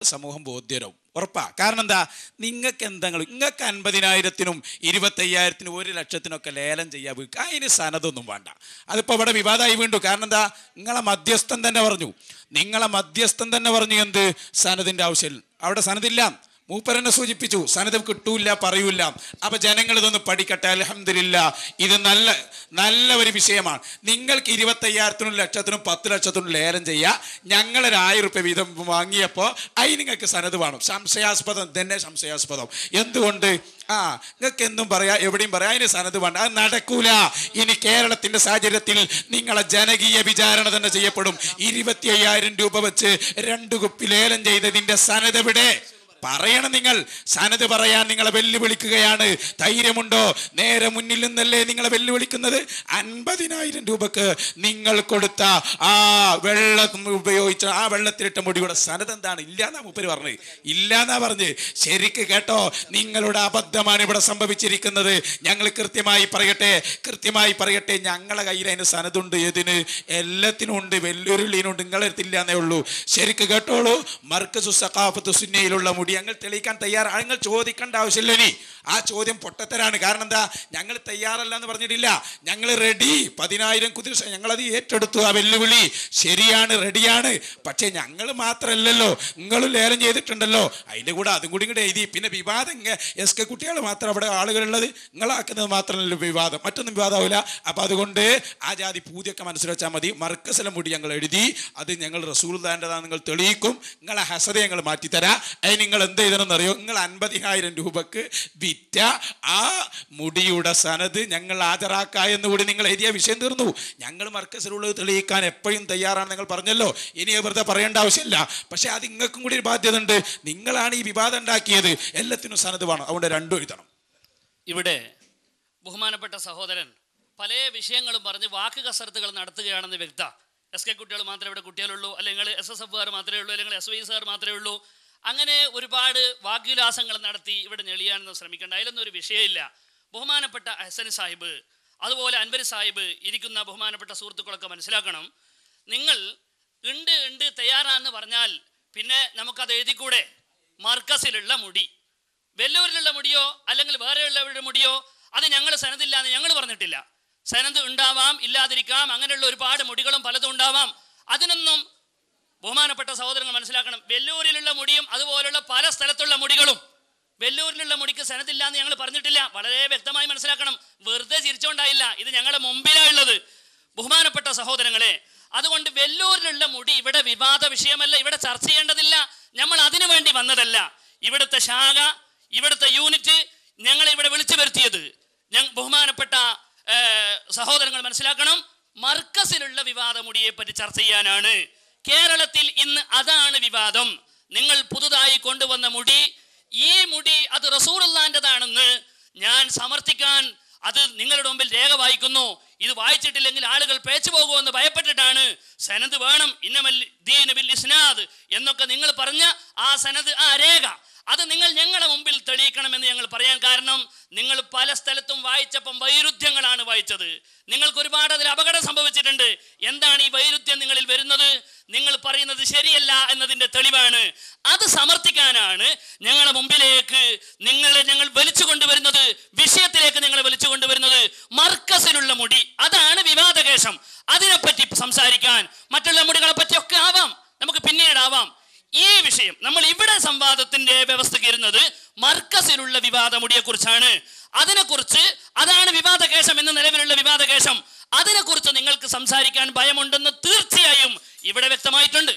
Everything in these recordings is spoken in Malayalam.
സമൂഹം ബോധ്യരാവും ഉറപ്പാ കാരണം എന്താ നിങ്ങൾക്ക് എന്തെങ്കിലും നിങ്ങൾക്ക് അൻപതിനായിരത്തിനും ഇരുപത്തയ്യായിരത്തിനും ഒരു ലക്ഷത്തിനൊക്കെ ലേലം ചെയ്യാൻ വീക്ക് അതിന് സനതൊന്നും വേണ്ട അതിപ്പോൾ ഇവിടെ വിവാദമായി വീണ്ടു കാരണം എന്താ നിങ്ങളെ മധ്യസ്ഥൻ തന്നെ പറഞ്ഞു നിങ്ങളെ മധ്യസ്ഥൻ തന്നെ പറഞ്ഞു എന്ത് സനദിൻ്റെ ആവശ്യം അവിടെ സനദില്ല മൂപ്പരനെ സൂചിപ്പിച്ചു സനത് കിട്ടൂല പറയൂല അപ്പൊ ജനങ്ങൾ ഇതൊന്ന് പഠിക്കട്ടെ അലഹമില്ല ഇത് നല്ല നല്ല ഒരു വിഷയമാണ് നിങ്ങൾക്ക് ഇരുപത്തയ്യായിരത്തിനും ലക്ഷത്തിനും പത്ത് ലക്ഷത്തിനും ലേലം ചെയ്യാം ഞങ്ങളൊരു ആയിരം റുപ്യ വീതം വാങ്ങിയപ്പോൾ അതിന് നിങ്ങൾക്ക് സനത് വേണം സംശയാസ്പദം തന്നെ സംശയാസ്പദം എന്തുകൊണ്ട് ആ നിങ്ങൾക്ക് എന്തും പറയാം എവിടെയും പറയാം അതിന് സനത് വേണ്ട അത് നടക്കൂല ഇനി കേരളത്തിന്റെ സാഹചര്യത്തിൽ നിങ്ങളെ ജനകീയ വിചാരണ തന്നെ ചെയ്യപ്പെടും ഇരുപത്തി അയ്യായിരം രൂപ വെച്ച് രണ്ട് കുപ്പി ലേലം ചെയ്തതിന്റെ സനത് എവിടെ പറയണം നിങ്ങൾ സനത് പറയാൻ നിങ്ങളെ വെല്ലുവിളിക്കുകയാണ് ധൈര്യമുണ്ടോ നേരെ മുന്നിൽ നിന്നല്ലേ നിങ്ങളെ വെല്ലുവിളിക്കുന്നത് അൻപതിനായിരം രൂപക്ക് നിങ്ങൾ കൊടുത്ത ആ വെള്ളം ഉപയോഗിച്ച ആ വെള്ളത്തിലിട്ട മുടിയുടെ സനത് എന്താണ് ഇല്ലാന്നാ മുപ്പര് പറഞ്ഞത് ഇല്ലാന്നാ പറഞ്ഞ് ശരിക്ക് കേട്ടോ നിങ്ങളുടെ അബദ്ധമാണ് ഇവിടെ സംഭവിച്ചിരിക്കുന്നത് ഞങ്ങൾ കൃത്യമായി പറയട്ടെ കൃത്യമായി പറയട്ടെ ഞങ്ങളെ കയ്യിൽ അതിന് സനതുണ്ട് ഏതിന് എല്ലാത്തിനും ഉണ്ട് വെല്ലുരുള്ളിനുണ്ട് നിങ്ങളെ അടുത്തില്ല എന്നേ ഉള്ളൂ ശരിക്ക് കേട്ടോളൂ മർക്കസു സഖാഫത്ത് സുന്നയിലുള്ള മുടി ഞങ്ങൾ തെളിയിക്കാൻ തയ്യാറാണ് നിങ്ങൾ ചോദിക്കേണ്ട ആവശ്യമില്ല ഇനി ആ ചോദ്യം പൊട്ടത്തരാണ് കാരണം എന്താ ഞങ്ങൾ തയ്യാറല്ല എന്ന് പറഞ്ഞിട്ടില്ല ഞങ്ങൾ റെഡി പതിനായിരം കുതിര ഞങ്ങളത് ഏറ്റെടുത്തു ആ വെല്ലുവിളി ശരിയാണ് റെഡിയാണ് പക്ഷേ ഞങ്ങൾ മാത്രമല്ലല്ലോ നിങ്ങളും ലേലം ചെയ്തിട്ടുണ്ടല്ലോ അതിൻ്റെ കൂടെ അതും കൂടി കൂടെ എഴുതി പിന്നെ വിവാദം എസ് കെ കുട്ടികൾ മാത്രം അവിടെ ആളുകളുള്ളത് നിങ്ങളാക്കുന്നത് മാത്രമല്ലല്ലോ വിവാദം മറ്റൊന്നും വിവാദമാവില്ല അപ്പം അതുകൊണ്ട് ആ ജാതി പൂജയൊക്കെ മനസ്സിൽ വെച്ചാൽ മതി മർക്കസലം മുടി ഞങ്ങൾ എഴുതി അത് ഞങ്ങൾ റസൂൽദാൻ്റെതാണ് നിങ്ങൾ തെളിയിക്കും നിങ്ങളെ ഹസത ഞങ്ങൾ മാറ്റിത്തരാം അതിന് നിങ്ങൾ എന്ത് ചെയ്തണമെന്നറിയോ നിങ്ങൾ അൻപതിനായിരം രൂപക്ക് വിറ്റ ആ മുടിയുടെ സനത് ഞങ്ങൾ ഹാജരാക്ക എന്ന് കൂടി നിങ്ങൾ എഴുതിയ വിഷയം തീർന്നു ഞങ്ങൾ മർക്കസിലുള്ളത് തെളിയിക്കാൻ എപ്പോഴും തയ്യാറാണ് നിങ്ങൾ പറഞ്ഞല്ലോ ഇനി വെറുതെ പറയേണ്ട ആവശ്യമില്ല പക്ഷെ അത് നിങ്ങൾക്കും കൂടി ഒരു ബാധ്യത ഉണ്ട് നിങ്ങളാണ് ഈ വിവാദം ഉണ്ടാക്കിയത് എല്ലാത്തിനും സനത് വേണം അതുകൊണ്ട് രണ്ടും എഴുതണം ഇവിടെ ബഹുമാനപ്പെട്ട സഹോദരൻ പല വിഷയങ്ങളും പറഞ്ഞ് വാക്ക് കസരത്തുകൾ നടത്തുകയാണെന്ന് വ്യക്ത എസ് കെ കുട്ടികൾ മാത്രമേ ഇവിടെ കുട്ടികളുള്ളൂ അല്ലെങ്കിൽ എസ് എസ് എഫുകാർ മാത്രമേ ഉള്ളൂ അല്ലെങ്കിൽ എസ് വൈ സാർ മാത്രമേ ഉള്ളൂ അങ്ങനെ ഒരുപാട് വാഗ്വിലാസങ്ങൾ നടത്തി ഇവിടെ ഞെളിയാണെന്ന് ശ്രമിക്കേണ്ട അതിലൊന്നും ഒരു വിഷയമില്ല ബഹുമാനപ്പെട്ട ഹസൻ സാഹിബ് അതുപോലെ അൻവർ സാഹിബ് ഇരിക്കുന്ന ബഹുമാനപ്പെട്ട സുഹൃത്തുക്കളൊക്കെ മനസ്സിലാക്കണം നിങ്ങൾ ഉണ്ട് ഉണ്ട് തയ്യാറാന്ന് പറഞ്ഞാൽ പിന്നെ നമുക്കത് എഴുതിക്കൂടെ മർക്കസിലുള്ള മുടി വെല്ലൂരിലുള്ള മുടിയോ അല്ലെങ്കിൽ വേറെയുള്ളവരുടെ മുടിയോ അത് ഞങ്ങൾ സനദില്ല എന്ന് ഞങ്ങൾ പറഞ്ഞിട്ടില്ല സനത് ഉണ്ടാവാം ഇല്ലാതിരിക്കാം അങ്ങനെയുള്ള ഒരുപാട് മുടികളും പലതും ഉണ്ടാവാം അതിനൊന്നും ബഹുമാനപ്പെട്ട സഹോദരങ്ങൾ മനസ്സിലാക്കണം വെല്ലൂരിലുള്ള മുടിയും അതുപോലുള്ള പല സ്ഥലത്തുള്ള മുടികളും വെല്ലൂരിലുള്ള മുടിക്ക് സനതില്ല എന്ന് ഞങ്ങൾ പറഞ്ഞിട്ടില്ല വളരെ വ്യക്തമായി മനസ്സിലാക്കണം വെറുതെ ചിരിച്ചോണ്ടായില്ല ഇത് ഞങ്ങളുടെ മുമ്പിലായുള്ളത് ബഹുമാനപ്പെട്ട സഹോദരങ്ങളെ അതുകൊണ്ട് വെല്ലൂരിലുള്ള മുടി ഇവിടെ വിവാദ വിഷയമല്ല ഇവിടെ ചർച്ച ചെയ്യേണ്ടതില്ല നമ്മൾ അതിനു വേണ്ടി വന്നതല്ല ഇവിടുത്തെ ശാഖ ഇവിടുത്തെ യൂണിറ്റ് ഞങ്ങളെ ഇവിടെ വിളിച്ചു വരുത്തിയത് ഞങ്ങൾ ബഹുമാനപ്പെട്ട ഏ, സഹോദരങ്ങൾ മനസ്സിലാക്കണം മർക്കസിലുള്ള വിവാദ മുടിയെ പറ്റി ചർച്ച ചെയ്യാനാണ് കേരളത്തിൽ ഇന്ന് അതാണ് വിവാദം നിങ്ങൾ പുതുതായി കൊണ്ടുവന്ന മുടി ഈ മുടി അത് റസൂറുള്ളാൻ്റെതാണെന്ന് ഞാൻ സമർത്ഥിക്കാൻ അത് നിങ്ങളുടെ മുമ്പിൽ രേഖ വായിക്കുന്നു ഇത് വായിച്ചിട്ടില്ലെങ്കിൽ ആളുകൾ പേച്ചു പോകുമെന്ന് ഭയപ്പെട്ടിട്ടാണ് സനത് വേണം ഇന്നമൽ ദീൻ ബിൽ ഇസ്നാദ് എന്നൊക്കെ നിങ്ങൾ പറഞ്ഞ ആ സനത് ആ രേഖ അത് നിങ്ങൾ ഞങ്ങളുടെ മുമ്പിൽ തെളിയിക്കണമെന്ന് ഞങ്ങൾ പറയാൻ കാരണം നിങ്ങൾ പല സ്ഥലത്തും വായിച്ചപ്പം വൈരുദ്ധ്യങ്ങളാണ് വായിച്ചത് നിങ്ങൾക്ക് ഒരുപാട് അതിൽ അപകടം സംഭവിച്ചിട്ടുണ്ട് എന്താണ് ഈ വൈരുദ്ധ്യം നിങ്ങളിൽ വരുന്നത് നിങ്ങൾ പറയുന്നത് ശരിയല്ല എന്നതിന്റെ തെളിവാണ് അത് സമർത്ഥിക്കാനാണ് ഞങ്ങളുടെ മുമ്പിലേക്ക് നിങ്ങളെ ഞങ്ങൾ വലിച്ചു കൊണ്ടുവരുന്നത് വിഷയത്തിലേക്ക് നിങ്ങളെ വലിച്ചു കൊണ്ടുവരുന്നത് മർക്കസിലുള്ള മുടി അതാണ് വിവാദകേശം അതിനെപ്പറ്റി സംസാരിക്കാൻ മറ്റുള്ള മുടികളെ പറ്റിയൊക്കെ ആവാം നമുക്ക് പിന്നീടാവാം ഈ വിഷയം നമ്മൾ ഇവിടെ സംവാദത്തിന്റെ വ്യവസ്ഥയ്ക്ക് ഇരുന്നത് മർക്കസിലുള്ള വിവാദ മുടിയെക്കുറിച്ചാണ് അതിനെക്കുറിച്ച് അതാണ് വിവാദകേശം എന്ന നിലവിലുള്ള വിവാദകേശം അതിനെക്കുറിച്ച് നിങ്ങൾക്ക് സംസാരിക്കാൻ ഭയമുണ്ടെന്ന് തീർച്ചയായും ഇവിടെ വ്യക്തമായിട്ടുണ്ട്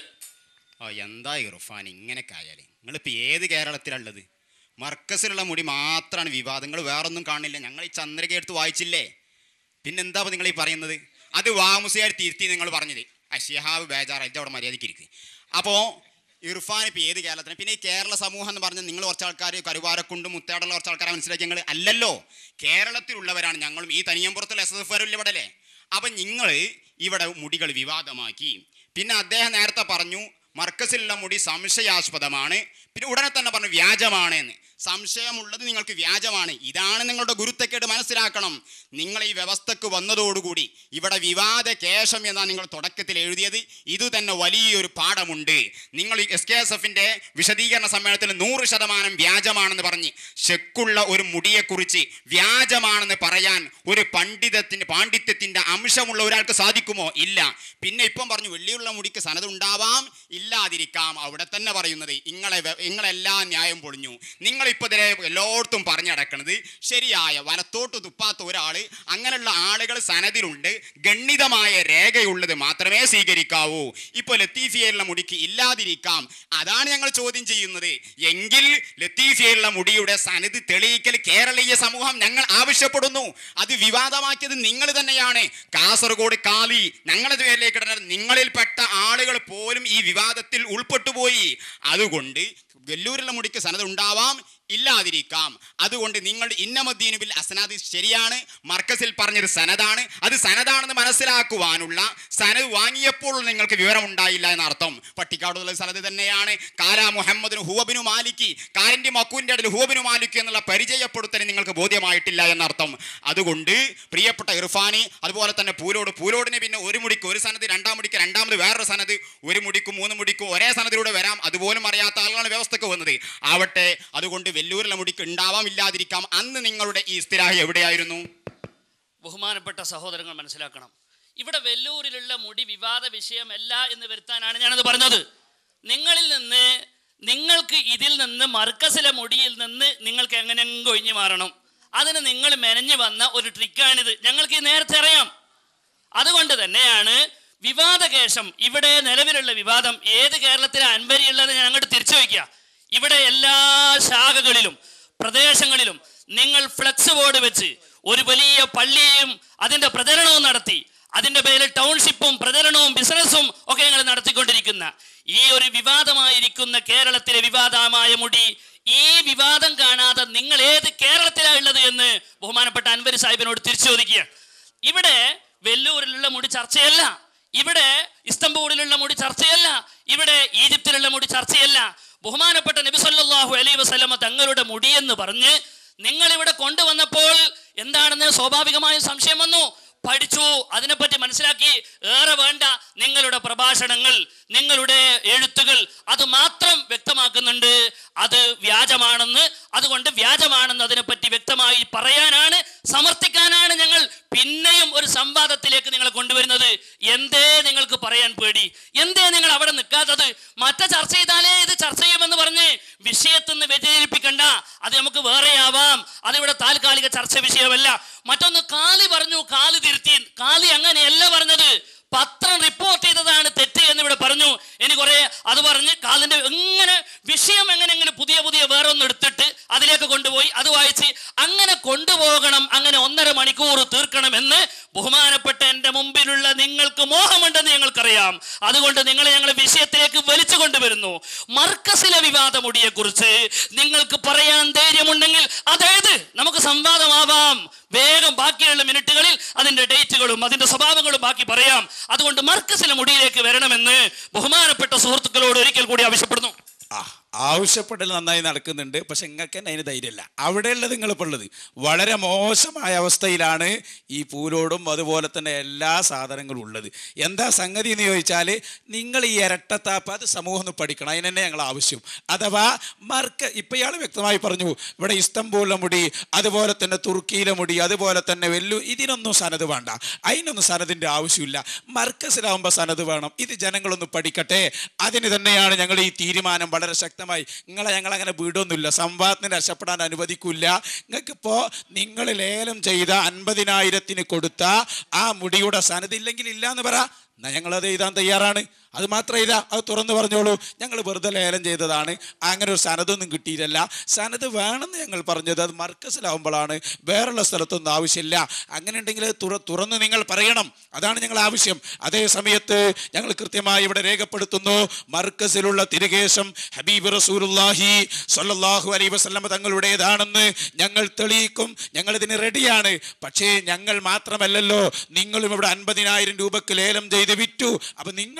ഓ എന്താ ഇർഫാൻ ഇങ്ങനെയൊക്കെ ആയാലേ നിങ്ങളിപ്പോൾ ഏത് കേരളത്തിലുള്ളത് മർക്കസിലുള്ള മുടി മാത്രമാണ് വിവാദങ്ങൾ വേറൊന്നും കാണില്ല ഞങ്ങൾ ഈ ചന്ദ്രിക എടുത്ത് വായിച്ചില്ലേ പിന്നെന്താ ഇപ്പോൾ നിങ്ങൾ ഈ പറയുന്നത് അത് വാമുസിയാർ തിരുത്തി നിങ്ങൾ പറഞ്ഞത് അഷിഹാബ് ബേജാർ ഇത് അവിടെ മര്യാദയ്ക്ക് ഇരിക്കും അപ്പോൾ ഇർഫാൻ ഇപ്പോൾ ഏത് കേരളത്തിന് പിന്നെ ഈ കേരള സമൂഹം എന്ന് പറഞ്ഞാൽ നിങ്ങൾ കുറച്ച് ആൾക്കാർ കരുവാരക്കുണ്ടും മുത്തേടുള്ള കുറച്ച് ആൾക്കാരെ മനസ്സിലാക്കി ഞങ്ങൾ അല്ലല്ലോ കേരളത്തിലുള്ളവരാണ് ഞങ്ങളും ഈ തനിയമ്പുറത്തുള്ള എസ് എഫ് ആരും ഇവിടെ അല്ലേ അപ്പം നിങ്ങൾ ഇവിടെ മുടികൾ വിവാദമാക്കി പിന്നെ അദ്ദേഹം നേരത്തെ പറഞ്ഞു മർക്കസിലുള്ള മുടി സംശയാസ്പദമാണ് പിന്നെ ഉടനെ തന്നെ പറഞ്ഞു വ്യാജമാണ് എന്ന് സംശയമുള്ളത് നിങ്ങൾക്ക് വ്യാജമാണ് ഇതാണ് നിങ്ങളുടെ ഗുരുത്തക്കേട് മനസ്സിലാക്കണം നിങ്ങൾ ഈ വ്യവസ്ഥക്ക് വന്നതോടുകൂടി ഇവിടെ വിവാദ കേശം എന്നാണ് നിങ്ങൾ തുടക്കത്തിൽ എഴുതിയത് ഇത് തന്നെ വലിയൊരു പാഠമുണ്ട് നിങ്ങൾ എസ് കെ എസ് എഫിന്റെ വിശദീകരണ സമ്മേളനത്തിൽ നൂറ് ശതമാനം വ്യാജമാണെന്ന് പറഞ്ഞ് ചെക്കുള്ള ഒരു മുടിയെക്കുറിച്ച് വ്യാജമാണെന്ന് പറയാൻ ഒരു പണ്ഡിതത്തിന്റെ പാണ്ഡിത്യത്തിന്റെ അംശമുള്ള ഒരാൾക്ക് സാധിക്കുമോ ഇല്ല പിന്നെ ഇപ്പം പറഞ്ഞു വെള്ളിയുള്ള മുടിക്ക് സനത് ഉണ്ടാവാം ഇല്ലാതിരിക്കാം അവിടെ തന്നെ പറയുന്നത് നിങ്ങളെ വെ- നിങ്ങളെല്ലാ ന്യായം പൊളിഞ്ഞു നിങ്ങളിപ്പോൾ ഇതിലെ എല്ലായിടത്തും പറഞ്ഞടക്കണത് ശരിയായ വലത്തോട്ട് തുപ്പാത്ത ഒരാൾ അങ്ങനെയുള്ള ആളുകൾ സനതിലുണ്ട് ഗണ്ണിതമായ രേഖയുള്ളത് മാത്രമേ സ്വീകരിക്കാവൂ ഇപ്പോൾ ലത്തീഫിയയിലുള്ള മുടിക്ക് ഇല്ലാതിരിക്കാം അതാണ് ഞങ്ങൾ ചോദ്യം ചെയ്യുന്നത് എങ്കിൽ ലത്തീഫിയയിലുള്ള മുടിയുടെ സനത് തെളിയിക്കൽ കേരളീയ സമൂഹം ഞങ്ങൾ ആവശ്യപ്പെടുന്നു അത് വിവാദമാക്കിയത് നിങ്ങൾ തന്നെയാണ് കാസർഗോഡ് കാലി ഞങ്ങളുടെ പേരിലേക്ക് ഇടുന്ന നിങ്ങളിൽപ്പെട്ട ആളുകൾ പോലും ഈ വിവാദത്തിൽ ഉൾപ്പെട്ടുപോയി അതുകൊണ്ട് വെല്ലൂരിലെ മുടിക്ക് സനത് ഉണ്ടാവാം ഇല്ലാതിരിക്കാം അതുകൊണ്ട് നിങ്ങൾ ഇന്നമദ്ദീനുബിൽ അസനാദ് ശരിയാണ് മർക്കസിൽ പറഞ്ഞത് സനതാണ് അത് സനതാണെന്ന് മനസ്സിലാക്കുവാനുള്ള സനത് വാങ്ങിയപ്പോൾ നിങ്ങൾക്ക് വിവരം ഉണ്ടായില്ല എന്നർത്ഥം പട്ടിക്കാടുള്ള സനത് തന്നെയാണ് കാല മുഹമ്മദിന് ഹുവബിനു മാലിക്കി കാരൻ്റെ മക്കൂൻ്റെ ഇടയിൽ ഹുവബിനു മാലിക്കി എന്നുള്ള പരിചയപ്പെടുത്തൽ നിങ്ങൾക്ക് ബോധ്യമായിട്ടില്ല എന്നർത്ഥം അതുകൊണ്ട് പ്രിയപ്പെട്ട ഇർഫാനി അതുപോലെ തന്നെ പൂലോട് പൂലോടിന് പിന്നെ ഒരു മുടിക്ക് ഒരു സനത് രണ്ടാം മുടിക്ക് രണ്ടാമത് വേറൊരു സനത് ഒരു മുടിക്കും മൂന്ന് മുടിക്കും ഒരേ സനത്തിലൂടെ വരാം അതുപോലും അറിയാത്ത ആളുകളാണ് വ്യവസ്ഥക്ക് വന്നത് ആവട്ടെ അതുകൊണ്ട് വെല്ലൂരിലെ മുടിക്ക് ഉണ്ടാവാം ഇല്ലാതിരിക്കാം അന്ന് നിങ്ങളുടെ ഈ സ്ഥിരാഹി എവിടെയായിരുന്നു ബഹുമാനപ്പെട്ട സഹോദരങ്ങൾ മനസ്സിലാക്കണം ഇവിടെ വെല്ലൂരിലുള്ള മുടി വിവാദ വിഷയമല്ല എന്ന് വരുത്താനാണ് ഞാനത് പറഞ്ഞത് നിങ്ങളിൽ നിന്ന് നിങ്ങൾക്ക് ഇതിൽ നിന്ന് മർക്കസിലെ മുടിയിൽ നിന്ന് നിങ്ങൾക്ക് എങ്ങനെയെങ്കിലും ഒഴിഞ്ഞു മാറണം അതിന് നിങ്ങൾ മെനഞ്ഞു വന്ന ഒരു ട്രിക്കാണിത് ഞങ്ങൾക്ക് ഈ നേരത്തെ അറിയാം അതുകൊണ്ട് തന്നെയാണ് വിവാദകേശം ഇവിടെ നിലവിലുള്ള വിവാദം ഏത് കേരളത്തിലെ അൻപരിയുള്ളത് ഞാൻ അങ്ങോട്ട് തിരിച്ചു വയ്ക്കുക ഇവിടെ എല്ലാ ശാഖകളിലും പ്രദേശങ്ങളിലും നിങ്ങൾ ഫ്ലെക്സ് ബോർഡ് വെച്ച് ഒരു വലിയ പള്ളിയെയും അതിന്റെ പ്രചരണവും നടത്തി അതിന്റെ പേരിൽ ടൗൺഷിപ്പും പ്രചരണവും ബിസിനസ്സും ഒക്കെ നിങ്ങൾ നടത്തിക്കൊണ്ടിരിക്കുന്ന ഈ ഒരു വിവാദമായിരിക്കുന്ന കേരളത്തിലെ വിവാദമായ മുടി ഈ വിവാദം കാണാതെ നിങ്ങൾ ഏത് കേരളത്തിലാണ് ഉള്ളത് എന്ന് ബഹുമാനപ്പെട്ട അൻവരി സാഹിബിനോട് തിരിച്ചു ചോദിക്കുക ഇവിടെ വെല്ലൂരിലുള്ള മുടി ചർച്ചയല്ല ഇവിടെ ഇസ്തംബൂളിലുള്ള മുടി ചർച്ചയല്ല ഇവിടെ ഈജിപ്തിലുള്ള മുടി ചർച്ചയല്ല ബഹുമാനപ്പെട്ട നബി സല്ലല്ലാഹു അലൈഹി വസല്ലമ തങ്ങളുടെ മുടി എന്ന് പറഞ്ഞ് നിങ്ങൾ ഇവിടെ കൊണ്ടുവന്നപ്പോൾ എന്താണെന്ന് സ്വാഭാവികമായും സംശയം വന്നു പഠിച്ചു അതിനെപ്പറ്റി മനസ്സിലാക്കി ഏറെ വേണ്ട നിങ്ങളുടെ പ്രഭാഷണങ്ങൾ നിങ്ങളുടെ എഴുത്തുകൾ അത് മാത്രം വ്യക്തമാക്കുന്നുണ്ട് അത് വ്യാജമാണെന്ന് അതുകൊണ്ട് വ്യാജമാണെന്ന് അതിനെപ്പറ്റി വ്യക്തമായി പറയാനാണ് സമർത്ഥിക്കാനാണ് ഞങ്ങൾ പിന്നെയും ഒരു സംവാദത്തിലേക്ക് നിങ്ങളെ കൊണ്ടുവരുന്നത് എന്തേ നിങ്ങൾക്ക് പറയാൻ പേടി എന്തേ നിങ്ങൾ അവിടെ നിൽക്കാത്തത് മറ്റേ ചർച്ച ചെയ്താലേ ഇത് ചർച്ച ചെയ്യുമെന്ന് പറഞ്ഞ് വിഷയത്തിൽ നിന്ന് വ്യതിചലിപ്പിക്കണ്ട അത് നമുക്ക് വേറെയാവാം അതിവിടെ താൽക്കാലിക ചർച്ച വിഷയമല്ല മറ്റൊന്ന് കാലി പറഞ്ഞു കാലി തിരുത്തി കാലി അങ്ങനെയല്ല പറഞ്ഞത് പത്രം റിപ്പോർട്ട് ചെയ്തതാണ് തെറ്റ് എന്ന് ഇവിടെ പറഞ്ഞു ഇനി കുറെ അത് പറഞ്ഞ് കാലിന്റെ എങ്ങനെ വിഷയം എങ്ങനെയെങ്കിലും പുതിയ പുതിയ വേറെ ഒന്ന് എടുത്തിട്ട് അതിലേക്ക് കൊണ്ടുപോയി അത് വായിച്ച് അങ്ങനെ കൊണ്ടുപോകണം അങ്ങനെ ഒന്നര മണിക്കൂർ തീർക്കണമെന്ന് ബഹുമാനപ്പെട്ട എൻ്റെ മുമ്പിലുള്ള നിങ്ങൾക്ക് മോഹമുണ്ടെന്ന് ഞങ്ങൾക്കറിയാം അതുകൊണ്ട് നിങ്ങളെ ഞങ്ങൾ വിഷയത്തിലേക്ക് വലിച്ചു കൊണ്ടുവരുന്നു മർക്കസിലെ വിവാദ മുടിയെ കുറിച്ച് നിങ്ങൾക്ക് പറയാൻ ധൈര്യമുണ്ടെങ്കിൽ അതായത് നമുക്ക് സംവാദമാവാം വേഗം ബാക്കിയുള്ള മിനിറ്റുകളിൽ അതിന്റെ ഡേറ്റുകളും അതിന്റെ സ്വഭാവങ്ങളും ബാക്കി പറയാം അതുകൊണ്ട് മർക്കസിലെ മുടിയിലേക്ക് വരണമെന്ന് ബഹുമാനപ്പെട്ട സുഹൃത്തുക്കളോട് ഒരിക്കൽ കൂടി ആവശ്യപ്പെടുന്നു ആ ആവശ്യപ്പെടൽ നന്നായി നടക്കുന്നുണ്ട് പക്ഷെ നിങ്ങൾക്ക് തന്നെ അതിന് ധൈര്യമില്ല അവിടെയുള്ളത് നിങ്ങളിപ്പോൾ ഉള്ളത് വളരെ മോശമായ അവസ്ഥയിലാണ് ഈ പൂലോടും അതുപോലെ തന്നെ എല്ലാ സാധനങ്ങളും ഉള്ളത് എന്താ സംഗതി എന്ന് ചോദിച്ചാൽ നിങ്ങൾ ഈ ഇരട്ടത്താപ്പ് അത് സമൂഹം ഒന്ന് പഠിക്കണം അതിന് തന്നെ ഞങ്ങൾ ആവശ്യം അഥവാ മർക്ക ഇപ്പം ഇയാൾ വ്യക്തമായി പറഞ്ഞു ഇവിടെ ഇസ്തംബൂളിലെ മുടി അതുപോലെ തന്നെ തുർക്കിയിലെ മുടി അതുപോലെ തന്നെ വെല്ലു ഇതിനൊന്നും സനത് വേണ്ട അതിനൊന്നും സനതിൻ്റെ ആവശ്യമില്ല മർക്കസിലാവുമ്പോൾ സനത് വേണം ഇത് ജനങ്ങളൊന്ന് പഠിക്കട്ടെ അതിന് തന്നെയാണ് ഞങ്ങൾ ഈ തീരുമാനം വളരെ ശക്തമായി നിങ്ങളെ ഞങ്ങൾ അങ്ങനെ വീടൊന്നുമില്ല സംവാദത്തിന് രക്ഷപ്പെടാൻ അനുവദിക്കില്ല നിങ്ങൾക്കിപ്പോൾ നിങ്ങൾ ലേലം ചെയ്ത അൻപതിനായിരത്തിന് കൊടുത്ത ആ മുടിയുടെ സനത് ഇല്ലെങ്കിൽ ഇല്ല എന്ന് പറ എന്നാ ഞങ്ങളത് എഴുതാൻ തയ്യാറാണ് അത് മാത്രം ഇതാ അത് തുറന്നു പറഞ്ഞോളൂ ഞങ്ങൾ വെറുതെ ലേലം ചെയ്തതാണ് അങ്ങനെ ഒരു സനതൊന്നും കിട്ടിയില്ല സനത് വേണമെന്ന് ഞങ്ങൾ പറഞ്ഞത് അത് മർക്കസിലാവുമ്പോഴാണ് വേറുള്ള സ്ഥലത്തൊന്നും ആവശ്യമില്ല അങ്ങനെ ഉണ്ടെങ്കിൽ അത് തുറ തുറന്ന് നിങ്ങൾ പറയണം അതാണ് ഞങ്ങൾ ആവശ്യം അതേ സമയത്ത് ഞങ്ങൾ കൃത്യമായി ഇവിടെ രേഖപ്പെടുത്തുന്നു മർക്കസിലുള്ള തിരുകേശം ഹബീബ് റസൂലുല്ലാഹി സ്വല്ലല്ലാഹു അലൈഹി വസല്ലമ തങ്ങളുടേതാണെന്ന് ഞങ്ങൾ തെളിയിക്കും ഞങ്ങൾ ഇതിന് റെഡിയാണ് പക്ഷേ ഞങ്ങൾ മാത്രമല്ലല്ലോ നിങ്ങളും ഇവിടെ അൻപതിനായിരം രൂപക്ക് ലേലം ചെയ്ത് വിറ്റു അപ്പൊ നിങ്ങൾക്കും ഒരു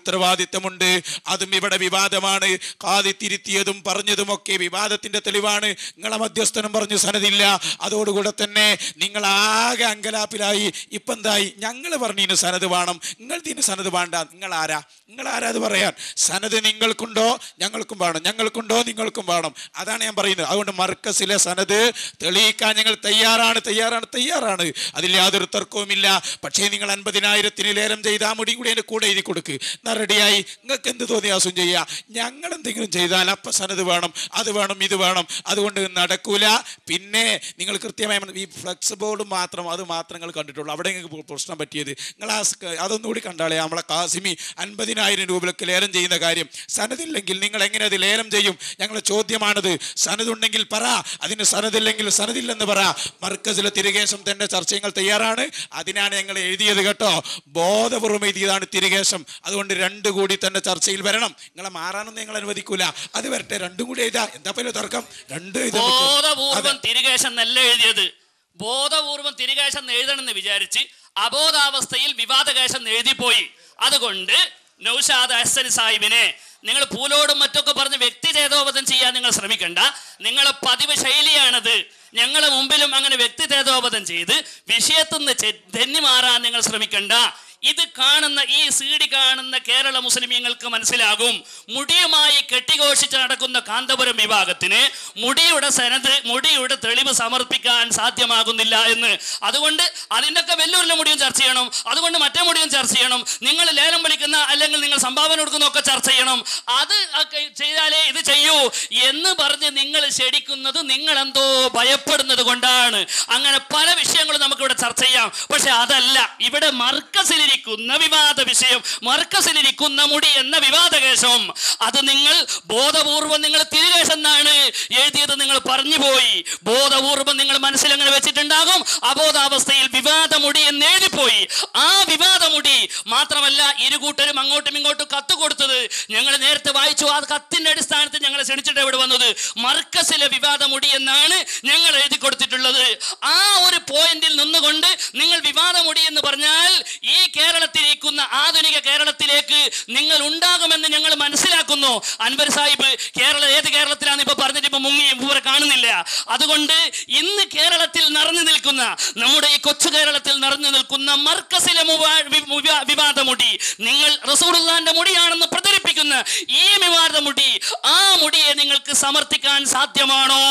ഉത്തരവാദിത്തമുണ്ട് അതും ഇവിടെ വിവാദമാണ് കാതി തിരുത്തിയതും പറഞ്ഞതുമൊക്കെ വിവാദത്തിന്റെ തെളിവാണ് നിങ്ങളെ മധ്യസ്ഥനും പറഞ്ഞു സനദില്ല അതോടുകൂടെ തന്നെ നിങ്ങൾ ആകെ അങ്കലാപ്പിലായി ഇപ്പം എന്തായി ഞങ്ങൾ പറഞ്ഞു സനത് വേണം നിങ്ങൾ ഇതിന് സനത് വേണ്ട നിങ്ങൾ ആരാ നിങ്ങൾ ആരാ അത് പറയാൻ സനത് നിങ്ങൾക്കുണ്ടോ ഞങ്ങൾക്കും വേണം ഞങ്ങൾക്കുണ്ടോ നിങ്ങൾക്കും വേണം അതാണ് ഞാൻ പറയുന്നത് അതുകൊണ്ട് മർക്കസിലെ സനത് തെളിയിക്കാൻ ഞങ്ങൾ തയ്യാറാണ് തയ്യാറാണ് തയ്യാറാണ് അതിൽ യാതൊരു തർക്കവുമില്ല പക്ഷേ നിങ്ങൾ അൻപതിനായിരത്തിന് ലേലം ചെയ്ത് ആ മുടി കൂടി എൻ്റെ കൂടെ എഴുതി കൊടുക്ക് എന്നാ റെഡിയായി നിങ്ങൾക്ക് എന്ത് തോന്നിയാസും ചെയ്യുക ഞങ്ങൾ എന്തെങ്കിലും ചെയ്താൽ അപ്പം സനത് വേണം അത് വേണം ഇത് വേണം അതുകൊണ്ട് നടക്കൂല പിന്നെ നിങ്ങൾ കൃത്യമായി മന- ഈ ഫ്ലെക്സ് ബോർഡ് മാത്രം അത് മാത്രം നിങ്ങൾ കണ്ടിട്ടുള്ളൂ അവിടെ നിങ്ങൾക്ക് പ്രശ്നം പറ്റിയത് നിങ്ങൾ ആ സ്- അതൊന്നുകൂടി കണ്ടാളെ നമ്മളെ കാസിമി അൻപതിനായിരം രൂപയ്ക്ക് ലേലം ചെയ്യുന്ന കാര്യം സനതില്ലെങ്കിൽ നിങ്ങൾ എങ്ങനെ അത് ലേലം ചെയ്യും ഞങ്ങളുടെ ചോദ്യമാണത് സനതുണ്ടെങ്കിൽ പറ അതിന് സനതില്ലെങ്കിൽ സനതില്ലെന്ന് പറ മർക്കസിലെ തിരികേശം തന്നെ ചർച്ചകൾ തയ്യാറാണ് അതിനാണ് ഞങ്ങൾ എഴുതിയത് കേട്ടോ ബോധപൂർവം എഴുതിയതാണ് തിരികേശം അതുകൊണ്ട് രണ്ടു കൂടി തന്നെ ചർച്ചയിൽ വരണം നിങ്ങളെ മാറാനൊന്നും ഞങ്ങൾ അനുവദിക്കൂല അത് വരട്ടെ രണ്ടും കൂടി എഴുതാ എന്താ പല തർക്കം രണ്ട് എഴുതാൻ പറ്റും. ബോധപൂർവം തിരികേശം നല്ല എഴുതിയത് ബോധപൂർവം തിരികേശം എഴുതണമെന്ന് വിചാരിച്ച് അബോധാവസ്ഥയിൽ വിവാദകേശം എഴുതിപ്പോയി അതുകൊണ്ട് നൗഷാദ് അഹ്സൻ സാഹിബിനെ നിങ്ങൾ പൂലോടും മറ്റൊക്കെ പറഞ്ഞ് വ്യക്തി ചേതോപതം ചെയ്യാൻ നിങ്ങൾ ശ്രമിക്കണ്ട നിങ്ങളെ പതിവ് ശൈലിയാണത് ഞങ്ങളെ മുമ്പിലും അങ്ങനെ വ്യക്തി ചേതോപതം ചെയ്ത് വിഷയത്തിൽ നിന്ന് ചെ- തെന്നി മാറാൻ നിങ്ങൾ ശ്രമിക്കണ്ട ഇത് കാണുന്ന ഈ സീഡി കാണുന്ന കേരള മുസ്ലിമീങ്ങൾക്ക് മനസ്സിലാകും മുടിയുമായി കെട്ടിഘോഷിച്ച് നടക്കുന്ന കാന്തപുരം വിഭാഗത്തിന് മുടിയുടെ സനത് മുടിയുടെ തെളിവ് സമർപ്പിക്കാൻ സാധ്യമാകുന്നില്ല എന്ന് അതുകൊണ്ട് അതിൻ്റെയൊക്കെ വെല്ലൂരിലെ മുടിയും ചർച്ച ചെയ്യണം അതുകൊണ്ട് മറ്റേ മുടിയും ചർച്ച ചെയ്യണം നിങ്ങൾ ലേലം വിളിക്കുന്ന അല്ലെങ്കിൽ നിങ്ങൾ സംഭാവന കൊടുക്കുന്ന ഒക്കെ ചർച്ച ചെയ്യണം അത് ഒക്കെ ചെയ്താലേ ഇത് ചെയ്യൂ എന്ന് പറഞ്ഞ് നിങ്ങൾ ശടിക്കുന്നത് നിങ്ങൾ എന്തോ ഭയപ്പെടുന്നത് കൊണ്ടാണ് അങ്ങനെ പല വിഷയങ്ങളും നമുക്ക് ഇവിടെ ചർച്ച ചെയ്യാം പക്ഷെ അതല്ല ഇവിടെ മർക്കസിലിരിക്കുന്ന വിവാദ വിഷയം മർക്കസിലിരിക്കുന്ന മുടി എന്ന വിവാദ കേശം അത് നിങ്ങൾ ബോധപൂർവം നിങ്ങൾ തിരികേശം എന്നാണ് എഴുതിയത് നിങ്ങൾ പറഞ്ഞു പോയി ബോധപൂർവം നിങ്ങൾ മനസ്സിൽ അങ്ങനെ വെച്ചിട്ടുണ്ടാകും അബോധാവസ്ഥയിൽ വിവാദ മുടി എന്ന് എഴുതിപ്പോയി ആ വിവാദ മുടി മാത്രമല്ല ഇരുകൂട്ടരും അങ്ങോട്ടും ഇങ്ങോട്ടും കത്ത് കൊടുത്തത് ഞങ്ങൾ നേരത്തെ വായിച്ചു ആ കത്തിന്റെ അടിസ്ഥാനത്തിൽ ഞങ്ങളെ ക്ഷണിച്ചിട്ട് ഇവിടെ വന്നത് മർക്കസിലെ വിവാദ മുടി എന്നാണ് ഞങ്ങൾ എഴുതി കൊടുത്തിട്ടുള്ളത് ആ ഒരു പോയിന്റിൽ നിന്നുകൊണ്ട് നിങ്ങൾ വിവാദ മുടി എന്ന് പറഞ്ഞാൽ ഈ കേരളത്തിലിരിക്കുന്ന ആധുനിക കേരളത്തിലേക്ക് നിങ്ങൾ ഉണ്ടാകുമെന്ന് ഞങ്ങൾ മനസ്സിലാക്കുന്നു അൻവർ സാഹിബ് കേരള ഏത് കേരളത്തിലാണ് ഇപ്പൊ പറഞ്ഞിട്ട് ഇപ്പൊ മുങ്ങി ഇവരെ കാണുന്നില്ല അതുകൊണ്ട് ഇന്ന് കേരളത്തിൽ നിറഞ്ഞു നിൽക്കുന്ന നമ്മുടെ ഈ കൊച്ചു കേരളത്തിൽ നിറഞ്ഞു നിൽക്കുന്ന മർക്കസിലെ മുവാ- വി- മുവാ- വിവാദ മുടി നിങ്ങൾ റസൂലുള്ളാന്റെ മുടിയാണെന്ന് പ്രചരിപ്പിക്കുന്ന ഈ വിവാദ മുടി ആ മുടിയെ നിങ്ങൾക്ക് സമർത്ഥിക്കാൻ സാധ്യമാണോ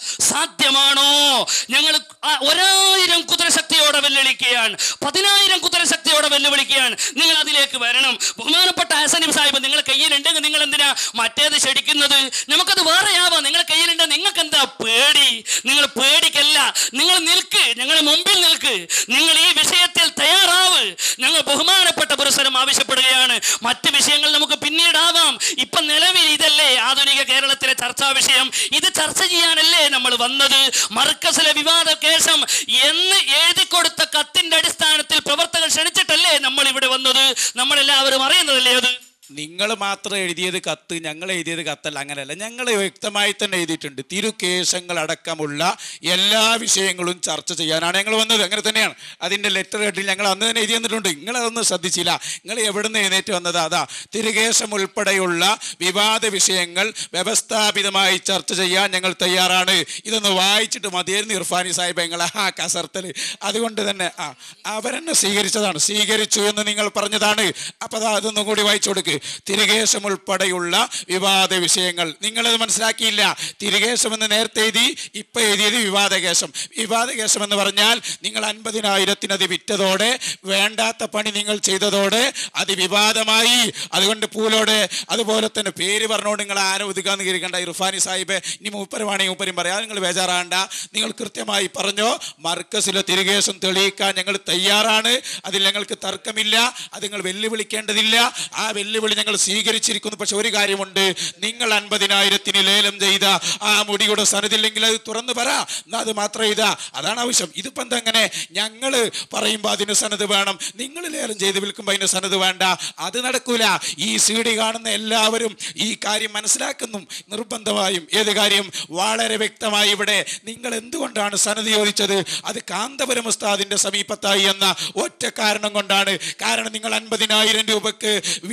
സാധ്യമാണോ ഞങ്ങൾ ആ- ഒരായിരം കുതിരശക്തിയോടെ വെല്ലുവിളിക്കുകയാണ് പതിനായിരം കുതിരശക്തിയോടെ വെല്ലുവിളിക്കുകയാണ് നിങ്ങൾ അതിലേക്ക് വരണം ബഹുമാനപ്പെട്ട ഹസനിം സാഹിബ് നിങ്ങളെ കയ്യിലുണ്ടെങ്കിൽ നിങ്ങൾ എന്തിനാ മറ്റേത് ക്ഷണിക്കുന്നത് നമുക്കത് വേറെയാവാം നിങ്ങളെ കയ്യിലുണ്ട് നിങ്ങൾക്ക് എന്താ പേടി നിങ്ങൾ പേടിക്കല്ല നിങ്ങൾ നിൽക്ക് ഞങ്ങൾ മുമ്പിൽ നിൽക്ക് നിങ്ങൾ ഈ വിഷയത്തിൽ തയ്യാറാവ് ഞങ്ങൾ ബഹുമാനപ്പെട്ട പുരസ്സരം ആവശ്യപ്പെടുകയാണ് മറ്റ് വിഷയങ്ങൾ നമുക്ക് പിന്നീടാവാം ഇപ്പൊ നിലവിൽ ഇതല്ലേ ആധുനിക കേരളത്തിലെ ചർച്ചാ വിഷയം ഇത് ചർച്ച ചെയ്യാനല്ലേ നമ്മൾ വന്നത് മർക്കസിലെ വിവാദ കേസം എന്ന് എഴുതി കൊടുത്ത കത്തിന്റെ അടിസ്ഥാനത്തിൽ പ്രവർത്തകർ ക്ഷണിച്ചിട്ടല്ലേ നമ്മൾ ഇവിടെ വന്നത് നമ്മളെല്ലാവരും അറിയുന്നതല്ലേ അത് നിങ്ങൾ മാത്രം എഴുതിയത് കത്ത് ഞങ്ങൾ എഴുതിയത് കത്തല്ല അങ്ങനെയല്ല ഞങ്ങൾ വ്യക്തമായി തന്നെ എഴുതിയിട്ടുണ്ട് തിരുകേശങ്ങൾ അടക്കമുള്ള എല്ലാ വിഷയങ്ങളും ചർച്ച ചെയ്യാനാണ് ഞങ്ങൾ വന്നത് അങ്ങനെ തന്നെയാണ് അതിൻ്റെ ലെറ്റർ ഹെഡിൽ ഞങ്ങൾ അന്ന് തന്നെ എഴുതി തന്നിട്ടുണ്ട് നിങ്ങൾ അതൊന്നും ശ്രദ്ധിച്ചില്ല നിങ്ങൾ എവിടെ നിന്ന് എഴുന്നേറ്റ് വന്നത് അതാ തിരുകേശം ഉൾപ്പെടെയുള്ള വിവാദ വിഷയങ്ങൾ വ്യവസ്ഥാപിതമായി ചർച്ച ചെയ്യാൻ ഞങ്ങൾ തയ്യാറാണ് ഇതൊന്ന് വായിച്ചിട്ട് മതിയായിരുന്നു ഇർഫാനി സാഹിബ് ഞങ്ങളെ ആ കസർത്തൽ അതുകൊണ്ട് തന്നെ ആ അവരെന്നെ സ്വീകരിച്ചതാണ് സ്വീകരിച്ചു എന്ന് നിങ്ങൾ പറഞ്ഞതാണ് അപ്പോൾ അതാ അതൊന്നും കൂടി വായിച്ചു കൊടുക്ക് തിരികേശം ഉൾപ്പെടെയുള്ള വിവാദ വിഷയങ്ങൾ നിങ്ങളത് മനസ്സിലാക്കിയില്ല തിരികേശം എന്ന് നേരത്തെ എഴുതി ഇപ്പം എഴുതിയത് വിവാദകേശം വിവാദകേശം എന്ന് പറഞ്ഞാൽ നിങ്ങൾ അൻപതിനായിരത്തിന് അത് വിറ്റതോടെ വേണ്ടാത്ത പണി നിങ്ങൾ ചെയ്തതോടെ അത് വിവാദമായി അതുകൊണ്ട് പൂലോട് അതുപോലെ തന്നെ പേര് പറഞ്ഞുകൊണ്ട് നിങ്ങൾ ആരോ ഒതുക്കാന്ന് കയറിക്കണ്ട ഇർഫാനി സാഹിബ് ഇനി മൂപ്പരുവാണെങ്കിൽ മൂപ്പരും പറയാം നിങ്ങൾ ബേജാറാണ്ട നിങ്ങൾ കൃത്യമായി പറഞ്ഞോ മർക്കസിലെ തിരികേശം തെളിയിക്കാൻ ഞങ്ങൾ തയ്യാറാണ് അതിൽ ഞങ്ങൾക്ക് തർക്കമില്ല അത് നിങ്ങൾ വെല്ലുവിളിക്കേണ്ടതില്ല ആ വെല്ലുവിളി ഞങ്ങൾ സ്വീകരിച്ചിരിക്കുന്നു പക്ഷെ ഒരു കാര്യമുണ്ട് നിങ്ങൾ അൻപതിനായിരത്തിന് ലേലം ചെയ്ത ആ മുടിയുടെ സനതില്ലെങ്കിൽ അത് തുറന്നു പറ എന്നാ അത് മാത്രം ഇതാ അതാണ് ആവശ്യം ഇതിപ്പോ എന്താ അങ്ങനെ ഞങ്ങൾ പറയുമ്പോൾ അതിന് സനത് വേണം നിങ്ങൾ ലേലം ചെയ്ത് വിൽക്കുമ്പോൾ അതിന് സനത് വേണ്ട അത് നടക്കൂല ഈ സി ഡി കാണുന്ന എല്ലാവരും ഈ കാര്യം മനസ്സിലാക്കുന്നു നിർബന്ധമായും ഏത് കാര്യം വളരെ വ്യക്തമായി ഇവിടെ നിങ്ങൾ എന്തുകൊണ്ടാണ് സനത് ചോദിച്ചത് അത് കാന്തപുരം ഉസ്താദിന്റെ സമീപത്തായി എന്ന ഒറ്റ കാരണം കൊണ്ടാണ് കാരണം നിങ്ങൾ അൻപതിനായിരം രൂപക്ക് വിറ്റ ആ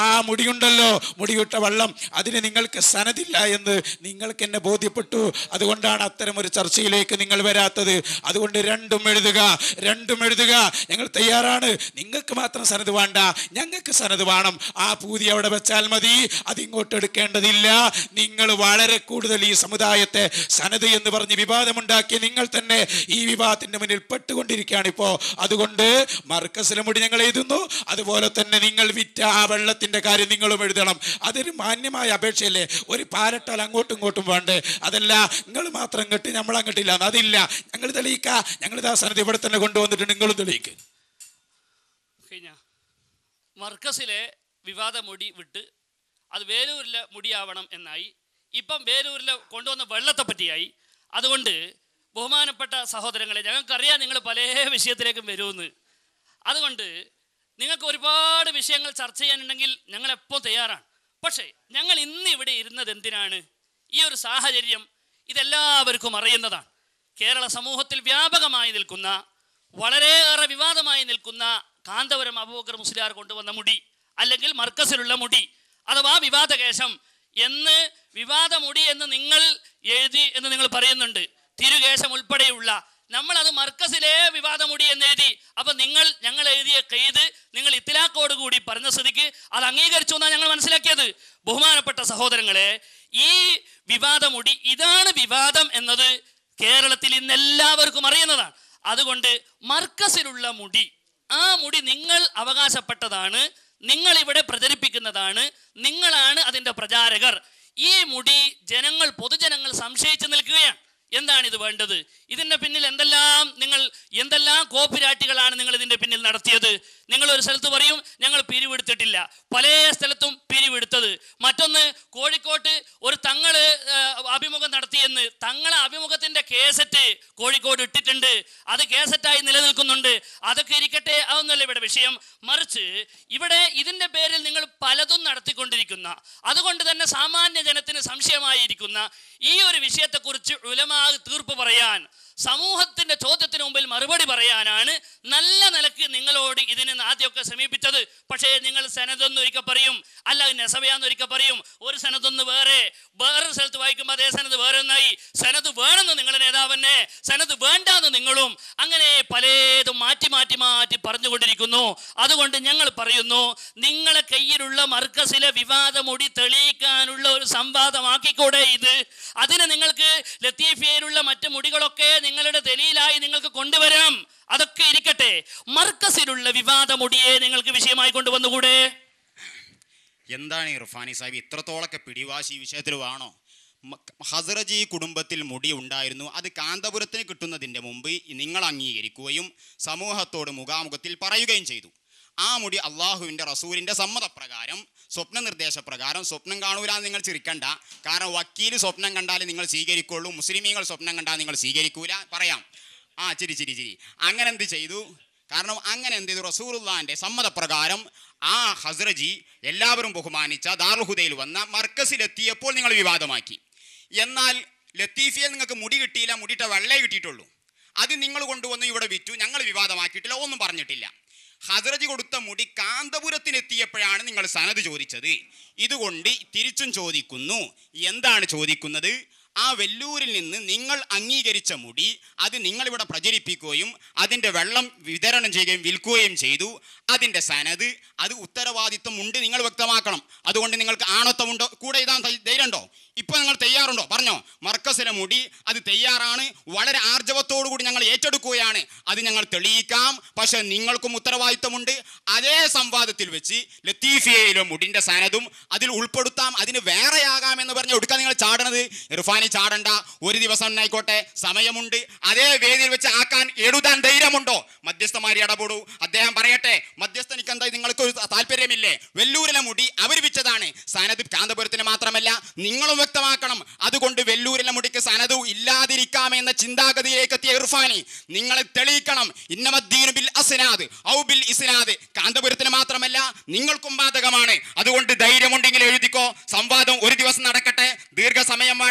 ആ മുടിയുണ്ടല്ലോ മുടിയിട്ട വെള്ളം അതിന് നിങ്ങൾക്ക് സനതില്ല എന്ന് നിങ്ങൾക്ക് എന്നെ ബോധ്യപ്പെട്ടു അതുകൊണ്ടാണ് അത്തരം ഒരു ചർച്ചയിലേക്ക് നിങ്ങൾ വരാത്തത് അതുകൊണ്ട് രണ്ടും എഴുതുക രണ്ടും എഴുതുക ഞങ്ങൾ തയ്യാറാണ് നിങ്ങൾക്ക് മാത്രം സനത് വേണ്ട ഞങ്ങൾക്ക് സനത് വേണം ആ പൂതി അവിടെ വെച്ചാൽ മതി അത് ഇങ്ങോട്ട് എടുക്കേണ്ടതില്ല നിങ്ങൾ വളരെ കൂടുതൽ ഈ സമുദായത്തെ സനത് എന്ന് പറഞ്ഞ് വിവാദമുണ്ടാക്കി നിങ്ങൾ തന്നെ ഈ വിവാദത്തിന്റെ മുന്നിൽ പെട്ടുകൊണ്ടിരിക്കുകയാണ് ഇപ്പോ അതുകൊണ്ട് മർക്കസിലെ മുടി ഞങ്ങൾ എഴുതുന്നു അതുപോലെ തന്നെ നിങ്ങൾ വിറ്റ ആ വെള്ളത്തിന്റെ കാര്യം നിങ്ങളും എഴുതണം അതൊരു മാന്യമായ അപേക്ഷയല്ലേ ഒരു പാരട്ടാൽ അങ്ങോട്ടും ഇങ്ങോട്ടും വേണ്ടേ അതല്ല നിങ്ങൾ മാത്രം കെട്ടി നമ്മൾ അങ്ങോട്ടില്ല അതില്ല ഞങ്ങൾ തെളിയിക്ക ഞങ്ങൾ ഇതാ സനത് ഇവിടെ തന്നെ കൊണ്ടുവന്നിട്ട് നിങ്ങളും തെളിയിക്ക് കഴിഞ്ഞ മർക്കസിലെ വിവാദ മുടി വിട്ട് അത് വേലൂരിലെ മുടിയാവണം എന്നായി ഇപ്പം വേലൂരിലെ കൊണ്ടുവന്ന വെള്ളത്തെ പറ്റിയായി അതുകൊണ്ട് ബഹുമാനപ്പെട്ട സഹോദരങ്ങളെ ഞങ്ങൾക്കറിയാം നിങ്ങൾ പല വിഷയത്തിലേക്കും വരുമെന്ന് അതുകൊണ്ട് നിങ്ങൾക്ക് ഒരുപാട് വിഷയങ്ങൾ ചർച്ച ചെയ്യാനുണ്ടെങ്കിൽ ഞങ്ങൾ എപ്പോൾ തയ്യാറാണ് പക്ഷേ ഞങ്ങൾ ഇന്ന് ഇവിടെ ഇരുന്നത് എന്തിനാണ് ഈ ഒരു സാഹചര്യം ഇതെല്ലാവർക്കും അറിയുന്നതാണ് കേരള സമൂഹത്തിൽ വ്യാപകമായി നിൽക്കുന്ന വളരെയേറെ വിവാദമായി നിൽക്കുന്ന കാന്തപുരം അബൂബക്കർ മുസ്ലിയാർ കൊണ്ടുവന്ന മുടി അല്ലെങ്കിൽ മർക്കസിലുള്ള മുടി അഥവാ വിവാദകേശം എന്ന് വിവാദ മുടി എന്ന് നിങ്ങൾ എഴുതി എന്ന് നിങ്ങൾ പറയുന്നുണ്ട് തിരുകേശം ഉൾപ്പെടെയുള്ള നമ്മൾ അത് മർക്കസിലെ വിവാദമുടി എന്ന് എഴുതി അപ്പൊ നിങ്ങൾ ഞങ്ങൾ എഴുതിയ കെയ്ത് നിങ്ങൾ ഇത്തിലാക്കോട് കൂടി പറഞ്ഞ സ്ഥിതിക്ക് അത് അംഗീകരിച്ചു എന്നാണ് ഞങ്ങൾ മനസ്സിലാക്കിയത് ബഹുമാനപ്പെട്ട സഹോദരങ്ങളെ ഈ വിവാദമുടി ഇതാണ് വിവാദം എന്നത് കേരളത്തിൽ ഇന്ന് എല്ലാവർക്കും അറിയുന്നതാണ് അതുകൊണ്ട് മർക്കസിലുള്ള മുടി ആ മുടി നിങ്ങൾ അവകാശപ്പെട്ടതാണ് നിങ്ങൾ ഇവിടെ പ്രചരിപ്പിക്കുന്നതാണ് നിങ്ങളാണ് അതിൻ്റെ പ്രചാരകർ ഈ മുടി ജനങ്ങൾ പൊതുജനങ്ങൾ സംശയിച്ചു നിൽക്കുകയാണ് എന്താണ് ഇത് വേണ്ടത് ഇതിന്റെ പിന്നിൽ എന്തെല്ലാം നിങ്ങൾ എന്തെല്ലാം കോപ്പിരാട്ടികളാണ് നിങ്ങൾ ഇതിന്റെ പിന്നിൽ നടത്തിയത് നിങ്ങൾ ഒരു സ്ഥലത്ത് പറയും ഞങ്ങൾ പിരിവെടുത്തിട്ടില്ല പല സ്ഥലത്തും പിരിവെടുത്തത് മറ്റൊന്ന് കോഴിക്കോട്ട് ഒരു തങ്ങള് ആ, അഭിമുഖം നടത്തിയെന്ന് തങ്ങളെ അഭിമുഖത്തിന്റെ കേസറ്റ് കോഴിക്കോട് ഇട്ടിട്ടുണ്ട് അത് കേസറ്റായി നിലനിൽക്കുന്നുണ്ട് അതൊക്കെ ഇരിക്കട്ടെ അതൊന്നുമല്ല ഇവിടെ വിഷയം മറിച്ച് ഇവിടെ ഇതിന്റെ പേരിൽ നിങ്ങൾ പലതും നടത്തിക്കൊണ്ടിരിക്കുന്ന അതുകൊണ്ട് തന്നെ സാമാന്യ ജനത്തിന് സംശയമായിരിക്കുന്ന ഈ ഒരു വിഷയത്തെക്കുറിച്ച് ഉലമാ തീർപ്പ് പറയാൻ സമൂഹത്തിന്റെ ചോദ്യത്തിന് മുമ്പിൽ മറുപടി പറയാനാണ് നല്ല നിലക്ക് നിങ്ങളോട് ഇതിന് ആദ്യമൊക്കെ സമീപിച്ചത് പക്ഷേ നിങ്ങൾ സനതൊന്ന് ഒരിക്കൽ പറയും അല്ല നെസവയാന്ന് ഒരിക്കൽ പറയും ഒരു സനതൊന്ന് വേറെ വേറൊരു സ്ഥലത്ത് വായിക്കുമ്പോൾ അതേ സനത് വേറെ ഒന്നായി സനത് വേണമെന്ന് നിങ്ങളുടെ നേതാവന്നെ സനത് വേണ്ടാന്ന് നിങ്ങളും അങ്ങനെ പലതും മാറ്റി മാറ്റി മാറ്റി പറഞ്ഞുകൊണ്ടിരിക്കുന്നു അതുകൊണ്ട് ഞങ്ങൾ പറയുന്നു നിങ്ങളെ കയ്യിലുള്ള മർക്കസിലെ വിവാദമുടി തെളിയിക്കാനുള്ള ഒരു സംവാദമാക്കിക്കൂടെ ഇത് അതിന് നിങ്ങൾക്ക് ലത്തീഫിയയിലുള്ള മറ്റു മുടികളൊക്കെ നിങ്ങളുടെ ദലീലായി നിങ്ങൾക്ക് കൊണ്ടുവരാം അതൊക്കെ ഇരിക്കട്ടെ മർക്കസിലുള്ള വിവാദമുടിയെ നിങ്ങൾക്ക് വിഷയമായി കൊണ്ടുവന്നുകൂടെ എന്താണ് ഈ റുഫാനി സാഹിബ് ഇത്രത്തോളൊക്കെ പിടിവാശി ഈ വിഷയത്തിൽ വേണോ മ- ഹസ്രജി കുടുംബത്തിൽ മുടി ഉണ്ടായിരുന്നു അത് കാന്തപുരത്തിന് കിട്ടുന്നതിൻ്റെ മുമ്പ് നിങ്ങൾ അംഗീകരിക്കുകയും സമൂഹത്തോട് മുഖാമുഖത്തിൽ പറയുകയും ചെയ്തു ആ മുടി അള്ളാഹുവിൻ്റെ റസൂലിൻ്റെ സമ്മതപ്രകാരം സ്വപ്ന നിർദ്ദേശപ്രകാരം സ്വപ്നം കാണൂലാന്ന് നിങ്ങൾ ചിരിക്കണ്ട കാരണം വക്കീൽ സ്വപ്നം കണ്ടാൽ നിങ്ങൾ സ്വീകരിക്കുള്ളൂ മുസ്ലിമീങ്ങൾ സ്വപ്നം കണ്ടാൽ നിങ്ങൾ സ്വീകരിക്കൂല പറയാം ആ ചിരി ചിരി ചിരി അങ്ങനെ എന്ത് ചെയ്തു കാരണം അങ്ങനെ എന്ത് ചെയ്തു റസൂറുല്ലാന്റെ സമ്മതപ്രകാരം ആ ഹസ്രജി എല്ലാവരും ബഹുമാനിച്ച ദാർഹുദയിൽ വന്ന മർക്കസിലെത്തിയപ്പോൾ നിങ്ങൾ വിവാദമാക്കി എന്നാൽ ലത്തീഫിയിൽ നിങ്ങൾക്ക് മുടി കിട്ടിയില്ല മുടിയിട്ട വെള്ളേ കിട്ടിയിട്ടുള്ളൂ അത് നിങ്ങൾ കൊണ്ടുവന്ന് ഇവിടെ വിറ്റു ഞങ്ങൾ വിവാദമാക്കിയിട്ടില്ല ഒന്നും പറഞ്ഞിട്ടില്ല ഹസ്രജി കൊടുത്ത മുടി കാന്തപുരത്തിനെത്തിയപ്പോഴാണ് നിങ്ങൾ സനത് ചോദിച്ചത് ഇതുകൊണ്ട് തിരിച്ചും ചോദിക്കുന്നു എന്താണ് ചോദിക്കുന്നത് ആ വെല്ലൂരിൽ നിന്ന് നിങ്ങൾ അംഗീകരിച്ച മുടി അത് നിങ്ങളിവിടെ പ്രചരിപ്പിക്കുകയും അതിൻ്റെ വെള്ളം വിതരണം ചെയ്യുകയും വിൽക്കുകയും ചെയ്തു അതിൻ്റെ സനത് അത് ഉത്തരവാദിത്വം ഉണ്ട് നിങ്ങൾ വ്യക്തമാക്കണം അതുകൊണ്ട് നിങ്ങൾക്ക് ആണത്വമുണ്ടോ കൂടെ ഇതാ ധൈര്യമുണ്ടോ ഇപ്പൊ നിങ്ങൾ തയ്യാറുണ്ടോ പറഞ്ഞോ മർക്കസിലെ മുടി അത് തയ്യാറാണ് വളരെ ആർജവത്തോടു കൂടി ഞങ്ങൾ ഏറ്റെടുക്കുകയാണ് അത് ഞങ്ങൾ തെളിയിക്കാം പക്ഷെ നിങ്ങൾക്കും ഉത്തരവാദിത്വമുണ്ട് അതേ സംവാദത്തിൽ വെച്ച് ലത്തീഫിയയിലെ മുടിന്റെ സനതും അതിൽ ഉൾപ്പെടുത്താം അതിന് വേറെയാകാം എന്ന് പറഞ്ഞ് എടുക്കാൻ നിങ്ങൾ ചാടണത് ഇർഫാനി ചാടണ്ട ഒരു ദിവസം തന്നെ ആയിക്കോട്ടെ സമയമുണ്ട് അതേ വേദിയിൽ വെച്ച് ആക്കാൻ എഴുതാൻ ധൈര്യമുണ്ടോ മധ്യസ്ഥമാരി ഇടപെടൂ അദ്ദേഹം പറയട്ടെ മധ്യസ്ഥനിക്ക് എന്താ നിങ്ങൾക്ക് ഒരു താല്പര്യമില്ലേ വെല്ലൂരിലെ മുടി അവർ വിറ്റതാണ് സനത് കാന്തപുരത്തിന് മാത്രമല്ല നിങ്ങളും വ്യക്തമാക്കണം അതുകൊണ്ട് വെല്ലൂരിലെ മുടിക്ക് സനതു ഇല്ലാതിരിക്കാമെന്ന ചിന്താഗതിയിലേക്ക് എത്തിയ ഇർഫാനി നിങ്ങൾ തെളിയിക്കണം ഇന്നമദ്ദീനു ബിൽ അസ്നാദ് ഔ ബിൽ ഇസ്നാദ് കാന്തപുരത്തിന് മാത്രമല്ല നിങ്ങൾക്കും ബാധകമാണ് അതുകൊണ്ട് ധൈര്യമുണ്ടെങ്കിൽ എഴുതിക്കോ സംവാദം ഒരു ദിവസം നടക്കട്ടെ ദീർഘസമയം വേണ്ട